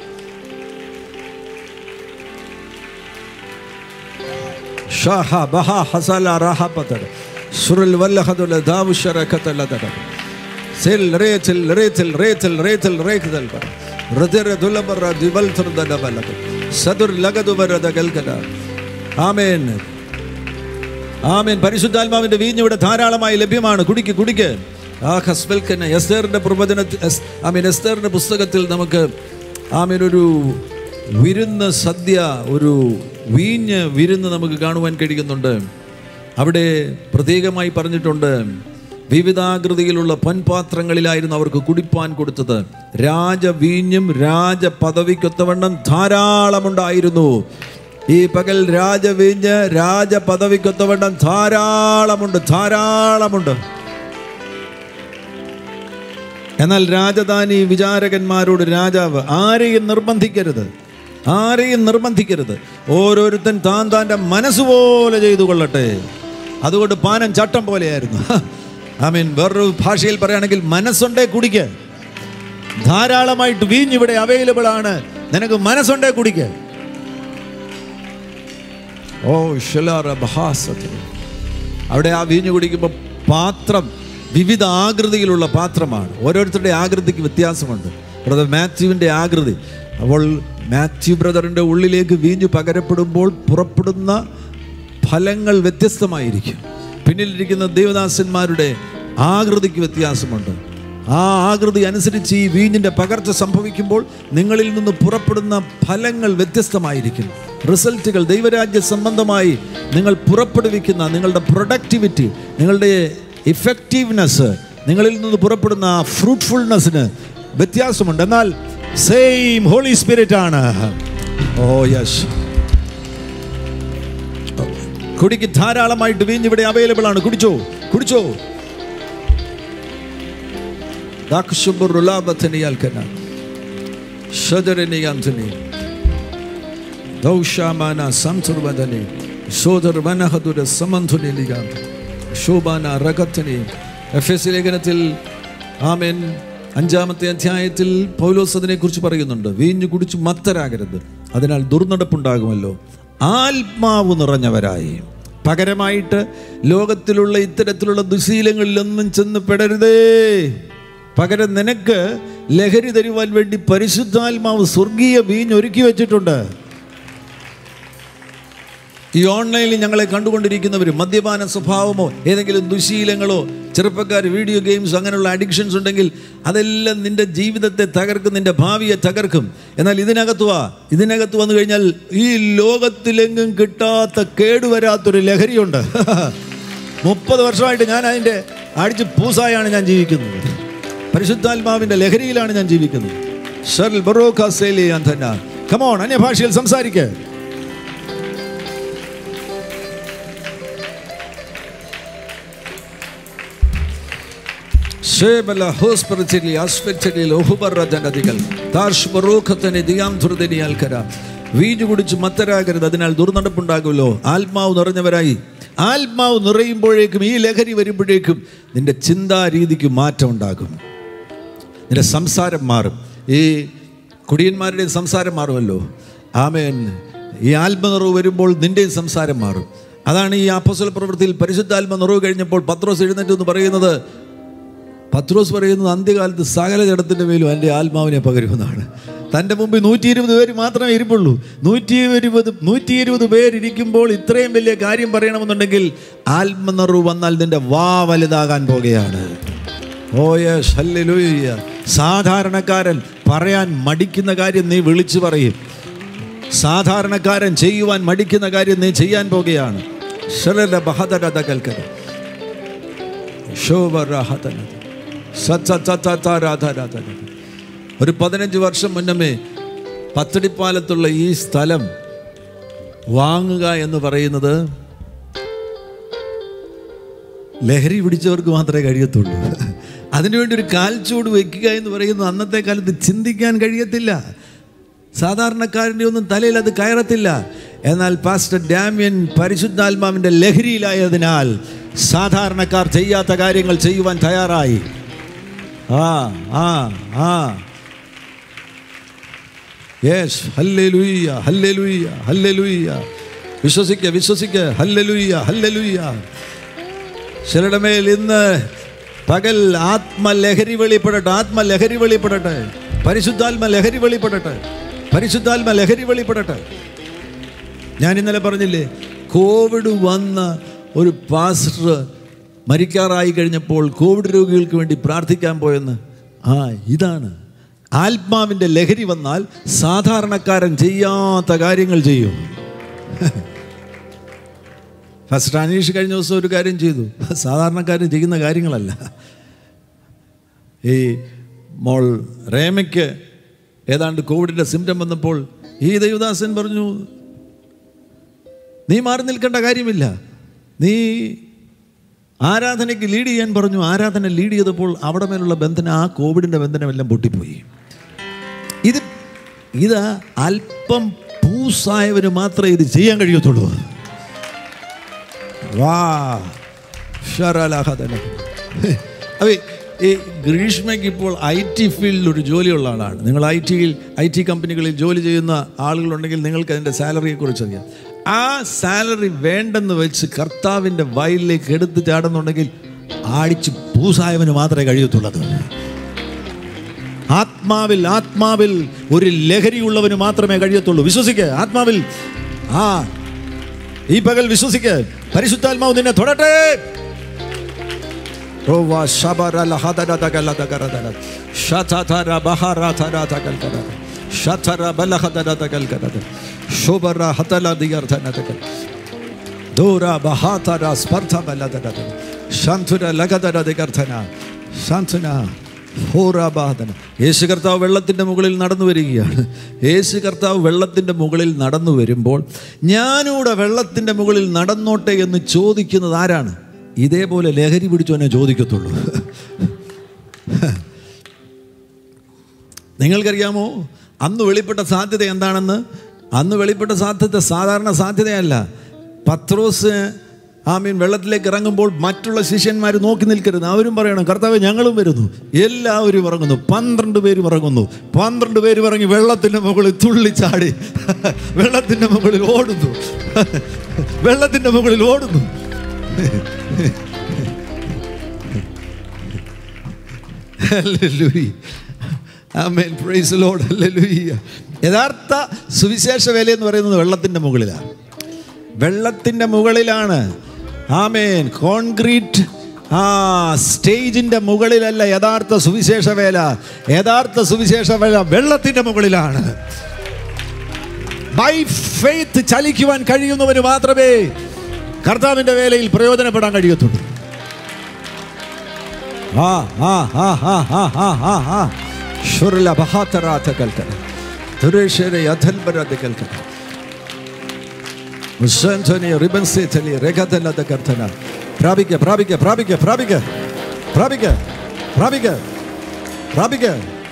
ഷാഹ ബഹ ഹസല റഹ പതർ സുറുൽ വല്ലഹദുല ദാവുശര കതലദര സെൽ റേത്തിൽ റേത്തിൽ റേത്തിൽ റേത്തിൽ റേഖദൽ ബർ റുദിര ദുലബറ ദിവൽ തുർദല ബലക സദുർ ലഗദു വരദ ഗൽകല ആമേൻ ആമേൻ പരിശുദ്ധാത്മാവിന്റെ വീഞ്ഞ് ഇവിടെ ധാരാളമായി ലഭ്യമാണ് കുടിക്ക് കുടിക്ക് ആ ഹസ്ബൽക്കന്നെ എസ്തേറിന്റെ പ്രവചനത്തിൽ ആമീൻ എസ്തേറിന്റെ പുസ്തകത്തിൽ നമുക്ക് ആമീൻ ഒരു വിരുന്ന് സദ്യ ഒരു വീഞ്ഞ് വിരുന്ന് നമുക്ക് കാണുവാൻ കഴിയുന്നുണ്ട് അവിടെ പ്രത്യേകമായി പറഞ്ഞിട്ടുണ്ട് വിവിധാകൃതിയിലുള്ള പൊൻപാത്രങ്ങളിലായിരുന്നു അവർക്ക് കുടിപ്പാൻ കൊടുത്തത് രാജവീഞ്ഞും രാജപദവിക്കൊത്തവണ്ണം ധാരാളമുണ്ടായിരുന്നു ഈ പകൽ രാജവീഞ്ഞ് രാജപദവിക്കൊത്തവണ്ണം ധാരാളമുണ്ട് ധാരാളമുണ്ട് എന്നാൽ രാജധാനി വിചാരകന്മാരോട് രാജാവ് ആരെയും നിർബന്ധിക്കരുത് ആരെയും നിർബന്ധിക്കരുത് ഓരോരുത്തൻ താൻ താൻ്റെ മനസ്സുപോലെ ചെയ്തു കൊള്ളട്ടെ അതുകൊണ്ട് പാനം ചട്ടം പോലെയായിരുന്നു ഐ മീൻ വേറൊരു ഭാഷയിൽ പറയുകയാണെങ്കിൽ മനസ്സുണ്ടേ കുടിക്ക് ധാരാളമായിട്ട് വീഞ്ഞ് ഇവിടെ അവൈലബിൾ ആണ് നിനക്ക് മനസ്സുണ്ടേ കുടിക്ക് ഓ ഷലാറ ബഹാസത്തിൽ അവിടെ ആ വീഞ്ഞ് കുടിക്കുമ്പോൾ പാത്രം വിവിധ ആകൃതിയിലുള്ള പാത്രമാണ് ഓരോരുത്തരുടെ ആകൃതിക്ക് വ്യത്യാസമുണ്ട് ബ്രദർ മാത്യുവിൻ്റെ ആകൃതി അപ്പോൾ മാത്യു ബ്രദറിൻ്റെ ഉള്ളിലേക്ക് വീഞ്ഞ് പകരപ്പെടുമ്പോൾ പുറപ്പെടുന്ന ഫലങ്ങൾ വ്യത്യസ്തമായിരിക്കും പിന്നിലിരിക്കുന്ന ദേവദാസന്മാരുടെ ആകൃതിക്ക് വ്യത്യാസമുണ്ട് ആ ആകൃതി അനുസരിച്ച് ഈ വീഞ്ഞിൻ്റെ പകർച്ച സംഭവിക്കുമ്പോൾ നിങ്ങളിൽ നിന്ന് പുറപ്പെടുന്ന ഫലങ്ങൾ വ്യത്യസ്തമായിരിക്കും റിസൾട്ടുകൾ ദൈവരാജ്യ സംബന്ധമായി നിങ്ങൾ പുറപ്പെടുവിക്കുന്ന നിങ്ങളുടെ പ്രൊഡക്ടിവിറ്റി നിങ്ങളുടെ ഇഫക്റ്റീവ്നെസ് നിങ്ങളിൽ നിന്ന് പുറപ്പെടുന്ന ആ ഫ്രൂട്ട്ഫുൾനെസ്സിന് വ്യത്യാസമുണ്ട് എന്നാൽ സെയിം ഹോളി സ്പിരിറ്റ് ആണ് ഓ യസ് കുടിക്ക് ധാരാളമായിട്ട് വീഞ്ഞ് ഇവിടെ അവൈലബിൾ ആണ് കുടിച്ചോ കുടിച്ചോ ദാക്ഷുബുറുലാബത്തനിയാൽക്കന ഷദരനിയാന്തനി ദൗഷാമാന സംതുർവദനി സോദർ വനഹദുര സമന്ധുനിലികാന്ത ശോഭാന റകത്തനി എഫ് എസ് ലേഖനത്തിൽ ആമേൻ അഞ്ചാമത്തെ അധ്യായത്തിൽ പൗലോസ് അതിനെക്കുറിച്ച് പറയുന്നുണ്ട് വീഞ്ഞു കുടിച്ച് മത്തരാകരുത് അതിനാൽ ദുർനടപ്പുണ്ടാകുമല്ലോ ആത്മാവ് നിറഞ്ഞവരായി പകരമായിട്ട് ലോകത്തിലുള്ള ഇത്തരത്തിലുള്ള ദുശീലങ്ങളിലൊന്നും ചെന്ന് പെടരുതേ പകരം നിനക്ക് ലഹരി തരുവാൻ വേണ്ടി പരിശുദ്ധാത്മാവ് സ്വർഗീയ വീഞ്ഞ് ഒരുക്കി വെച്ചിട്ടുണ്ട് ഈ ഓൺലൈനിൽ ഞങ്ങളെ കണ്ടുകൊണ്ടിരിക്കുന്നവർ മദ്യപാന സ്വഭാവമോ ഏതെങ്കിലും ദുശീലങ്ങളോ ചെറുപ്പക്കാർ വീഡിയോ ഗെയിംസ് അങ്ങനെയുള്ള അഡിക്ഷൻസ് ഉണ്ടെങ്കിൽ അതെല്ലാം നിന്റെ ജീവിതത്തെ തകർക്കും നിന്റെ ഭാവിയെ തകർക്കും എന്നാൽ ഇതിനകത്ത് വാ ഇതിനകത്ത് വന്നു കഴിഞ്ഞാൽ ഈ ലോകത്തിലെങ്ങും കിട്ടാത്ത കേടുവരാത്തൊരു ലഹരിയുണ്ട് മുപ്പത് വർഷമായിട്ട് ഞാൻ അതിൻ്റെ അടിച്ച് പൂസായാണ് ഞാൻ ജീവിക്കുന്നത് പരിശുദ്ധാത്മാവിൻ്റെ ലഹരിയിലാണ് ഞാൻ ജീവിക്കുന്നത് ഷെറിൽ ബറോഖ സേലി അന്ധന കമോൺ അന്യഭാഷയിൽ സംസാരിക്കുക ശേബല ഹോസ്പെറിച്ചിലി അസ്പെച്ചിലി ലോഹുബറജനദികൾ താർഷ് ബറോഖത്തനെ ദിയാം ധുർദനിയാൽക്കര വീഞ്ഞു കുടിച്ച് മത്തരാകരുത് അതിനാൽ ദുർനടപ്പുണ്ടാകുമല്ലോ ആത്മാവ് നിറഞ്ഞവരായി ആത്മാവ് നിറയുമ്പോഴേക്കും ഈ ലഹരി വരുമ്പോഴേക്കും നിന്റെ ചിന്താരീതിക്ക് മാറ്റം ഉണ്ടാകും നിന്റെ സംസാരം മാറും ഈ കുടിയന്മാരുടെ സംസാരം മാറുമല്ലോ ആമേൻ ഈ ആത്മനിറവ് വരുമ്പോൾ നിന്റെയും സംസാരം മാറും അതാണ് ഈ അപ്പസ്വല പ്രവൃത്തിയിൽ പരിശുദ്ധാത്മ നിറവ് കഴിഞ്ഞപ്പോൾ പത്രോസ് എഴുന്നേറ്റ് എന്ന് പറയുന്നത് പത്രോസ് പറയുന്നത് അന്ത്യകാലത്ത് സകല ജഡത്തിൻ്റെ മേലും എൻ്റെ ആത്മാവിനെ പകരുമെന്നാണ് തൻ്റെ മുമ്പിൽ നൂറ്റി ഇരുപത് പേര് മാത്രമേ ഇരിപ്പുള്ളൂ നൂറ്റി ഇരുപത് നൂറ്റി ഇരുപത് പേരിരിക്കുമ്പോൾ ഇത്രയും വലിയ കാര്യം പറയണമെന്നുണ്ടെങ്കിൽ ആത്മനിറവ് വന്നാൽ നിന്റെ വാ വലുതാകാൻ പോകുകയാണ് ഓ യെസ് ഹല്ലേലൂയ സാധാരണക്കാരൻ പറയാൻ മടിക്കുന്ന കാര്യം നീ വിളിച്ചു പറയും സാധാരണക്കാരൻ ചെയ്യുവാൻ മടിക്കുന്ന കാര്യം നീ ചെയ്യാൻ പോകുകയാണ് ശരല ബഹദരത കൽക്കര ശോഭരാഹതന സത്സത്താരാധരാധന ഒരു പതിനഞ്ച് വർഷം മുന്നമേ പത്തടിപ്പാലത്തുള്ള ഈ സ്ഥലം വാങ്ങുക എന്ന് പറയുന്നത് ലഹരി പിടിച്ചവർക്ക് മാത്രമേ കഴിയത്തുള്ളൂ അതിനുവേണ്ടി ഒരു കാൽച്ചൂട് വെക്കുക എന്ന് പറയുന്നത് അന്നത്തെ കാലത്ത് ചിന്തിക്കാൻ കഴിയത്തില്ല സാധാരണക്കാരൻ്റെ ഒന്നും തലയിൽ അത് കയറത്തില്ല എന്നാൽ പാസ്റ്റർ ഡാമ്യൻ പരിശുദ്ധാത്മാവിൻ്റെ ലഹരിയിലായതിനാൽ സാധാരണക്കാർ ചെയ്യാത്ത കാര്യങ്ങൾ ചെയ്യുവാൻ തയ്യാറായി ആ ആ ആ യേശ് ഹല്ലേലൂയ്യ ഹല്ലേലൂയ്യ ഹല്ലേലൂയ്യ വിശ്വസിക്ക വിശ്വസിക്ക ഹല്ലേലൂയ്യ ഹല്ലേലൂയ്യ ചിലരുടെ മേൽ ഇന്ന് പകൽ ആത്മലഹരി വെളിപ്പെടട്ടെ ആത്മലഹരി വെളിപ്പെടട്ടെ പരിശുദ്ധാത്മ ലഹരി വെളിപ്പെടട്ടെ പരിശുദ്ധാത്മ ലഹരി വെളിപ്പെടട്ടെ ഞാൻ ഇന്നലെ പറഞ്ഞില്ലേ കോവിഡ് വന്ന ഒരു പാസ്റ്റർ മരിക്കാറായി കഴിഞ്ഞപ്പോൾ കോവിഡ് രോഗികൾക്ക് വേണ്ടി പ്രാർത്ഥിക്കാൻ പോയെന്ന് ആ ഇതാണ് ആത്മാവിൻ്റെ ലഹരി വന്നാൽ സാധാരണക്കാരൻ ചെയ്യാത്ത കാര്യങ്ങൾ ചെയ്യും ഫസ്റ്റ് അനീഷ് കഴിഞ്ഞ ദിവസം ഒരു കാര്യം ചെയ്തു സാധാരണക്കാരൻ ചെയ്യുന്ന കാര്യങ്ങളല്ല ഈ മോൾ റേമയ്ക്ക് ഏതാണ്ട് കോവിഡിൻ്റെ സിംറ്റം വന്നപ്പോൾ ഈ ദൈവദാസൻ പറഞ്ഞു നീ മാറി നിൽക്കേണ്ട കാര്യമില്ല നീ ആരാധനയ്ക്ക് ലീഡ് ചെയ്യാൻ പറഞ്ഞു ആരാധന ലീഡ് ചെയ്തപ്പോൾ അവിടെ മേലുള്ള ബന്ധനം ആ കോവിഡിൻ്റെ ബന്ധനമെല്ലാം പൊട്ടിപ്പോയി ഇത് ഇത് അല്പം പൂസായവന് മാത്രമേ ഇത് ചെയ്യാൻ കഴിയത്തുള്ളൂ വാ ഷറലാഹതന അതെ ഈ ഗ്രീഷ്മയ്ക്ക് ഇപ്പോൾ ഐ ടി ഫീൽഡിൽ ഒരു ജോലിയുള്ള ആളാണ് നിങ്ങൾ ഐ ടിയിൽ ഐ ടി കമ്പനികളിൽ ജോലി ചെയ്യുന്ന ആളുകളുണ്ടെങ്കിൽ നിങ്ങൾക്ക് അതിൻ്റെ സാലറിയെക്കുറിച്ച് അറിയാം ആ സാലറി വേണ്ടെന്ന് വെച്ച് കർത്താവിൻ്റെ വയലിലേക്ക് എടുത്ത് ചാടുന്നുണ്ടെങ്കിൽ ആടിച്ച് പൂസായവന് മാത്രമേ കഴിയത്തുള്ളത് ആത്മാവിൽ ആത്മാവിൽ ഒരു ലഹരിയുള്ളവന് മാത്രമേ കഴിയത്തുള്ളൂ വിശ്വസിക്കുക ആത്മാവിൽ ആ ഈ പകൽ വിശ്വസിക്ക് പരിശുദ്ധാത്മാവ് നിന്നെ തൊടട്ടെ റോവാ ശബര ലഹദര ദഗല ദഗര ദര. ശതധര ബഹര ധര ദഗൽ ദര. ശതര ബലഹദര ദഗൽ ദര ദര. ശുഭര ഹതല ദിഗർ ധന ദഗൽ. ദൂര ബഹാതര സ്പർദ്ധ ബലദര ദര. ശാന്തുര ലഗദര ദിഗർ ധന. ശാന്തുന ഹോറാബാധന യേശു കർത്താവ് വെള്ളത്തിൻ്റെ മുകളിൽ നടന്നു വരികയാണ് യേശു കർത്താവ് വെള്ളത്തിൻ്റെ മുകളിൽ നടന്നു വരുമ്പോൾ ഞാനൂടെ വെള്ളത്തിൻ്റെ മുകളിൽ നടന്നോട്ടെ എന്ന് ചോദിക്കുന്നത് ആരാണ് ഇതേപോലെ ലഹരി പിടിച്ചവനെ ചോദിക്കത്തുള്ളൂ നിങ്ങൾക്കറിയാമോ അന്ന് വെളിപ്പെട്ട സാധ്യത എന്താണെന്ന് അന്ന് വെളിപ്പെട്ട സാധ്യത സാധാരണ സാധ്യതയല്ല പത്രോസ് ആമീൻ വെള്ളത്തിലേക്ക് ഇറങ്ങുമ്പോൾ മറ്റുള്ള ശിഷ്യന്മാർ നോക്കി നിൽക്കരുത് അവരും പറയണം കർത്താവ് ഞങ്ങളും വരുന്നു എല്ലാവരും ഇറങ്ങുന്നു പന്ത്രണ്ട് പേരും ഇറങ്ങുന്നു പന്ത്രണ്ട് പേരും ഇറങ്ങി വെള്ളത്തിൻ്റെ മുകളിൽ തുള്ളിച്ചാടി വെള്ളത്തിൻ്റെ മുകളിൽ ഓടുന്നു വെള്ളത്തിൻ്റെ മുകളിൽ ഓടുന്നു Hallelujah. Amen. Praise the Lord. Hallelujah. യഥാർത്ഥ സുവിശേഷ വേല എന്ന് പറയുന്നത് വെള്ളത്തിൻ്റെ മുകളിലാണ് വെള്ളത്തിൻ്റെ മുകളിലാണ് ആമേൻ കോൺക്രീറ്റ് ആ സ്റ്റേജിൻ്റെ മുകളിലല്ല യഥാർത്ഥ സുവിശേഷ വേല യഥാർത്ഥ സുവിശേഷ വേല വെള്ളത്തിൻ്റെ മുകളിലാണ് ബൈ ഫെയ്ത്ത് ചലിക്കുവാൻ കഴിയുന്നവന് മാത്രമേ കർത്താവിൻ്റെ വേലയിൽ പ്രയോജനപ്പെടാൻ കഴിയത്തുള്ളൂ ആ ആ ആ ആ ആ ആ ആ ആ ശുർല ബഹാത്തറാത്ത കൽക്കന ദുരേശ്വര യഥൽബരാത്ത കൽക്കന മുസ്സൻധനി റിബൻസെ ചലി രഗതലത കർത്തന പ്രാപിക്ക പ്രാപിക്ക പ്രാപിക്ക പ്രാപിക്ക പ്രാപിക്ക പ്രാപിക്ക പ്രാപിക്ക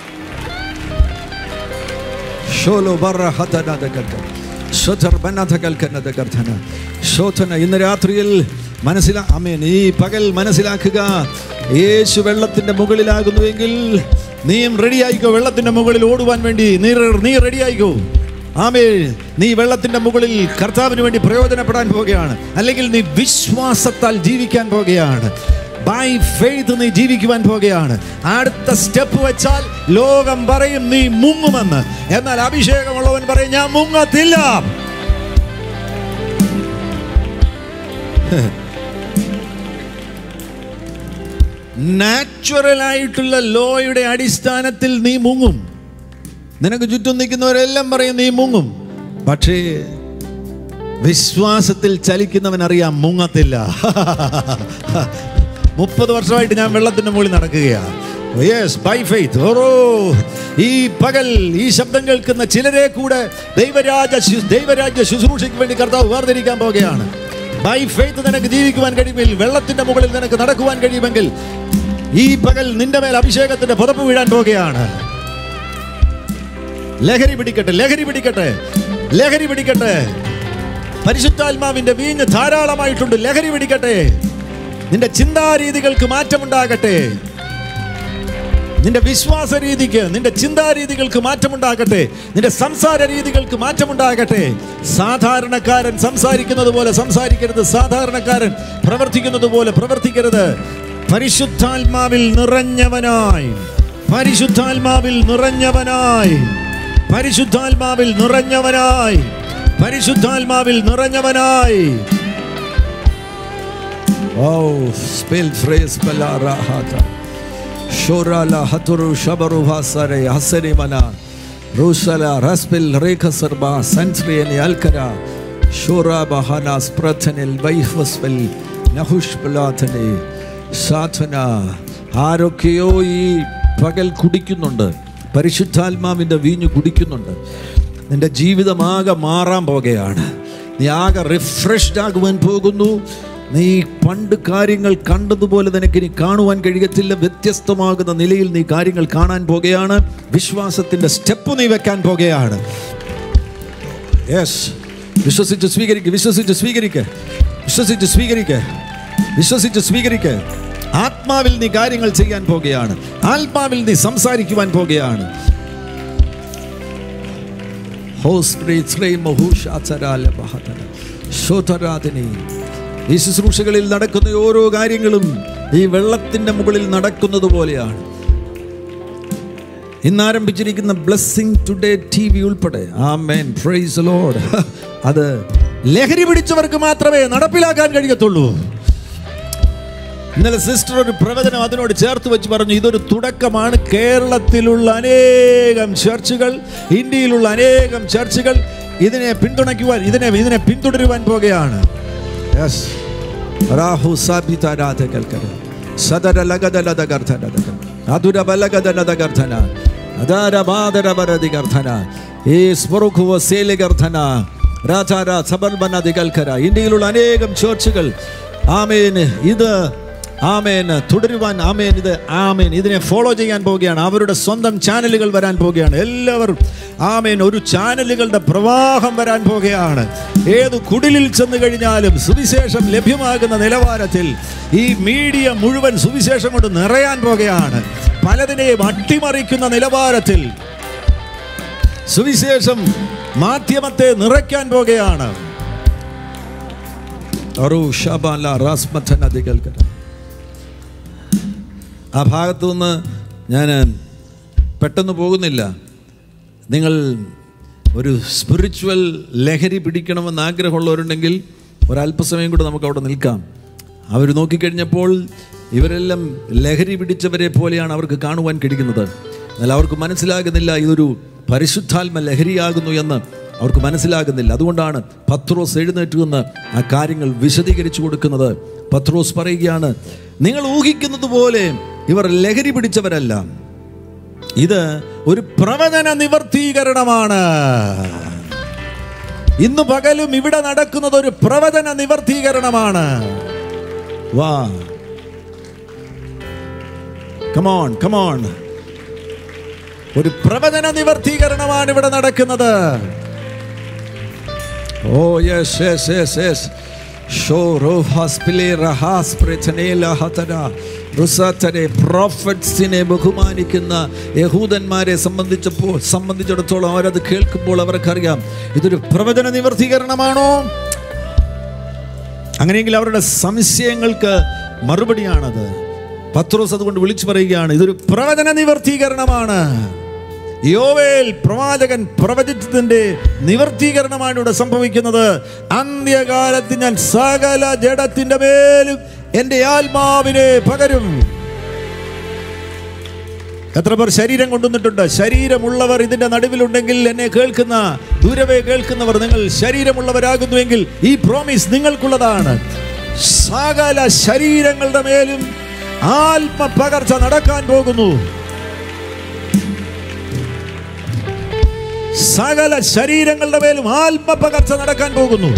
ഷോലോ ബറ ഹതനത കൽക്കന സ്വധർ ബനത കൽക്കനത കർത്തന ശോധന ഇന്ന് രാത്രിയിൽ മനസ്സിലാ അമേൻ ഈ പകൽ മനസ്സിലാക്കുക യേശു വെള്ളത്തിന്റെ മുകളിലാകുന്നുവെങ്കിൽ നീയും റെഡിയായിക്കോ വെള്ളത്തിന്റെ മുകളിൽ ഓടുവാൻ വേണ്ടി നീ നീ റെഡിയായിക്കോ ആമേ നീ വെള്ളത്തിന്റെ മുകളിൽ കർത്താവിന് വേണ്ടി പ്രയോജനപ്പെടാൻ പോകുകയാണ് അല്ലെങ്കിൽ നീ വിശ്വാസത്താൽ ജീവിക്കാൻ പോകുകയാണ് ബൈ ഫെയ്ത്ത് നീ ജീവിക്കുവാൻ പോകുകയാണ് അടുത്ത സ്റ്റെപ്പ് വെച്ചാൽ ലോകം പറയും നീ മുങ്ങുമെന്ന് എന്നാൽ അഭിഷേകമുള്ളവൻ പറയും ഞാൻ മുങ്ങത്തില്ല നാച്ചുറൽ ആയിട്ടുള്ള ലോയുടെ അടിസ്ഥാനത്തിൽ നീ മുങ്ങും നിനക്ക് ചുറ്റും നിൽക്കുന്നവരെല്ലാം പറയും നീ മുങ്ങും പക്ഷേ വിശ്വാസത്തിൽ ചലിക്കുന്നവൻ അറിയാം മുങ്ങത്തില്ല മുപ്പത് വർഷമായിട്ട് ഞാൻ വെള്ളത്തിന്റെ മുകളിൽ നടക്കുകയാണ് യെസ് ബൈ ഫെയ്ത്ത് ഓരോ ഈ പകൽ ഈ ശബ്ദം കേൾക്കുന്ന ചിലരെ കൂടെ ദൈവരാജ ശു- ദൈവരാജ്യ ശുശ്രൂഷയ്ക്ക് വേണ്ടി കർത്താവ് വേർതിരിക്കാൻ പോകുകയാണ് ബൈ ഫെയ്ത്ത് നിനക്ക് ജീവിക്കുവാൻ കഴിയുമെങ്കിൽ വെള്ളത്തിന്റെ മുകളിൽ നിനക്ക് നടക്കുവാൻ കഴിയുമെങ്കിൽ ഈ പകൽ നിന്റെ മേൽ അഭിഷേകത്തിന്റെ പുതപ്പ് വീഴാൻ പോകുകയാണ് ലഹരി പിടിക്കട്ടെ ലഹരി പിടിക്കട്ടെ ലഹരി പിടിക്കട്ടെ പരിശുദ്ധാത്മാവിന്റെ വീഞ്ഞ് ധാരാളമായിട്ടുണ്ട് ലഹരി പിടിക്കട്ടെ നിന്റെ ചിന്താരീതികൾക്ക് മാറ്റമുണ്ടാകട്ടെ നിന്റെ വിശ്വാസ രീതിക്ക് നിന്റെ ചിന്താരീതികൾക്ക് മാറ്റമുണ്ടാകട്ടെ നിന്റെ സംസാര രീതികൾക്ക് മാറ്റമുണ്ടാകട്ടെ സാധാരണക്കാരൻ സംസാരിക്കുന്നത് പോലെ സംസാരിക്കരുത് സാധാരണക്കാരൻ പ്രവർത്തിക്കുന്നത് പോലെ പ്രവർത്തിക്കരുത് പരിശുദ്ധാത്മാവിൽ നിറഞ്ഞവനായി പരിശുദ്ധാത്മാവിൽ നിറഞ്ഞവനായി പരിശുദ്ധാത്മാവിൽ നിറഞ്ഞവനായി പരിശുദ്ധാത്മാവിൽ നിറഞ്ഞവനായി ഓ സ്പെൽ ഫ്രേസ് പലാറാഹാത ഷോറാല ഹതുരു ഷബറു ഭാസരെ ഹസരി മന റൂസല റസ്പിൽ റേഖ സർബ സൻസ്രിയനി അൽക്കര ഷോറാ ബഹാന സ്പ്രഥനിൽ വൈഹ്വസ്വൽ നഹുഷ് പലാഥനെ സാധന ആരൊക്കെയോ ഈ പകൽ കുടിക്കുന്നുണ്ട് പരിശുദ്ധാത്മാവിൻ്റെ വീഞ്ഞ് കുടിക്കുന്നുണ്ട് നിന്റെ ജീവിതമാകെ മാറാൻ പോകുകയാണ് നീ ആകെ റിഫ്രഷ്ഡ് ആകുവാൻ പോകുന്നു നീ പണ്ട് കാര്യങ്ങൾ കണ്ടതുപോലെ നിനക്ക് ഇനി കാണുവാൻ കഴിയത്തില്ല വ്യത്യസ്തമാകുന്ന നിലയിൽ നീ കാര്യങ്ങൾ കാണാൻ പോകുകയാണ് വിശ്വാസത്തിൻ്റെ സ്റ്റെപ്പ് നീ വെക്കാൻ പോകുകയാണ് യെസ് വിശ്വസിച്ച് സ്വീകരിക്കുക വിശ്വസിച്ച് സ്വീകരിക്കുക വിശ്വസിച്ച് സ്വീകരിക്കുക വിശ്വസിച്ച് സ്വീകരിക്കുക ആത്മാവിൽ നീ കാര്യങ്ങൾ ചെയ്യാൻ പോകുകയാണ് ആത്മാവിൽ നീ സംസാരിക്കുവാൻ പോകുകയാണ് ശോധരാധിനി ഈ ശുശ്രൂഷകളിൽ നടക്കുന്ന ഓരോ കാര്യങ്ങളും ഈ വെള്ളത്തിന്റെ മുകളിൽ നടക്കുന്നത് പോലെയാണ് ഇന്ന് ആരംഭിച്ചിരിക്കുന്ന ബ്ലെസ്സിങ് ടുഡേ ടി വി ഉൾപ്പെടെ ആമേൻ പ്രൈസ് ലോഡ് അത് ലഹരി പിടിച്ചവർക്ക് മാത്രമേ നടപ്പിലാക്കാൻ കഴിയത്തുള്ളൂ ഇന്നലെ സിസ്റ്റർ ഒരു പ്രവചനം അതിനോട് ചേർത്ത് വെച്ച് പറഞ്ഞു ഇതൊരു തുടക്കമാണ് കേരളത്തിലുള്ള അനേകം ചർച്ചുകൾ ഇന്ത്യയിലുള്ള അനേകം ചർച്ചുകൾ ഇതിനെ പിന്തുണയ്ക്കുവാൻ ഇതിനെ ഇതിനെ പിന്തുടരുവാൻ പോകുകയാണ് യെസ് രാഹു സാബിതാരാധകൽക്കര സദര ലഗദലത ഗർധനദക അധുര ബലഗദനദ ഗർധന അദാര ബാദര ബരതി ഗർധന ഈ സ്മറുഖുവ സേല ഗർധന രാജാര സബർബന ദിഗൽക്കര ഇന്ത്യയിലുള്ള അനേകം ചർച്ചുകൾ ആമേൻ ഇത് ആമേൻ തുടരുവാൻ ആമേൻ ഇത് ആമേൻ ഇതിനെ ഫോളോ ചെയ്യാൻ പോവുകയാണ് അവരുടെ സ്വന്തം ചാനലുകൾ വരാൻ പോവുകയാണ് എല്ലാവരും ആമേൻ ഒരു ചാനലുകളുടെ പ്രവാഹം വരാൻ പോവുകയാണ് ഏത് കുടിലിൽ ചെന്ന് കഴിഞ്ഞാലും സുവിശേഷം ലഭ്യമാകുന്ന നിലവാരത്തിൽ ഈ മീഡിയ മുഴുവൻ സുവിശേഷം കൊണ്ട് നിറയാൻ പോവുകയാണ് പലതിനെയും അട്ടിമറിക്കുന്ന നിലവാരത്തിൽ സുവിശേഷം മാധ്യമത്തെ നിറയ്ക്കാൻ പോകുകയാണ് അറു ഷബാല റാസ്മഥൻ അതികൽക്കര ആ ഭാഗത്തു നിന്ന് ഞാൻ പെട്ടെന്ന് പോകുന്നില്ല നിങ്ങൾ ഒരു സ്പിരിച്വൽ ലഹരി പിടിക്കണമെന്ന് ആഗ്രഹമുള്ളവരുണ്ടെങ്കിൽ ഒരല്പസമയം കൂടെ നമുക്ക് അവിടെ നിൽക്കാം അവർ നോക്കിക്കഴിഞ്ഞപ്പോൾ ഇവരെല്ലാം ലഹരി പിടിച്ചവരെ പോലെയാണ് അവർക്ക് കാണുവാൻ കഴിയുന്നത് എന്നാൽ അവർക്ക് മനസ്സിലാകുന്നില്ല ഇതൊരു പരിശുദ്ധാത്മ ലഹരിയാകുന്നു എന്ന് അവർക്ക് മനസ്സിലാകുന്നില്ല അതുകൊണ്ടാണ് പത്രോസ് എഴുന്നേറ്റ് നിന്ന് ആ കാര്യങ്ങൾ വിശദീകരിച്ചു കൊടുക്കുന്നത് പത്രോസ് പറയുകയാണ് നിങ്ങൾ ഊഹിക്കുന്നത് പോലെ ഇവർ ലഹരി പിടിച്ചവരല്ല ഇത് ഒരു പ്രവചന നിവർത്തീകരണമാണ് ഇന്ന് പകലും ഇവിടെ നടക്കുന്നത് ഒരു പ്രവചന നിവർത്തീകരണമാണ് വാ കമോൺ കമോൺ ഒരു പ്രവചന നിവർത്തീകരണമാണ് ഇവിടെ നടക്കുന്നത് oh yes yes yes yes പ്രോഫറ്റ്സിനെ ബഹുമാനിക്കുന്ന യഹൂദന്മാരെ സംബന്ധിച്ചപ്പോൾ സംബന്ധിച്ചിടത്തോളം അവരത് കേൾക്കുമ്പോൾ അവർക്കറിയാം ഇതൊരു പ്രവചന നിവർത്തീകരണമാണോ അങ്ങനെയെങ്കിൽ അവരുടെ സംശയങ്ങൾക്ക് മറുപടിയാണത് പത്രോസ് അതുകൊണ്ട് വിളിച്ചു പറയുകയാണ് ഇതൊരു പ്രവചന നിവർത്തീകരണമാണ് യോവേൽ പ്രവാചകൻ പ്രവചിച്ചതിന്റെ നിവർത്തീകരണമാണ് ഇവിടെ സംഭവിക്കുന്നത് അന്ത്യകാലത്ത് ഞാൻ സകല ജഡത്തിന്റെ മേലും എൻ്റെ ആത്മാവിനെ പകരും എത്ര പേർ ശരീരം കൊണ്ടുവന്നിട്ടുണ്ട് ശരീരമുള്ളവർ ഇതിന്റെ നടുവിലുണ്ടെങ്കിൽ എന്നെ കേൾക്കുന്ന ദൂരവേ കേൾക്കുന്നവർ നിങ്ങൾ ശരീരമുള്ളവരാകുന്നുവെങ്കിൽ ഈ പ്രോമിസ് നിങ്ങൾക്കുള്ളതാണ് സകല ശരീരങ്ങളുടെ മേലും ആത്മ പകർച്ച നടക്കാൻ പോകുന്നു സകല ശരീരങ്ങളുടെ മേലും ആത്മ പകർച്ച നടക്കാൻ പോകുന്നു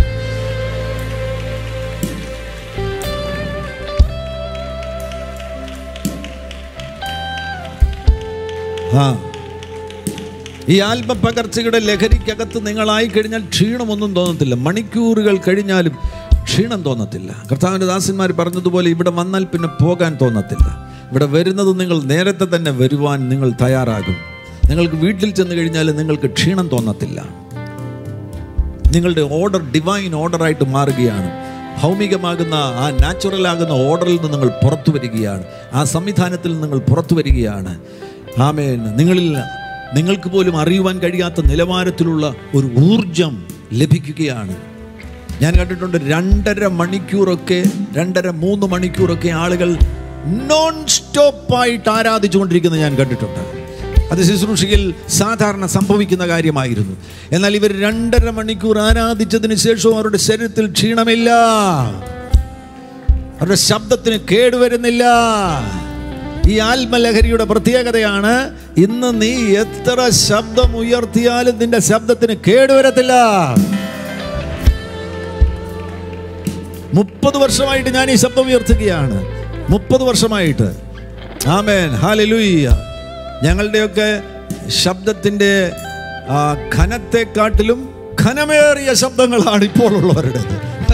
ആ ഈ ആത്മപകർച്ചയുടെ ലഹരിക്കകത്ത് നിങ്ങളായി കഴിഞ്ഞാൽ ക്ഷീണമൊന്നും തോന്നത്തില്ല മണിക്കൂറുകൾ കഴിഞ്ഞാലും ക്ഷീണം തോന്നത്തില്ല കർത്താവിൻ്റെ ദാസന്മാർ പറഞ്ഞതുപോലെ ഇവിടെ വന്നാൽ പിന്നെ പോകാൻ തോന്നത്തില്ല ഇവിടെ വരുന്നത് നിങ്ങൾ നേരത്തെ തന്നെ വരുവാൻ നിങ്ങൾ തയ്യാറാകും നിങ്ങൾക്ക് വീട്ടിൽ ചെന്ന് കഴിഞ്ഞാൽ നിങ്ങൾക്ക് ക്ഷീണം തോന്നത്തില്ല നിങ്ങളുടെ ഓർഡർ ഡിവൈൻ ഓർഡറായിട്ട് മാറുകയാണ് ഭൗമികമാകുന്ന ആ നാച്ചുറൽ ആകുന്ന ഓർഡറിൽ നിന്ന് നിങ്ങൾ പുറത്തു വരികയാണ് ആ സംവിധാനത്തിൽ നിങ്ങൾ പുറത്തു വരികയാണ് ആമേൻ നിങ്ങളിൽ നിങ്ങൾക്ക് പോലും അറിയുവാൻ കഴിയാത്ത നിലവാരത്തിലുള്ള ഒരു ഊർജം ലഭിക്കുകയാണ് ഞാൻ കണ്ടിട്ടുണ്ട് രണ്ടര മണിക്കൂറൊക്കെ രണ്ടര മൂന്ന് മണിക്കൂറൊക്കെ ആളുകൾ നോൺ സ്റ്റോപ്പായിട്ട് ആരാധിച്ചുകൊണ്ടിരിക്കുന്നത് ഞാൻ കണ്ടിട്ടുണ്ട് അത് ശുശ്രൂഷയിൽ സാധാരണ സംഭവിക്കുന്ന കാര്യമായിരുന്നു എന്നാൽ ഇവർ രണ്ടര മണിക്കൂർ ആരാധിച്ചതിന് ശേഷവും അവരുടെ ശരീരത്തിൽ ക്ഷീണമില്ല അവരുടെ ശബ്ദത്തിന് കേടുവരുന്നില്ല ഈ ആത്മലഹരിയുടെ പ്രത്യേകതയാണ് ഇന്ന് നീ എത്ര ശബ്ദം ഉയർത്തിയാലും നിന്റെ ശബ്ദത്തിന് കേടുവരത്തില്ല മുപ്പത് വർഷമായിട്ട് ഞാൻ ഈ ശബ്ദം ഉയർത്തുകയാണ് മുപ്പത് വർഷമായിട്ട് ആമേൻ ഹാലലൂയ്യ ഞങ്ങളുടെയൊക്കെ ശബ്ദത്തിൻ്റെ ആ, ഘനത്തെക്കാട്ടിലും ഘനമേറിയ ശബ്ദങ്ങളാണ് ഇപ്പോൾ ഉള്ളവരുടേത്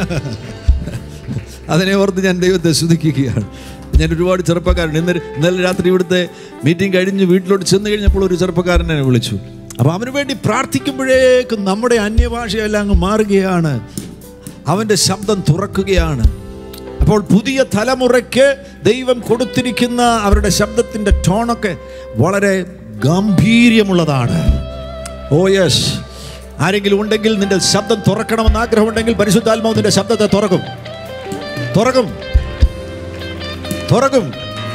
അതിനെ ഓർത്ത് ഞാൻ ദൈവത്തെ സ്തുതിക്കുകയാണ് ഞാൻ ഒരുപാട് ചെറുപ്പക്കാരുണ്ട് ഇന്നലെ ഇന്നലെ രാത്രി ഇവിടുത്തെ മീറ്റിംഗ് കഴിഞ്ഞ് വീട്ടിലോട്ട് ചെന്ന് കഴിഞ്ഞപ്പോൾ ഒരു ചെറുപ്പക്കാരൻ എന്നെ വിളിച്ചു അപ്പോൾ അവന് വേണ്ടി പ്രാർത്ഥിക്കുമ്പോഴേക്കും നമ്മുടെ അന്യഭാഷയെല്ലാം അങ്ങ് മാറുകയാണ് അവൻ്റെ ശബ്ദം തുറക്കുകയാണ് അപ്പോൾ പുതിയ തലമുറയ്ക്ക് ദൈവം കൊടുത്തിരിക്കുന്ന അവരുടെ ശബ്ദത്തിൻ്റെ ടോണൊക്കെ വളരെ ഗാംഭീര്യമുള്ളതാണ് ഓ യെസ് ആരെങ്കിലും ഉണ്ടെങ്കിൽ നിന്റെ ശബ്ദം തുറക്കണമെന്ന് ആഗ്രഹമുണ്ടെങ്കിൽ പരിശുദ്ധാത്മാവ് നിന്റെ ശബ്ദത്തെ തുറക്കും തുറക്കും തുറക്കും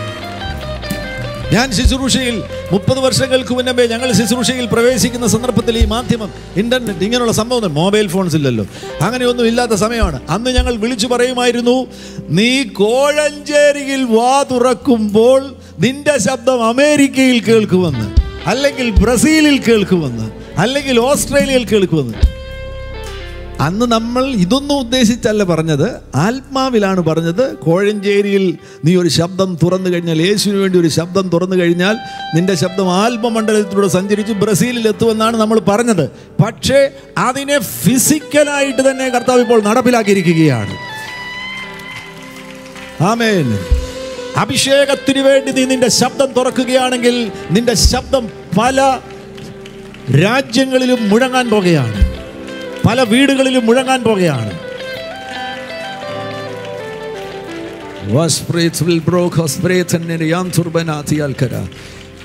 ഞാൻ ശുശ്രൂഷയിൽ മുപ്പത് വർഷങ്ങൾക്ക് മുന്നേ ഞങ്ങൾ ശുശ്രൂഷയിൽ പ്രവേശിക്കുന്ന സന്ദർഭത്തിൽ ഈ മാധ്യമം ഇന്റർനെറ്റ് ഇങ്ങനെയുള്ള സംഭവം മൊബൈൽ ഫോൺസ് ഇല്ലല്ലോ അങ്ങനെയൊന്നും ഇല്ലാത്ത സമയമാണ് അന്ന് ഞങ്ങൾ വിളിച്ചു പറയുമായിരുന്നു നീ കോഴഞ്ചേരിയിൽ വാ തുറക്കുമ്പോൾ നിന്റെ ശബ്ദം അമേരിക്കയിൽ കേൾക്കുമെന്ന് അല്ലെങ്കിൽ ബ്രസീലിൽ കേൾക്കുമെന്ന് അല്ലെങ്കിൽ ഓസ്ട്രേലിയയിൽ കേൾക്കുമെന്ന് അന്ന് നമ്മൾ ഇതൊന്നും ഉദ്ദേശിച്ചല്ല പറഞ്ഞത് ആത്മാവിലാണ് പറഞ്ഞത് കോഴഞ്ചേരിയിൽ നീ ഒരു ശബ്ദം തുറന്നു കഴിഞ്ഞാൽ യേശുവിന് വേണ്ടി ഒരു ശബ്ദം തുറന്നു കഴിഞ്ഞാൽ നിന്റെ ശബ്ദം ആത്മമണ്ഡലത്തിലൂടെ സഞ്ചരിച്ച് ബ്രസീലിൽ എത്തുമെന്നാണ് നമ്മൾ പറഞ്ഞത് പക്ഷേ അതിനെ ഫിസിക്കലായിട്ട് തന്നെ കർത്താവ് ഇപ്പോൾ നടപ്പിലാക്കിയിരിക്കുകയാണ് ആമേൻ അഭിഷേകത്തിന് വേണ്ടി നീ നിന്റെ ശബ്ദം തുറക്കുകയാണെങ്കിൽ നിന്റെ ശബ്ദം പല രാജ്യങ്ങളിലും മുഴങ്ങാൻ പോകുകയാണ് പല വീടുകളിലും മുഴങ്ങാൻ പോകുകയാണ്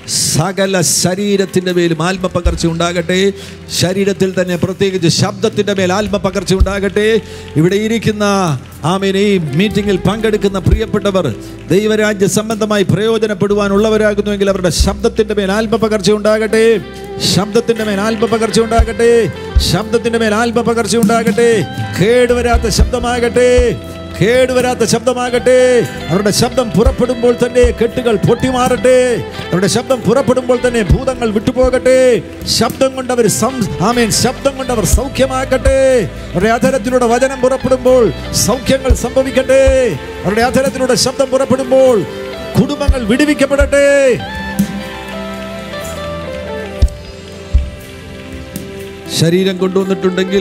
സകല ശരീരത്തിൻ്റെ മേലും ആത്മപകർച്ച ഉണ്ടാകട്ടെ ശരീരത്തിൽ തന്നെ പ്രത്യേകിച്ച് ശബ്ദത്തിൻ്റെ മേൽ ആത്മപകർച്ച ഉണ്ടാകട്ടെ ഇവിടെ ഇരിക്കുന്ന ആമീൻ ഈ മീറ്റിങ്ങിൽ പങ്കെടുക്കുന്ന പ്രിയപ്പെട്ടവർ ദൈവരാജ്യ സംബന്ധമായി പ്രയോജനപ്പെടുവാനുള്ളവരാകുന്നുവെങ്കിൽ അവരുടെ ശബ്ദത്തിൻ്റെ മേൽ ആത്മപകർച്ച ഉണ്ടാകട്ടെ ശബ്ദത്തിൻ്റെ മേൽ ആത്മപകർച്ച ഉണ്ടാകട്ടെ ശബ്ദത്തിൻ്റെ മേൽ ആത്മപകർച്ച ഉണ്ടാകട്ടെ കേടുവരാത്ത ശബ്ദമാകട്ടെ കേടുവരാത്ത ശബ്ദമാകട്ടെ അവരുടെ ശബ്ദം പുറപ്പെടുമ്പോൾ തന്നെ കെട്ടുകൾ പൊട്ടിമാറട്ടെ അവരുടെ ശബ്ദം പുറപ്പെടുമ്പോൾ തന്നെ ഭൂതങ്ങൾ വിട്ടുപോകട്ടെ ശബ്ദം കൊണ്ട് അവർ ആമേൻ ശബ്ദം കൊണ്ട് അവർ സൗഖ്യമാക്കട്ടെ അവരുടെ അധരത്തിലൂടെ വചനം പുറപ്പെടുമ്പോൾ സൗഖ്യങ്ങൾ സംഭവിക്കട്ടെ അവരുടെ അധരത്തിലൂടെ ശബ്ദം പുറപ്പെടുമ്പോൾ കുടുംബങ്ങൾ വിടുവിക്കപ്പെടട്ടെ ശരീരം കൊണ്ടുവന്നിട്ടുണ്ടെങ്കിൽ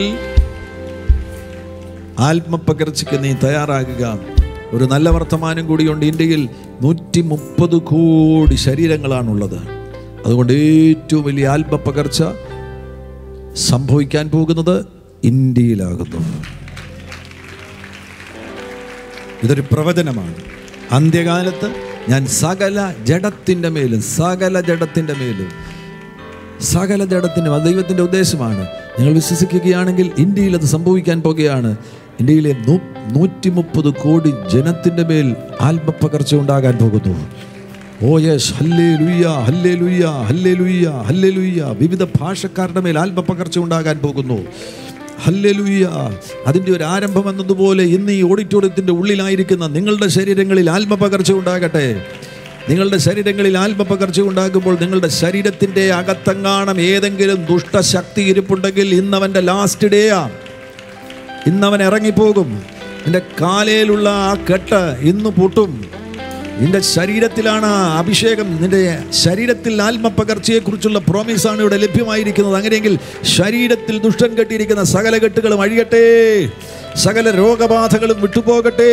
ആത്മപകർച്ചയ്ക്ക് നീ തയ്യാറാകുക ഒരു നല്ല വർത്തമാനം കൂടിയുണ്ട് ഇന്ത്യയിൽ നൂറ്റി മുപ്പത് കോടി ശരീരങ്ങളാണുള്ളത് അതുകൊണ്ട് ഏറ്റവും വലിയ ആത്മപകർച്ച സംഭവിക്കാൻ പോകുന്നത് ഇന്ത്യയിലാകുന്നു ഇതൊരു പ്രവചനമാണ് അന്ത്യകാലത്ത് ഞാൻ സകല ജഡത്തിൻ്റെ മേലും സകല ജഡത്തിൻ്റെ മേലും സകല ജഡത്തിനും അത് ദൈവത്തിൻ്റെ ഉദ്ദേശമാണ് നിങ്ങൾ വിശ്വസിക്കുകയാണെങ്കിൽ ഇന്ത്യയിൽ അത് സംഭവിക്കാൻ പോകുകയാണ് ഇന്ത്യയിലെ നൂ നൂറ്റി മുപ്പത് കോടി ജനത്തിൻ്റെ മേൽ ആത്മപകർച്ച ഉണ്ടാകാൻ പോകുന്നു ഓ യേശ് ഹല്ലേ ലുയ്യ ഹല്ലേ ലുയ്യ ഹല്ലേ ലുയ്യ ഹല്ലേ ലുയ്യ വിവിധ ഭാഷക്കാരുടെ മേൽ ആത്മപകർച്ച ഉണ്ടാകാൻ പോകുന്നു ഹല്ലേലൂയ അതിൻ്റെ ഒരു ആരംഭം എന്നതുപോലെ ഇന്ന് ഈ ഓഡിറ്റോറിയത്തിൻ്റെ ഉള്ളിലായിരിക്കുന്ന നിങ്ങളുടെ ശരീരങ്ങളിൽ ആത്മപകർച്ച ഉണ്ടാകട്ടെ നിങ്ങളുടെ ശരീരങ്ങളിൽ ആത്മപകർച്ച ഉണ്ടാകുമ്പോൾ നിങ്ങളുടെ ശരീരത്തിൻ്റെ അകത്തെങ്ങാണം ഏതെങ്കിലും ദുഷ്ടശക്തി ഇരിപ്പുണ്ടെങ്കിൽ ഇന്നവൻ്റെ ലാസ്റ്റ് ഡേയാ ഇന്നവൻ ഇറങ്ങിപ്പോകും നിന്റെ കാലയിലുള്ള ആ കെട്ട് ഇന്ന് പൊട്ടും നിന്റെ ശരീരത്തിലാണ് ആ അഭിഷേകം നിന്റെ ശരീരത്തിൽ ആത്മപകർച്ചയെക്കുറിച്ചുള്ള പ്രോമിസാണ് ഇവിടെ ലഭ്യമായിരിക്കുന്നത് അങ്ങനെയെങ്കിൽ ശരീരത്തിൽ ദുഷ്ടൻ കെട്ടിയിരിക്കുന്ന സകല കെട്ടുകളും അഴിയട്ടെ സകല രോഗബാധകളും വിട്ടുപോകട്ടെ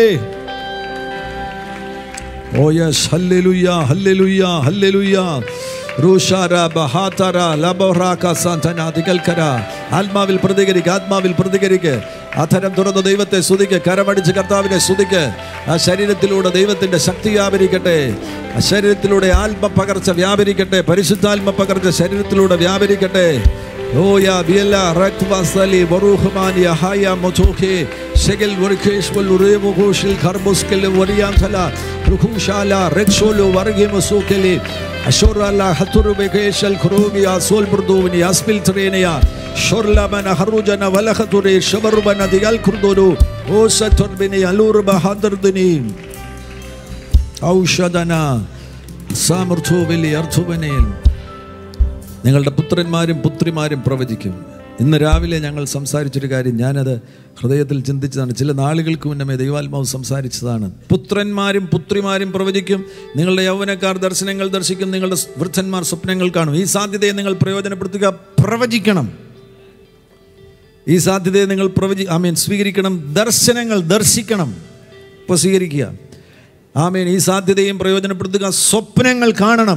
ഓ യെസ് ഹല്ലേലൂയ ഹല്ലേലൂയ ഹല്ലേലൂയ റൂഷാര ബഹാതര ലബോറാക സാന്തന ദിഗൽക്കര ആത്മാവിൽ പ്രതികരിക്ക ആത്മാവിൽ പ്രതികരിക്ക് അധരം തുറന്ന ദൈവത്തെ സ്തുതിക്ക് കരമടിച്ച് കർത്താവിനെ സ്തുതിക്ക് ആ ശരീരത്തിലൂടെ ദൈവത്തിന്റെ ശക്തി വ്യാപരിക്കട്ടെ ആ ശരീരത്തിലൂടെ ആത്മ പകർച്ച വ്യാപരിക്കട്ടെ പരിശുദ്ധാത്മ പകർച്ച ശരീരത്തിലൂടെ വ്യാപരിക്കട്ടെ ഓയ വിയല റക്വാസലി ബറൂഹ്മാനി ഹയ മൊചോഖെ ശെഗൽ വർഖേഷ്വൽ ഉറേമുഘോഷിൽ ഖർബുസ്കൽ വരിയാന്തല റുഖുശാല റെക്ഷോലോ വർഗെ മസോക്കലെ അഷോറാല ഹത്തുറുബെഖേഷൽ ഖുറോഗിയ സോൽ ബർദോവിനി അസ്മിൽ ത്രേനയ ഷൊർലമന ഹറുജന വലഹതുരെ ഷബർബന ദിഗൽ ഖുർദോരു ഓസതുർബിനി അലൂർബ ഹദർദിനി ഔഷധന സാമർത്ഥോവിലി അർത്ഥുവനേൽ നിങ്ങളുടെ പുത്രന്മാരും പുത്രിമാരും പ്രവചിക്കും ഇന്ന് രാവിലെ ഞങ്ങൾ സംസാരിച്ചൊരു കാര്യം ഞാനത് ഹൃദയത്തിൽ ചിന്തിച്ചതാണ് ചില നാളുകൾക്ക് മുന്നമേ ദൈവാത്മാവ് സംസാരിച്ചതാണ് പുത്രന്മാരും പുത്രിമാരും പ്രവചിക്കും നിങ്ങളുടെ യൗവനക്കാർ ദർശനങ്ങൾ ദർശിക്കും നിങ്ങളുടെ വൃദ്ധന്മാർ സ്വപ്നങ്ങൾ കാണും ഈ സാധ്യതയെ നിങ്ങൾ പ്രയോജനപ്പെടുത്തുക പ്രവചിക്കണം ഈ സാധ്യതയെ നിങ്ങൾ പ്രവചി ആമീൻ സ്വീകരിക്കണം ദർശനങ്ങൾ ദർശിക്കണം ഇപ്പോൾ സ്വീകരിക്കുക ആമീൻ ഈ സാധ്യതയും പ്രയോജനപ്പെടുത്തുക സ്വപ്നങ്ങൾ കാണണം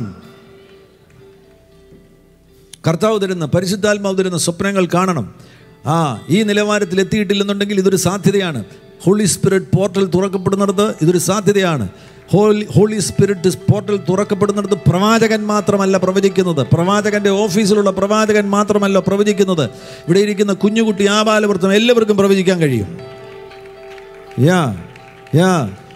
കർത്താവ് തരുന്ന പരിശുദ്ധാത്മാവ് തരുന്ന സ്വപ്നങ്ങൾ കാണണം ആ ഈ നിലവാരത്തിൽ എത്തിയിട്ടില്ലെന്നുണ്ടെങ്കിൽ ഇതൊരു സാധ്യതയാണ് ഹോളി സ്പിരിറ്റ് പോർട്ടൽ തുറക്കപ്പെടുന്നിടത്ത് ഇതൊരു സാധ്യതയാണ് ഹോളി ഹോളി സ്പിരിറ്റ് പോർട്ടൽ തുറക്കപ്പെടുന്നിടത്ത് പ്രവാചകൻ മാത്രമല്ല പ്രവചിക്കുന്നത് പ്രവാചകന്റെ ഓഫീസിലുള്ള പ്രവാചകൻ മാത്രമല്ല പ്രവചിക്കുന്നത് ഇവിടെ ഇരിക്കുന്ന കുഞ്ഞുകുട്ടി ആബാലവൃത്തം എല്ലാവർക്കും പ്രവചിക്കാൻ കഴിയും യാ യാ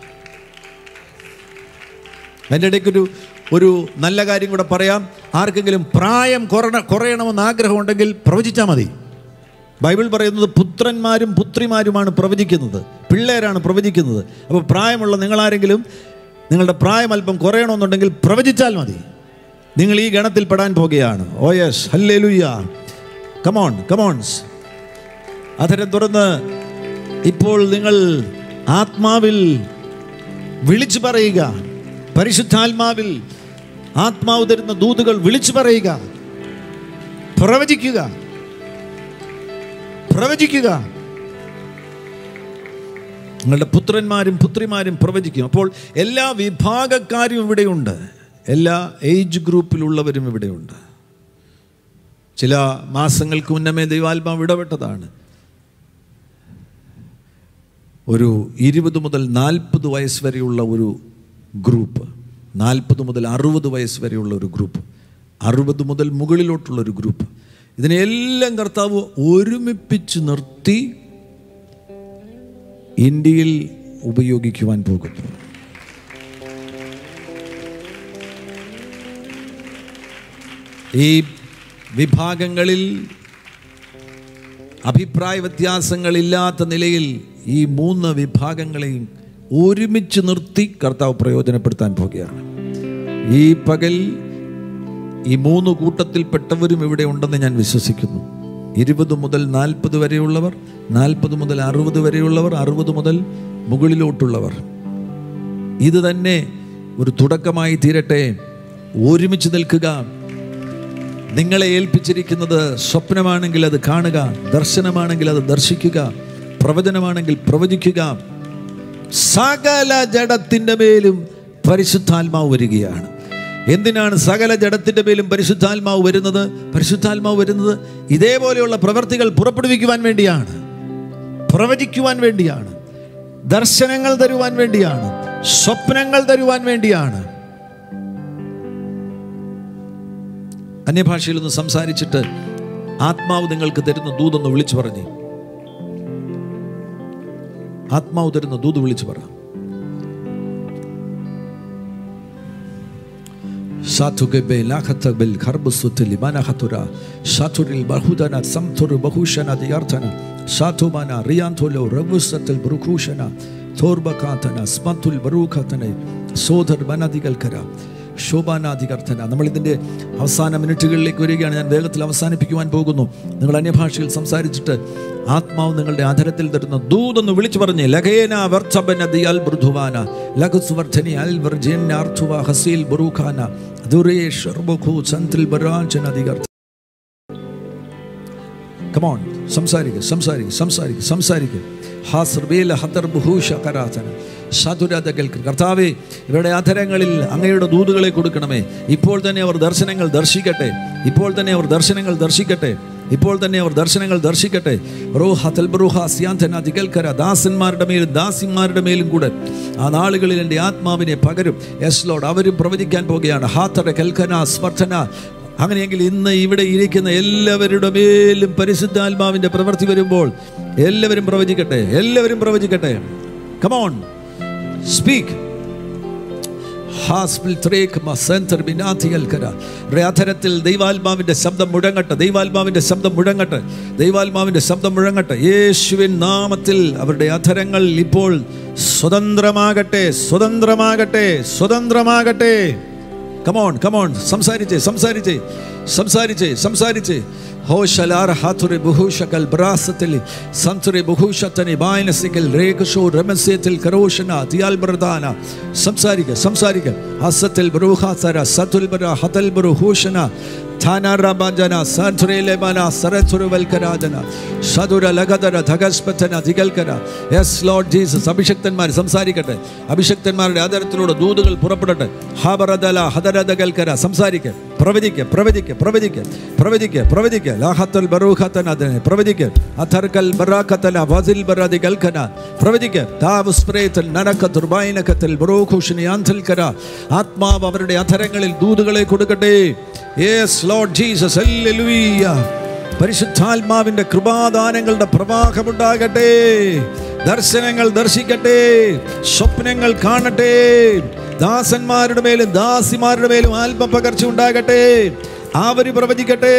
എൻ്റെ ഇടയ്ക്കൊരു ഒരു നല്ല കാര്യം കൂടെ പറയാം ആർക്കെങ്കിലും പ്രായം കുറണ കുറയണമെന്ന് ആഗ്രഹമുണ്ടെങ്കിൽ പ്രവചിച്ചാൽ മതി ബൈബിൾ പറയുന്നത് പുത്രന്മാരും പുത്രിമാരുമാണ് പ്രവചിക്കുന്നത് പിള്ളേരാണ് പ്രവചിക്കുന്നത് അപ്പോൾ പ്രായമുള്ള നിങ്ങളാരെങ്കിലും നിങ്ങളുടെ പ്രായം അല്പം കുറയണമെന്നുണ്ടെങ്കിൽ പ്രവചിച്ചാൽ മതി നിങ്ങൾ ഈ ഗണത്തിൽ പെടാൻ പോകുകയാണ് ഓ യെസ് ഹല്ലേ ലുയ്യ കമോൺ കമോൺസ് അധരം തുറന്ന് ഇപ്പോൾ നിങ്ങൾ ആത്മാവിൽ വിളിച്ചു പറയുക പരിശുദ്ധാത്മാവിൽ ആത്മാവ് തരുന്ന ദൂതുകൾ വിളിച്ചു പറയുക പ്രവചിക്കുക പ്രവചിക്കുക നിങ്ങളുടെ പുത്രന്മാരും പുത്രിമാരും പ്രവചിക്കും അപ്പോൾ എല്ലാ വിഭാഗക്കാരും ഇവിടെയുണ്ട് എല്ലാ ഏജ് ഗ്രൂപ്പിലുള്ളവരും ഇവിടെയുണ്ട് ചില മാസങ്ങൾക്ക് മുന്നമേ ദൈവാത്മാവ് ഇടപെട്ടതാണ് ഒരു ഇരുപത് മുതൽ നാൽപ്പത് വയസ്സ് വരെയുള്ള ഒരു ഗ്രൂപ്പ് നാൽപ്പത് മുതൽ അറുപത് വയസ്സ് വരെയുള്ള ഒരു ഗ്രൂപ്പ് അറുപത് മുതൽ മുകളിലോട്ടുള്ള ഒരു ഗ്രൂപ്പ് ഇതിനെല്ലാം കർത്താവ് ഒരുമിപ്പിച്ച് നിർത്തി ഇന്ത്യയിൽ ഉപയോഗിക്കുവാൻ പോകുന്നു ഈ വിഭാഗങ്ങളിൽ അഭിപ്രായ വ്യത്യാസങ്ങളില്ലാത്ത നിലയിൽ ഈ മൂന്ന് വിഭാഗങ്ങളെയും ഒരുമിച്ച് നിർത്തി കർത്താവ് പ്രയോജനപ്പെടുത്താൻ പോകുകയാണ് ഈ പകൽ ഈ മൂന്ന് കൂട്ടത്തിൽപ്പെട്ടവരും ഇവിടെ ഉണ്ടെന്ന് ഞാൻ വിശ്വസിക്കുന്നു ഇരുപത് മുതൽ നാൽപ്പത് വരെയുള്ളവർ നാൽപ്പത് മുതൽ അറുപത് വരെയുള്ളവർ അറുപത് മുതൽ മുകളിലോട്ടുള്ളവർ ഇത് തന്നെ ഒരു തുടക്കമായി തീരട്ടെ ഒരുമിച്ച് നിൽക്കുക നിങ്ങളെ ഏൽപ്പിച്ചിരിക്കുന്നത് സ്വപ്നമാണെങ്കിൽ അത് കാണുക ദർശനമാണെങ്കിൽ അത് ദർശിക്കുക പ്രവചനമാണെങ്കിൽ പ്രവചിക്കുക സകല ജഡത്തിൻ്റെ മേലും പരിശുദ്ധാത്മാവ് വരികയാണ് എന്തിനാണ് സകല ജഡത്തിൻ്റെ മേലും പരിശുദ്ധാത്മാവ് വരുന്നത് പരിശുദ്ധാത്മാവ് വരുന്നത് ഇതേപോലെയുള്ള പ്രവർത്തികൾ പുറപ്പെടുവിക്കുവാൻ വേണ്ടിയാണ് പ്രവചിക്കുവാൻ വേണ്ടിയാണ് ദർശനങ്ങൾ തരുവാൻ വേണ്ടിയാണ് സ്വപ്നങ്ങൾ തരുവാൻ വേണ്ടിയാണ് അന്യഭാഷയിൽ ഒന്ന് സംസാരിച്ചിട്ട് ആത്മാവ് നിങ്ങൾക്ക് തരുന്ന ദൂതൊന്ന് വിളിച്ചു പറഞ്ഞു ആത്മാവ് തരുന്ന ദൂത് വിളിച്ചു പറ സാധുഗബെ ലാഖത്തബിൽ ഖർബുസുത്തിൽ മനഹതുര സാധുരിൽ ബഹുദന സംതുർ ബഹുശന ദിയാർത്ഥന സാധുമന റിയാന്തുലോ റവുസത്തിൽ ബൃഖൂഷന തോർബകാതന സ്മത്തുൽ ബറൂഖതന സോധർ വനദികൽക്കര ശോഭാനാധികർത്ഥന നമ്മൾ ഇതിൻ്റെ അവസാന മിനിറ്റുകളിലേക്ക് വരികയാണ് ഞാൻ വേഗത്തിൽ അവസാനിപ്പിക്കുവാൻ പോകുന്നു നിങ്ങൾ അന്യഭാഷയിൽ സംസാരിച്ചിട്ട് ആത്മാവ് നിങ്ങളുടെ അധരത്തിൽ തരുന്ന ദൂതൊന്ന് വിളിച്ചു പറഞ്ഞ് ലഖേന വർദ്ധബന ദിയൽ ബൃധുവാന ലഘുസുവർദ്ധനി അൽ വർജന്യാർത്ഥുവ ഹസീൽ ബറൂഖാന ദുരേഷ് ർബഖു സന്തിൽ ബറാഞ്ചന അധികർത്ഥ കമോൺ സംസാരിക്കുക സംസാരിക്കുക സംസാരിക്കുക സംസാരിക്കുക ഹാസ്രബേല ഹദർ ബഹൂഷ കരാതന സാധുരാത കേൾക്കുക കർത്താവേ ഇവരുടെ അധരങ്ങളിൽ അങ്ങയുടെ ദൂതുകളെ കൊടുക്കണമേ ഇപ്പോൾ തന്നെ അവർ ദർശനങ്ങൾ ദർശിക്കട്ടെ ഇപ്പോൾ തന്നെ അവർ ദർശനങ്ങൾ ദർശിക്കട്ടെ ഇപ്പോൾ തന്നെ അവർ ദർശനങ്ങൾ ദർശിക്കട്ടെ റോഹ തൽബ്രൂഹ സിയാന്തന ദികൽക്കര ദാസന്മാരുടെ മേലും ദാസിമാരുടെ മേലും കൂടെ ആ നാളുകളിൽ എൻ്റെ ആത്മാവിനെ പകരും എസ് ലോഡ് അവരും പ്രവചിക്കാൻ പോകുകയാണ് ഹാത്തട കൽക്കന സ്പർദ്ധന അങ്ങനെയെങ്കിൽ ഇന്ന് ഇവിടെ ഇരിക്കുന്ന എല്ലാവരുടെ മേലും പരിശുദ്ധാത്മാവിന്റെ പ്രവൃത്തി വരുമ്പോൾ എല്ലാവരും പ്രവചിക്കട്ടെ എല്ലാവരും പ്രവചിക്കട്ടെ കമോൺ സ്പീക്ക് അധരത്തിൽ ദൈവാത്മാവിന്റെ ശബ്ദം മുഴങ്ങട്ടെ ദൈവാത്മാവിന്റെ ശബ്ദം മുഴങ്ങട്ടെ ദൈവാത്മാവിന്റെ ശബ്ദം മുഴങ്ങട്ടെ യേശുവിൻ നാമത്തിൽ അവരുടെ അധരങ്ങൾ ഇപ്പോൾ സ്വതന്ത്രമാകട്ടെ സ്വതന്ത്രമാകട്ടെ സ്വതന്ത്രമാകട്ടെ കമോൺ കമോൺ സംസാരിച്ചേ സംസാരിച്ചേ സംസാരിച്ചേ സംസാരിച്ചേ ഹോശലാർ ഹാത്തുരെ ബഹുഷകൽ ബ്രാസത്തിൽ സന്തുരെ ബഹുഷത്തനി ബായനസിക്കൽ രേഖഷോ രമസ്യത്തിൽ കരോഷന തിയാൽ പ്രധാന സംസാരിക്കുക സംസാരിക്കുക ഹസത്തിൽ ബ്രൂഹാസര സതുൽ ബര ഹതൽ ബ്രൂഹൂഷന ധാനാറാബാജന സന്ധുരേലേബന സരഥുരുവൽക്കരാജന സതുര ലഗതര ധഗസ്പഥന ദിഗൽക്കര യെസ് ലോർഡ് ജീസസ് അഭിഷക്തന്മാർ സംസാരിക്കട്ടെ അഭിഷക്തന്മാരുടെ ആദരത്തിലൂടെ ദൂതുകൾ പുറപ്പെടട്ടെ ഹാബറദല ഹദരദകൽക്കര സംസാരിക്കുക പ്രവചിക്കുക പ്രവചിക്കുക പ്രവചിക്കുക പ്രവചിക്കുക പ്രവചിക്കുക ലാഹത്തൽ ബറൂഖത്തന അതിനെ പ്രവചിക്കുക അഥർക്കൽ ബറാഖത്തല വസിൽ ബറാദി ഗൽഖന പ്രവചിക്കുക താവ് സ്പ്രേത്തൽ നനക്ക ദുർബായനക്കത്തിൽ ബറൂഖുഷിനി ആന്തൽക്കര ആത്മാവ് അവരുടെ അധരങ്ങളിൽ ദൂതുകളെ കൊടുക്കട്ടെ യേസ് ലോർഡ് ജീസസ് ഹല്ലേലൂയ പരിശുദ്ധാത്മാവിന്റെ കൃപാദാനങ്ങളുടെ പ്രവാഹമുണ്ടാകട്ടെ ദർശനങ്ങൾ ദർശിക്കട്ടെ സ്വപ്നങ്ങൾ കാണട്ടെ ദാസന്മാരുടെ മേലും ദാസിമാരുടെ മേലും ആത്മപകർച്ച ഉണ്ടാകട്ടെ അവര് പ്രവചിക്കട്ടെ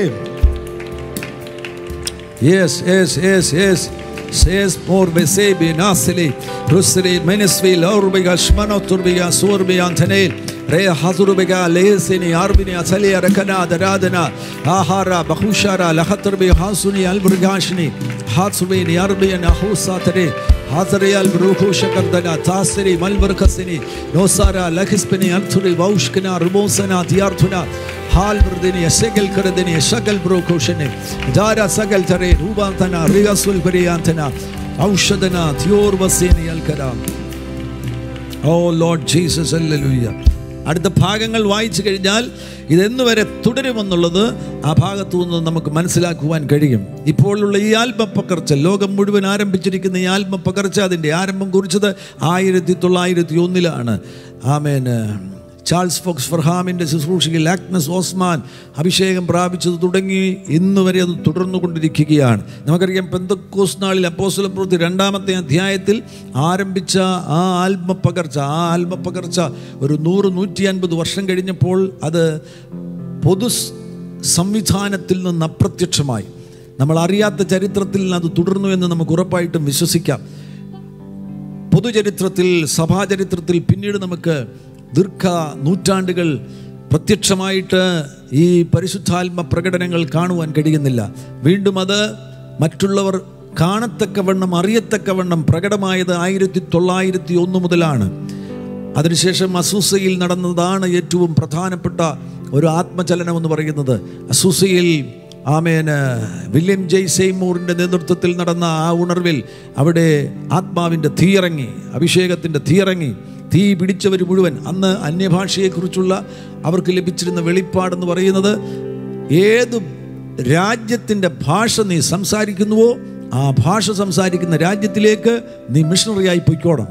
yes yes yes yes Says more besebi nasili rusri menisvi lorbiga shmanoturbiga surbiga antanel re hazurbiga lesini arbini asali rakana daradana ahara bahushara lahaturbi hasuni alburgashni hatsubini arbina husatare hazari albruhu shakardana tasiri malburkasini nosara lakhispini anthuri vaushkina rumosana diyarthuna ಹಾಲ್ ಬೃದಿನಿ ಸೆಗಲ್ ಕರದಿನಿ ಸಗಲ್ ಬ್ರೋಕೋಶನೆ ದಾರ ಸಗಲ್ ತರೆ ರೂಪಾಂತನ ರಿಗಸುಲ್ ಬರಿಯಾಂತನ ಔಷಧನ ത്യോർവസേനി അൽക്കര ഓ ലോർഡ് ജീസസ് അല്ലലൂയ അടുത്ത ഭാഗങ്ങൾ വായിച്ചു കഴിഞ്ഞാൽ ഇതെന്ന് വരെ തുടരുമെന്നുള്ളത് ആ ഭാഗത്തു നിന്ന് നമുക്ക് മനസ്സിലാക്കുവാൻ കഴിയും ഇപ്പോഴുള്ള ഈ ആത്മപകർച്ച ലോകം മുഴുവൻ ആരംഭിച്ചിരിക്കുന്ന ഈ ആത്മപകർച്ച അതിൻ്റെ ആരംഭം കുറിച്ചത് ആയിരത്തി തൊള്ളായിരത്തി ഒന്നിലാണ് ആമേന് ചാൾസ് ഫോക്സ് ഫർഹാമിൻ്റെ ശുശ്രൂഷയിൽ ആഗ്നസ് ഓസ്മാൻ അഭിഷേകം പ്രാപിച്ചത് തുടങ്ങി ഇന്ന് വരെ അത് തുടർന്നുകൊണ്ടിരിക്കുകയാണ് നമുക്കറിയാം പെന്തക്കോസ് നാളിൽ അപ്പോസ്തല പ്രവൃത്തി രണ്ടാമത്തെ അധ്യായത്തിൽ ആരംഭിച്ച ആ ആത്മപകർച്ച ആ ആത്മപകർച്ച ഒരു നൂറ് നൂറ്റി അൻപത് വർഷം കഴിഞ്ഞപ്പോൾ അത് പൊതു സ് സംവിധാനത്തിൽ നിന്ന് അപ്രത്യക്ഷമായി നമ്മൾ അറിയാത്ത ചരിത്രത്തിൽ അത് തുടർന്നു എന്ന് നമുക്ക് ഉറപ്പായിട്ടും വിശ്വസിക്കാം പൊതുചരിത്രത്തിൽ സഭാചരിത്രത്തിൽ പിന്നീട് നമുക്ക് ദീർഘ നൂറ്റാണ്ടുകൾ പ്രത്യക്ഷമായിട്ട് ഈ പരിശുദ്ധാത്മ പ്രകടനങ്ങൾ കാണുവാൻ കഴിയുന്നില്ല വീണ്ടും അത് മറ്റുള്ളവർ കാണത്തക്കവണ്ണം അറിയത്തക്കവണ്ണം പ്രകടമായത് ആയിരത്തി തൊള്ളായിരത്തി ഒന്ന് മുതലാണ് അതിനുശേഷം അസൂസയിൽ നടന്നതാണ് ഏറ്റവും പ്രധാനപ്പെട്ട ഒരു ആത്മചലനം എന്ന് പറയുന്നത് അസൂസയിൽ ആമേന് വില്യം ജെയ് സെയ്മൂറിൻ്റെ നേതൃത്വത്തിൽ നടന്ന ആ ഉണർവിൽ അവിടെ ആത്മാവിൻ്റെ തീയിറങ്ങി അഭിഷേകത്തിൻ്റെ തീയിറങ്ങി തീ പിടിച്ചവർ മുഴുവൻ അന്ന് അന്യഭാഷയെക്കുറിച്ചുള്ള അവർക്ക് ലഭിച്ചിരുന്ന വെളിപ്പാടെന്ന് പറയുന്നത് ഏത് രാജ്യത്തിൻ്റെ ഭാഷ നീ സംസാരിക്കുന്നുവോ ആ ഭാഷ സംസാരിക്കുന്ന രാജ്യത്തിലേക്ക് നീ മിഷണറിയായി പൊയ്ക്കോണം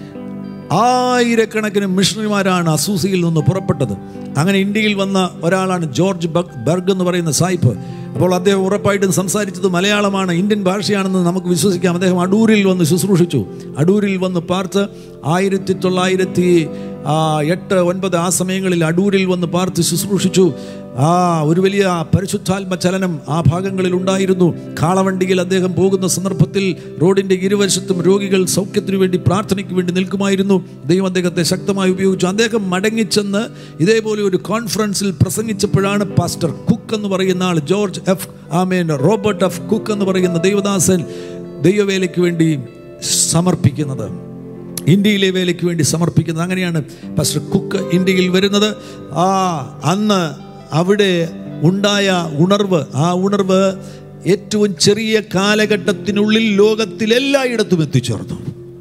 ആയിരക്കണക്കിന് മിഷണറിമാരാണ് അസൂസിയിൽ നിന്ന് പുറപ്പെട്ടത് അങ്ങനെ ഇന്ത്യയിൽ വന്ന ഒരാളാണ് ജോർജ് ബഗ് ബർഗ് എന്ന് പറയുന്ന സായിപ്പ് അപ്പോൾ അദ്ദേഹം ഉറപ്പായിട്ടും സംസാരിച്ചത് മലയാളമാണ് ഇന്ത്യൻ ഭാഷയാണെന്ന് നമുക്ക് വിശ്വസിക്കാം അദ്ദേഹം അടൂരിൽ വന്ന് ശുശ്രൂഷിച്ചു അടൂരിൽ വന്ന് പാർത്ത് ആയിരത്തി തൊള്ളായിരത്തി ആ, എട്ട് ഒൻപത് ആ സമയങ്ങളിൽ അടൂരിൽ വന്ന് പാർത്ത് ശുശ്രൂഷിച്ചു ആ ഒരു വലിയ പരിശുദ്ധാത്മ ചലനം ആ ഭാഗങ്ങളിൽ ഉണ്ടായിരുന്നു കാളവണ്ടിയിൽ അദ്ദേഹം പോകുന്ന സന്ദർഭത്തിൽ റോഡിന്റെ ഇരുവശത്തും രോഗികൾ സൗഖ്യത്തിനു വേണ്ടി പ്രാർത്ഥനയ്ക്ക് വേണ്ടി നിൽക്കുമായിരുന്നു ദൈവം അദ്ദേഹത്തെ ശക്തമായി ഉപയോഗിച്ചു അദ്ദേഹം മടങ്ങിച്ചെന്ന് ഇതേപോലെ ഒരു കോൺഫറൻസിൽ പ്രസംഗിച്ചപ്പോഴാണ് പാസ്റ്റർ കുക്ക് എന്ന് പറയുന്ന ആൾ ജോർജ് എഫ് ആമേൻ റോബർട്ട് എഫ് കുക്ക് എന്ന് പറയുന്ന ദൈവദാസൻ ദൈവവേലയ്ക്ക് വേണ്ടി സമർപ്പിക്കുന്നത് ഇന്ത്യയിലെ വേലയ്ക്ക് വേണ്ടി സമർപ്പിക്കുന്നത് അങ്ങനെയാണ് പാസ്റ്റർ കുക്ക് ഇന്ത്യയിൽ വരുന്നത് ആ അന്ന് അവിടെ ഉണ്ടായ ഉണർവ് ആ ഉണർവ് ഏറ്റവും ചെറിയ കാലഘട്ടത്തിനുള്ളിൽ ലോകത്തിൽ എല്ലായിടത്തും എത്തിച്ചേർന്നു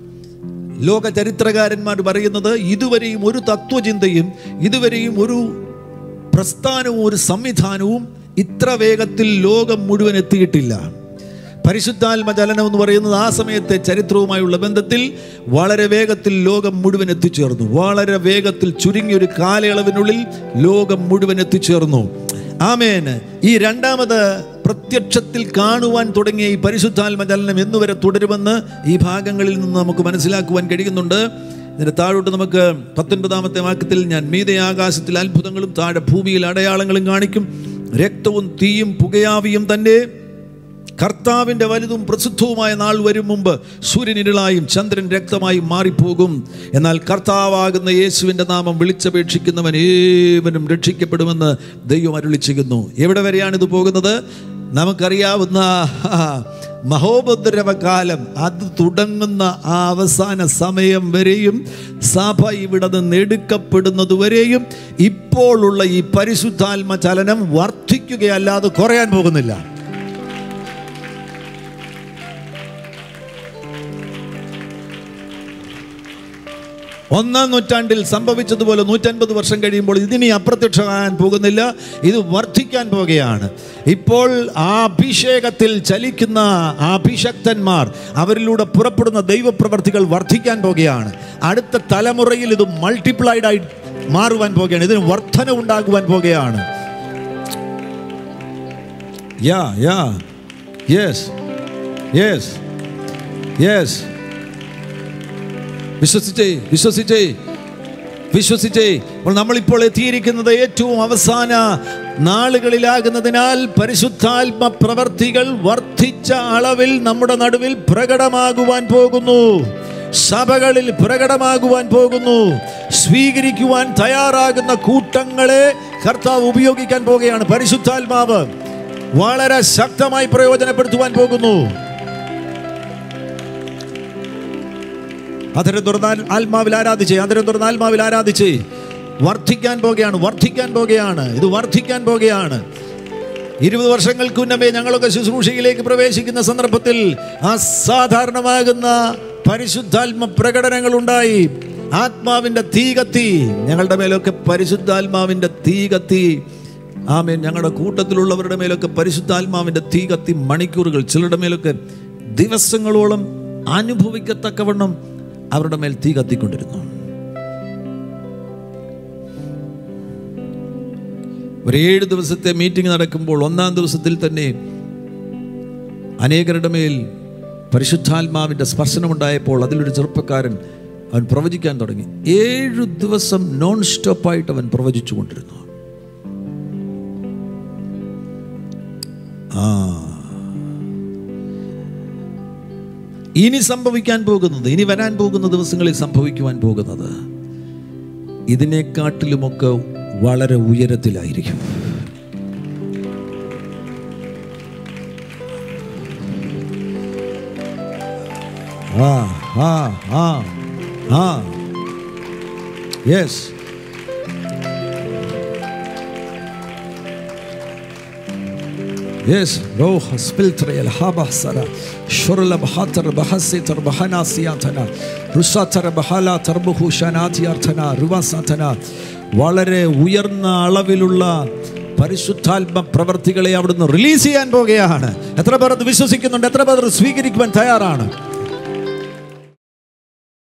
ലോക ചരിത്രകാരന്മാർ പറയുന്നത് ഇതുവരെയും ഒരു തത്വചിന്തയും ഇതുവരെയും ഒരു പ്രസ്ഥാനവും ഒരു സംവിധാനവും ഇത്ര വേഗത്തിൽ ലോകം മുഴുവൻ എത്തിയിട്ടില്ല പരിശുദ്ധാത്മ ചലനം എന്ന് പറയുന്നത് ആ സമയത്തെ ചരിത്രവുമായുള്ള ബന്ധത്തിൽ വളരെ വേഗത്തിൽ ലോകം മുഴുവൻ എത്തിച്ചേർന്നു വളരെ വേഗത്തിൽ ചുരുങ്ങിയ ഒരു കാലയളവിനുള്ളിൽ ലോകം മുഴുവൻ എത്തിച്ചേർന്നു ആമേന് ഈ രണ്ടാമത് പ്രത്യക്ഷത്തിൽ കാണുവാൻ തുടങ്ങിയ ഈ പരിശുദ്ധാത്മ ചലനം എന്നുവരെ തുടരുമെന്ന് ഈ ഭാഗങ്ങളിൽ നിന്ന് നമുക്ക് മനസ്സിലാക്കുവാൻ കഴിയുന്നുണ്ട് ഇതിൻ്റെ താഴോട്ട് നമുക്ക് പത്തൊൻപതാമത്തെ വാക്യത്തിൽ ഞാൻ മീതെ ആകാശത്തിൽ അത്ഭുതങ്ങളും താഴെ ഭൂമിയിൽ അടയാളങ്ങളും കാണിക്കും രക്തവും തീയും പുകയാവിയും തന്നെ കർത്താവിൻ്റെ വലുതും പ്രസിദ്ധവുമായ നാൾ വരും മുമ്പ് സൂര്യൻ ഇരുളായും ചന്ദ്രൻ രക്തമായും മാറിപ്പോകും എന്നാൽ കർത്താവാകുന്ന യേശുവിൻ്റെ നാമം വിളിച്ചപേക്ഷിക്കുന്നവൻ ഏവനും രക്ഷിക്കപ്പെടുമെന്ന് ദൈവം അരുളി ചെയ്യുന്നു എവിടെ വരെയാണ് ഇത് പോകുന്നത് നമുക്കറിയാവുന്ന മഹോപദ്രവകാലം അത് തുടങ്ങുന്ന ആ അവസാന സമയം വരെയും സഭ ഇവിടെ നിന്ന് എടുക്കപ്പെടുന്നത് വരെയും ഇപ്പോഴുള്ള ഈ പരിശുദ്ധാത്മ ചലനം വർദ്ധിക്കുകയല്ലാതെ കുറയാൻ പോകുന്നില്ല ഒന്നാം നൂറ്റാണ്ടിൽ സംഭവിച്ചതുപോലെ നൂറ്റൻപത് വർഷം കഴിയുമ്പോൾ ഇതിനി അപ്രത്യക്ഷമാകാൻ പോകുന്നില്ല ഇത് വർദ്ധിക്കാൻ പോകുകയാണ് ഇപ്പോൾ ആ അഭിഷേകത്തിൽ ചലിക്കുന്ന ആ അഭിഷക്തന്മാർ അവരിലൂടെ പുറപ്പെടുന്ന ദൈവപ്രവർത്തികൾ വർദ്ധിക്കാൻ പോകുകയാണ് അടുത്ത തലമുറയിൽ ഇത് മൾട്ടിപ്ലൈഡ് ആയി മാറുവാൻ പോകുകയാണ് ഇതിന് വർധന ഉണ്ടാകുവാൻ പോകുകയാണ് yeah yeah yes yes yes വിശ്വസിച്ചേ വിശ്വസിച്ചേ വിശ്വസിച്ചേ അപ്പോൾ നമ്മളിപ്പോൾ എത്തിയിരിക്കുന്നത് ഏറ്റവും അവസാന നാളുകളിലാകുന്നതിനാൽ പരിശുദ്ധാത്മ പ്രവർത്തികൾ വർദ്ധിച്ച അളവിൽ നമ്മുടെ നടുവിൽ പ്രകടമാകുവാൻ പോകുന്നു സഭകളിൽ പ്രകടമാകുവാൻ പോകുന്നു സ്വീകരിക്കുവാൻ തയ്യാറാകുന്ന കൂട്ടങ്ങളെ കർത്താവ് ഉപയോഗിക്കാൻ പോകുകയാണ് പരിശുദ്ധാത്മാവ് വളരെ ശക്തമായി പ്രയോജനപ്പെടുത്തുവാൻ പോകുന്നു അധരം തുറന്നാൽ ആത്മാവിൽ ആരാധിച്ചേ അധരം തുറന്ന ആത്മാവിൽ ആരാധിച്ചേ വർദ്ധിക്കാൻ പോകുകയാണ് വർദ്ധിക്കാൻ പോകുകയാണ് ഇത് വർദ്ധിക്കാൻ പോകുകയാണ് ഇരുപത് വർഷങ്ങൾക്ക് മുന്നമേ ഞങ്ങളൊക്കെ ശുശ്രൂഷയിലേക്ക് പ്രവേശിക്കുന്ന സന്ദർഭത്തിൽ അസാധാരണമാകുന്ന പരിശുദ്ധാത്മ പ്രകടനങ്ങൾ ഉണ്ടായി ആത്മാവിൻ്റെ തീ കത്തി ഞങ്ങളുടെ മേലൊക്കെ പരിശുദ്ധാത്മാവിൻ്റെ തീ കത്തി ആമേൻ ഞങ്ങളുടെ കൂട്ടത്തിലുള്ളവരുടെ മേലൊക്കെ പരിശുദ്ധാത്മാവിൻ്റെ തീ കത്തി മണിക്കൂറുകൾ ചിലരുടെ മേലൊക്കെ ദിവസങ്ങളോളം അനുഭവിക്കത്തക്കവണ്ണം അവരുടെ മേൽ തീ കത്തിക്കൊണ്ടിരുന്നു ഒരു ഏഴ് ദിവസത്തെ മീറ്റിംഗ് നടക്കുമ്പോൾ ഒന്നാം ദിവസത്തിൽ തന്നെ അനേകരുടെ മേൽ പരിശുദ്ധാത്മാവിൻ്റെ സ്പർശനമുണ്ടായപ്പോൾ അതിലൊരു ചെറുപ്പക്കാരൻ അവൻ പ്രവചിക്കാൻ തുടങ്ങി ഏഴു ദിവസം നോൺ സ്റ്റോപ്പായിട്ട് അവൻ പ്രവചിച്ചു കൊണ്ടിരുന്നു ആ ഇനി സംഭവിക്കാൻ പോകുന്നത് ഇനി വരാൻ പോകുന്ന ദിവസങ്ങളിൽ സംഭവിക്കുവാൻ പോകുന്നത് ഇതിനെക്കാട്ടിലുമൊക്കെ വളരെ ഉയരത്തിലായിരിക്കും ആ ആ ആ ആ യെസ് Yes, روح سبلتري الهابة سرا شرل بحاتر بحسيتر بحناسياتنا റുസാത്തര ബഹാല തർബുഹു ഷനാത്തിയാർത്ഥന റുവാസാത്തന വളരെ ഉയർന്ന അളവിലുള്ള പരിശുദ്ധാത്മ പ്രവർത്തികളെ അവിടുന്ന് റിലീസ് ചെയ്യാൻ പോകുകയാണ് എത്ര പേർ അത് വിശ്വസിക്കുന്നുണ്ട് എത്ര പേർ അത് സ്വീകരിക്കുവാൻ തയ്യാറാണ്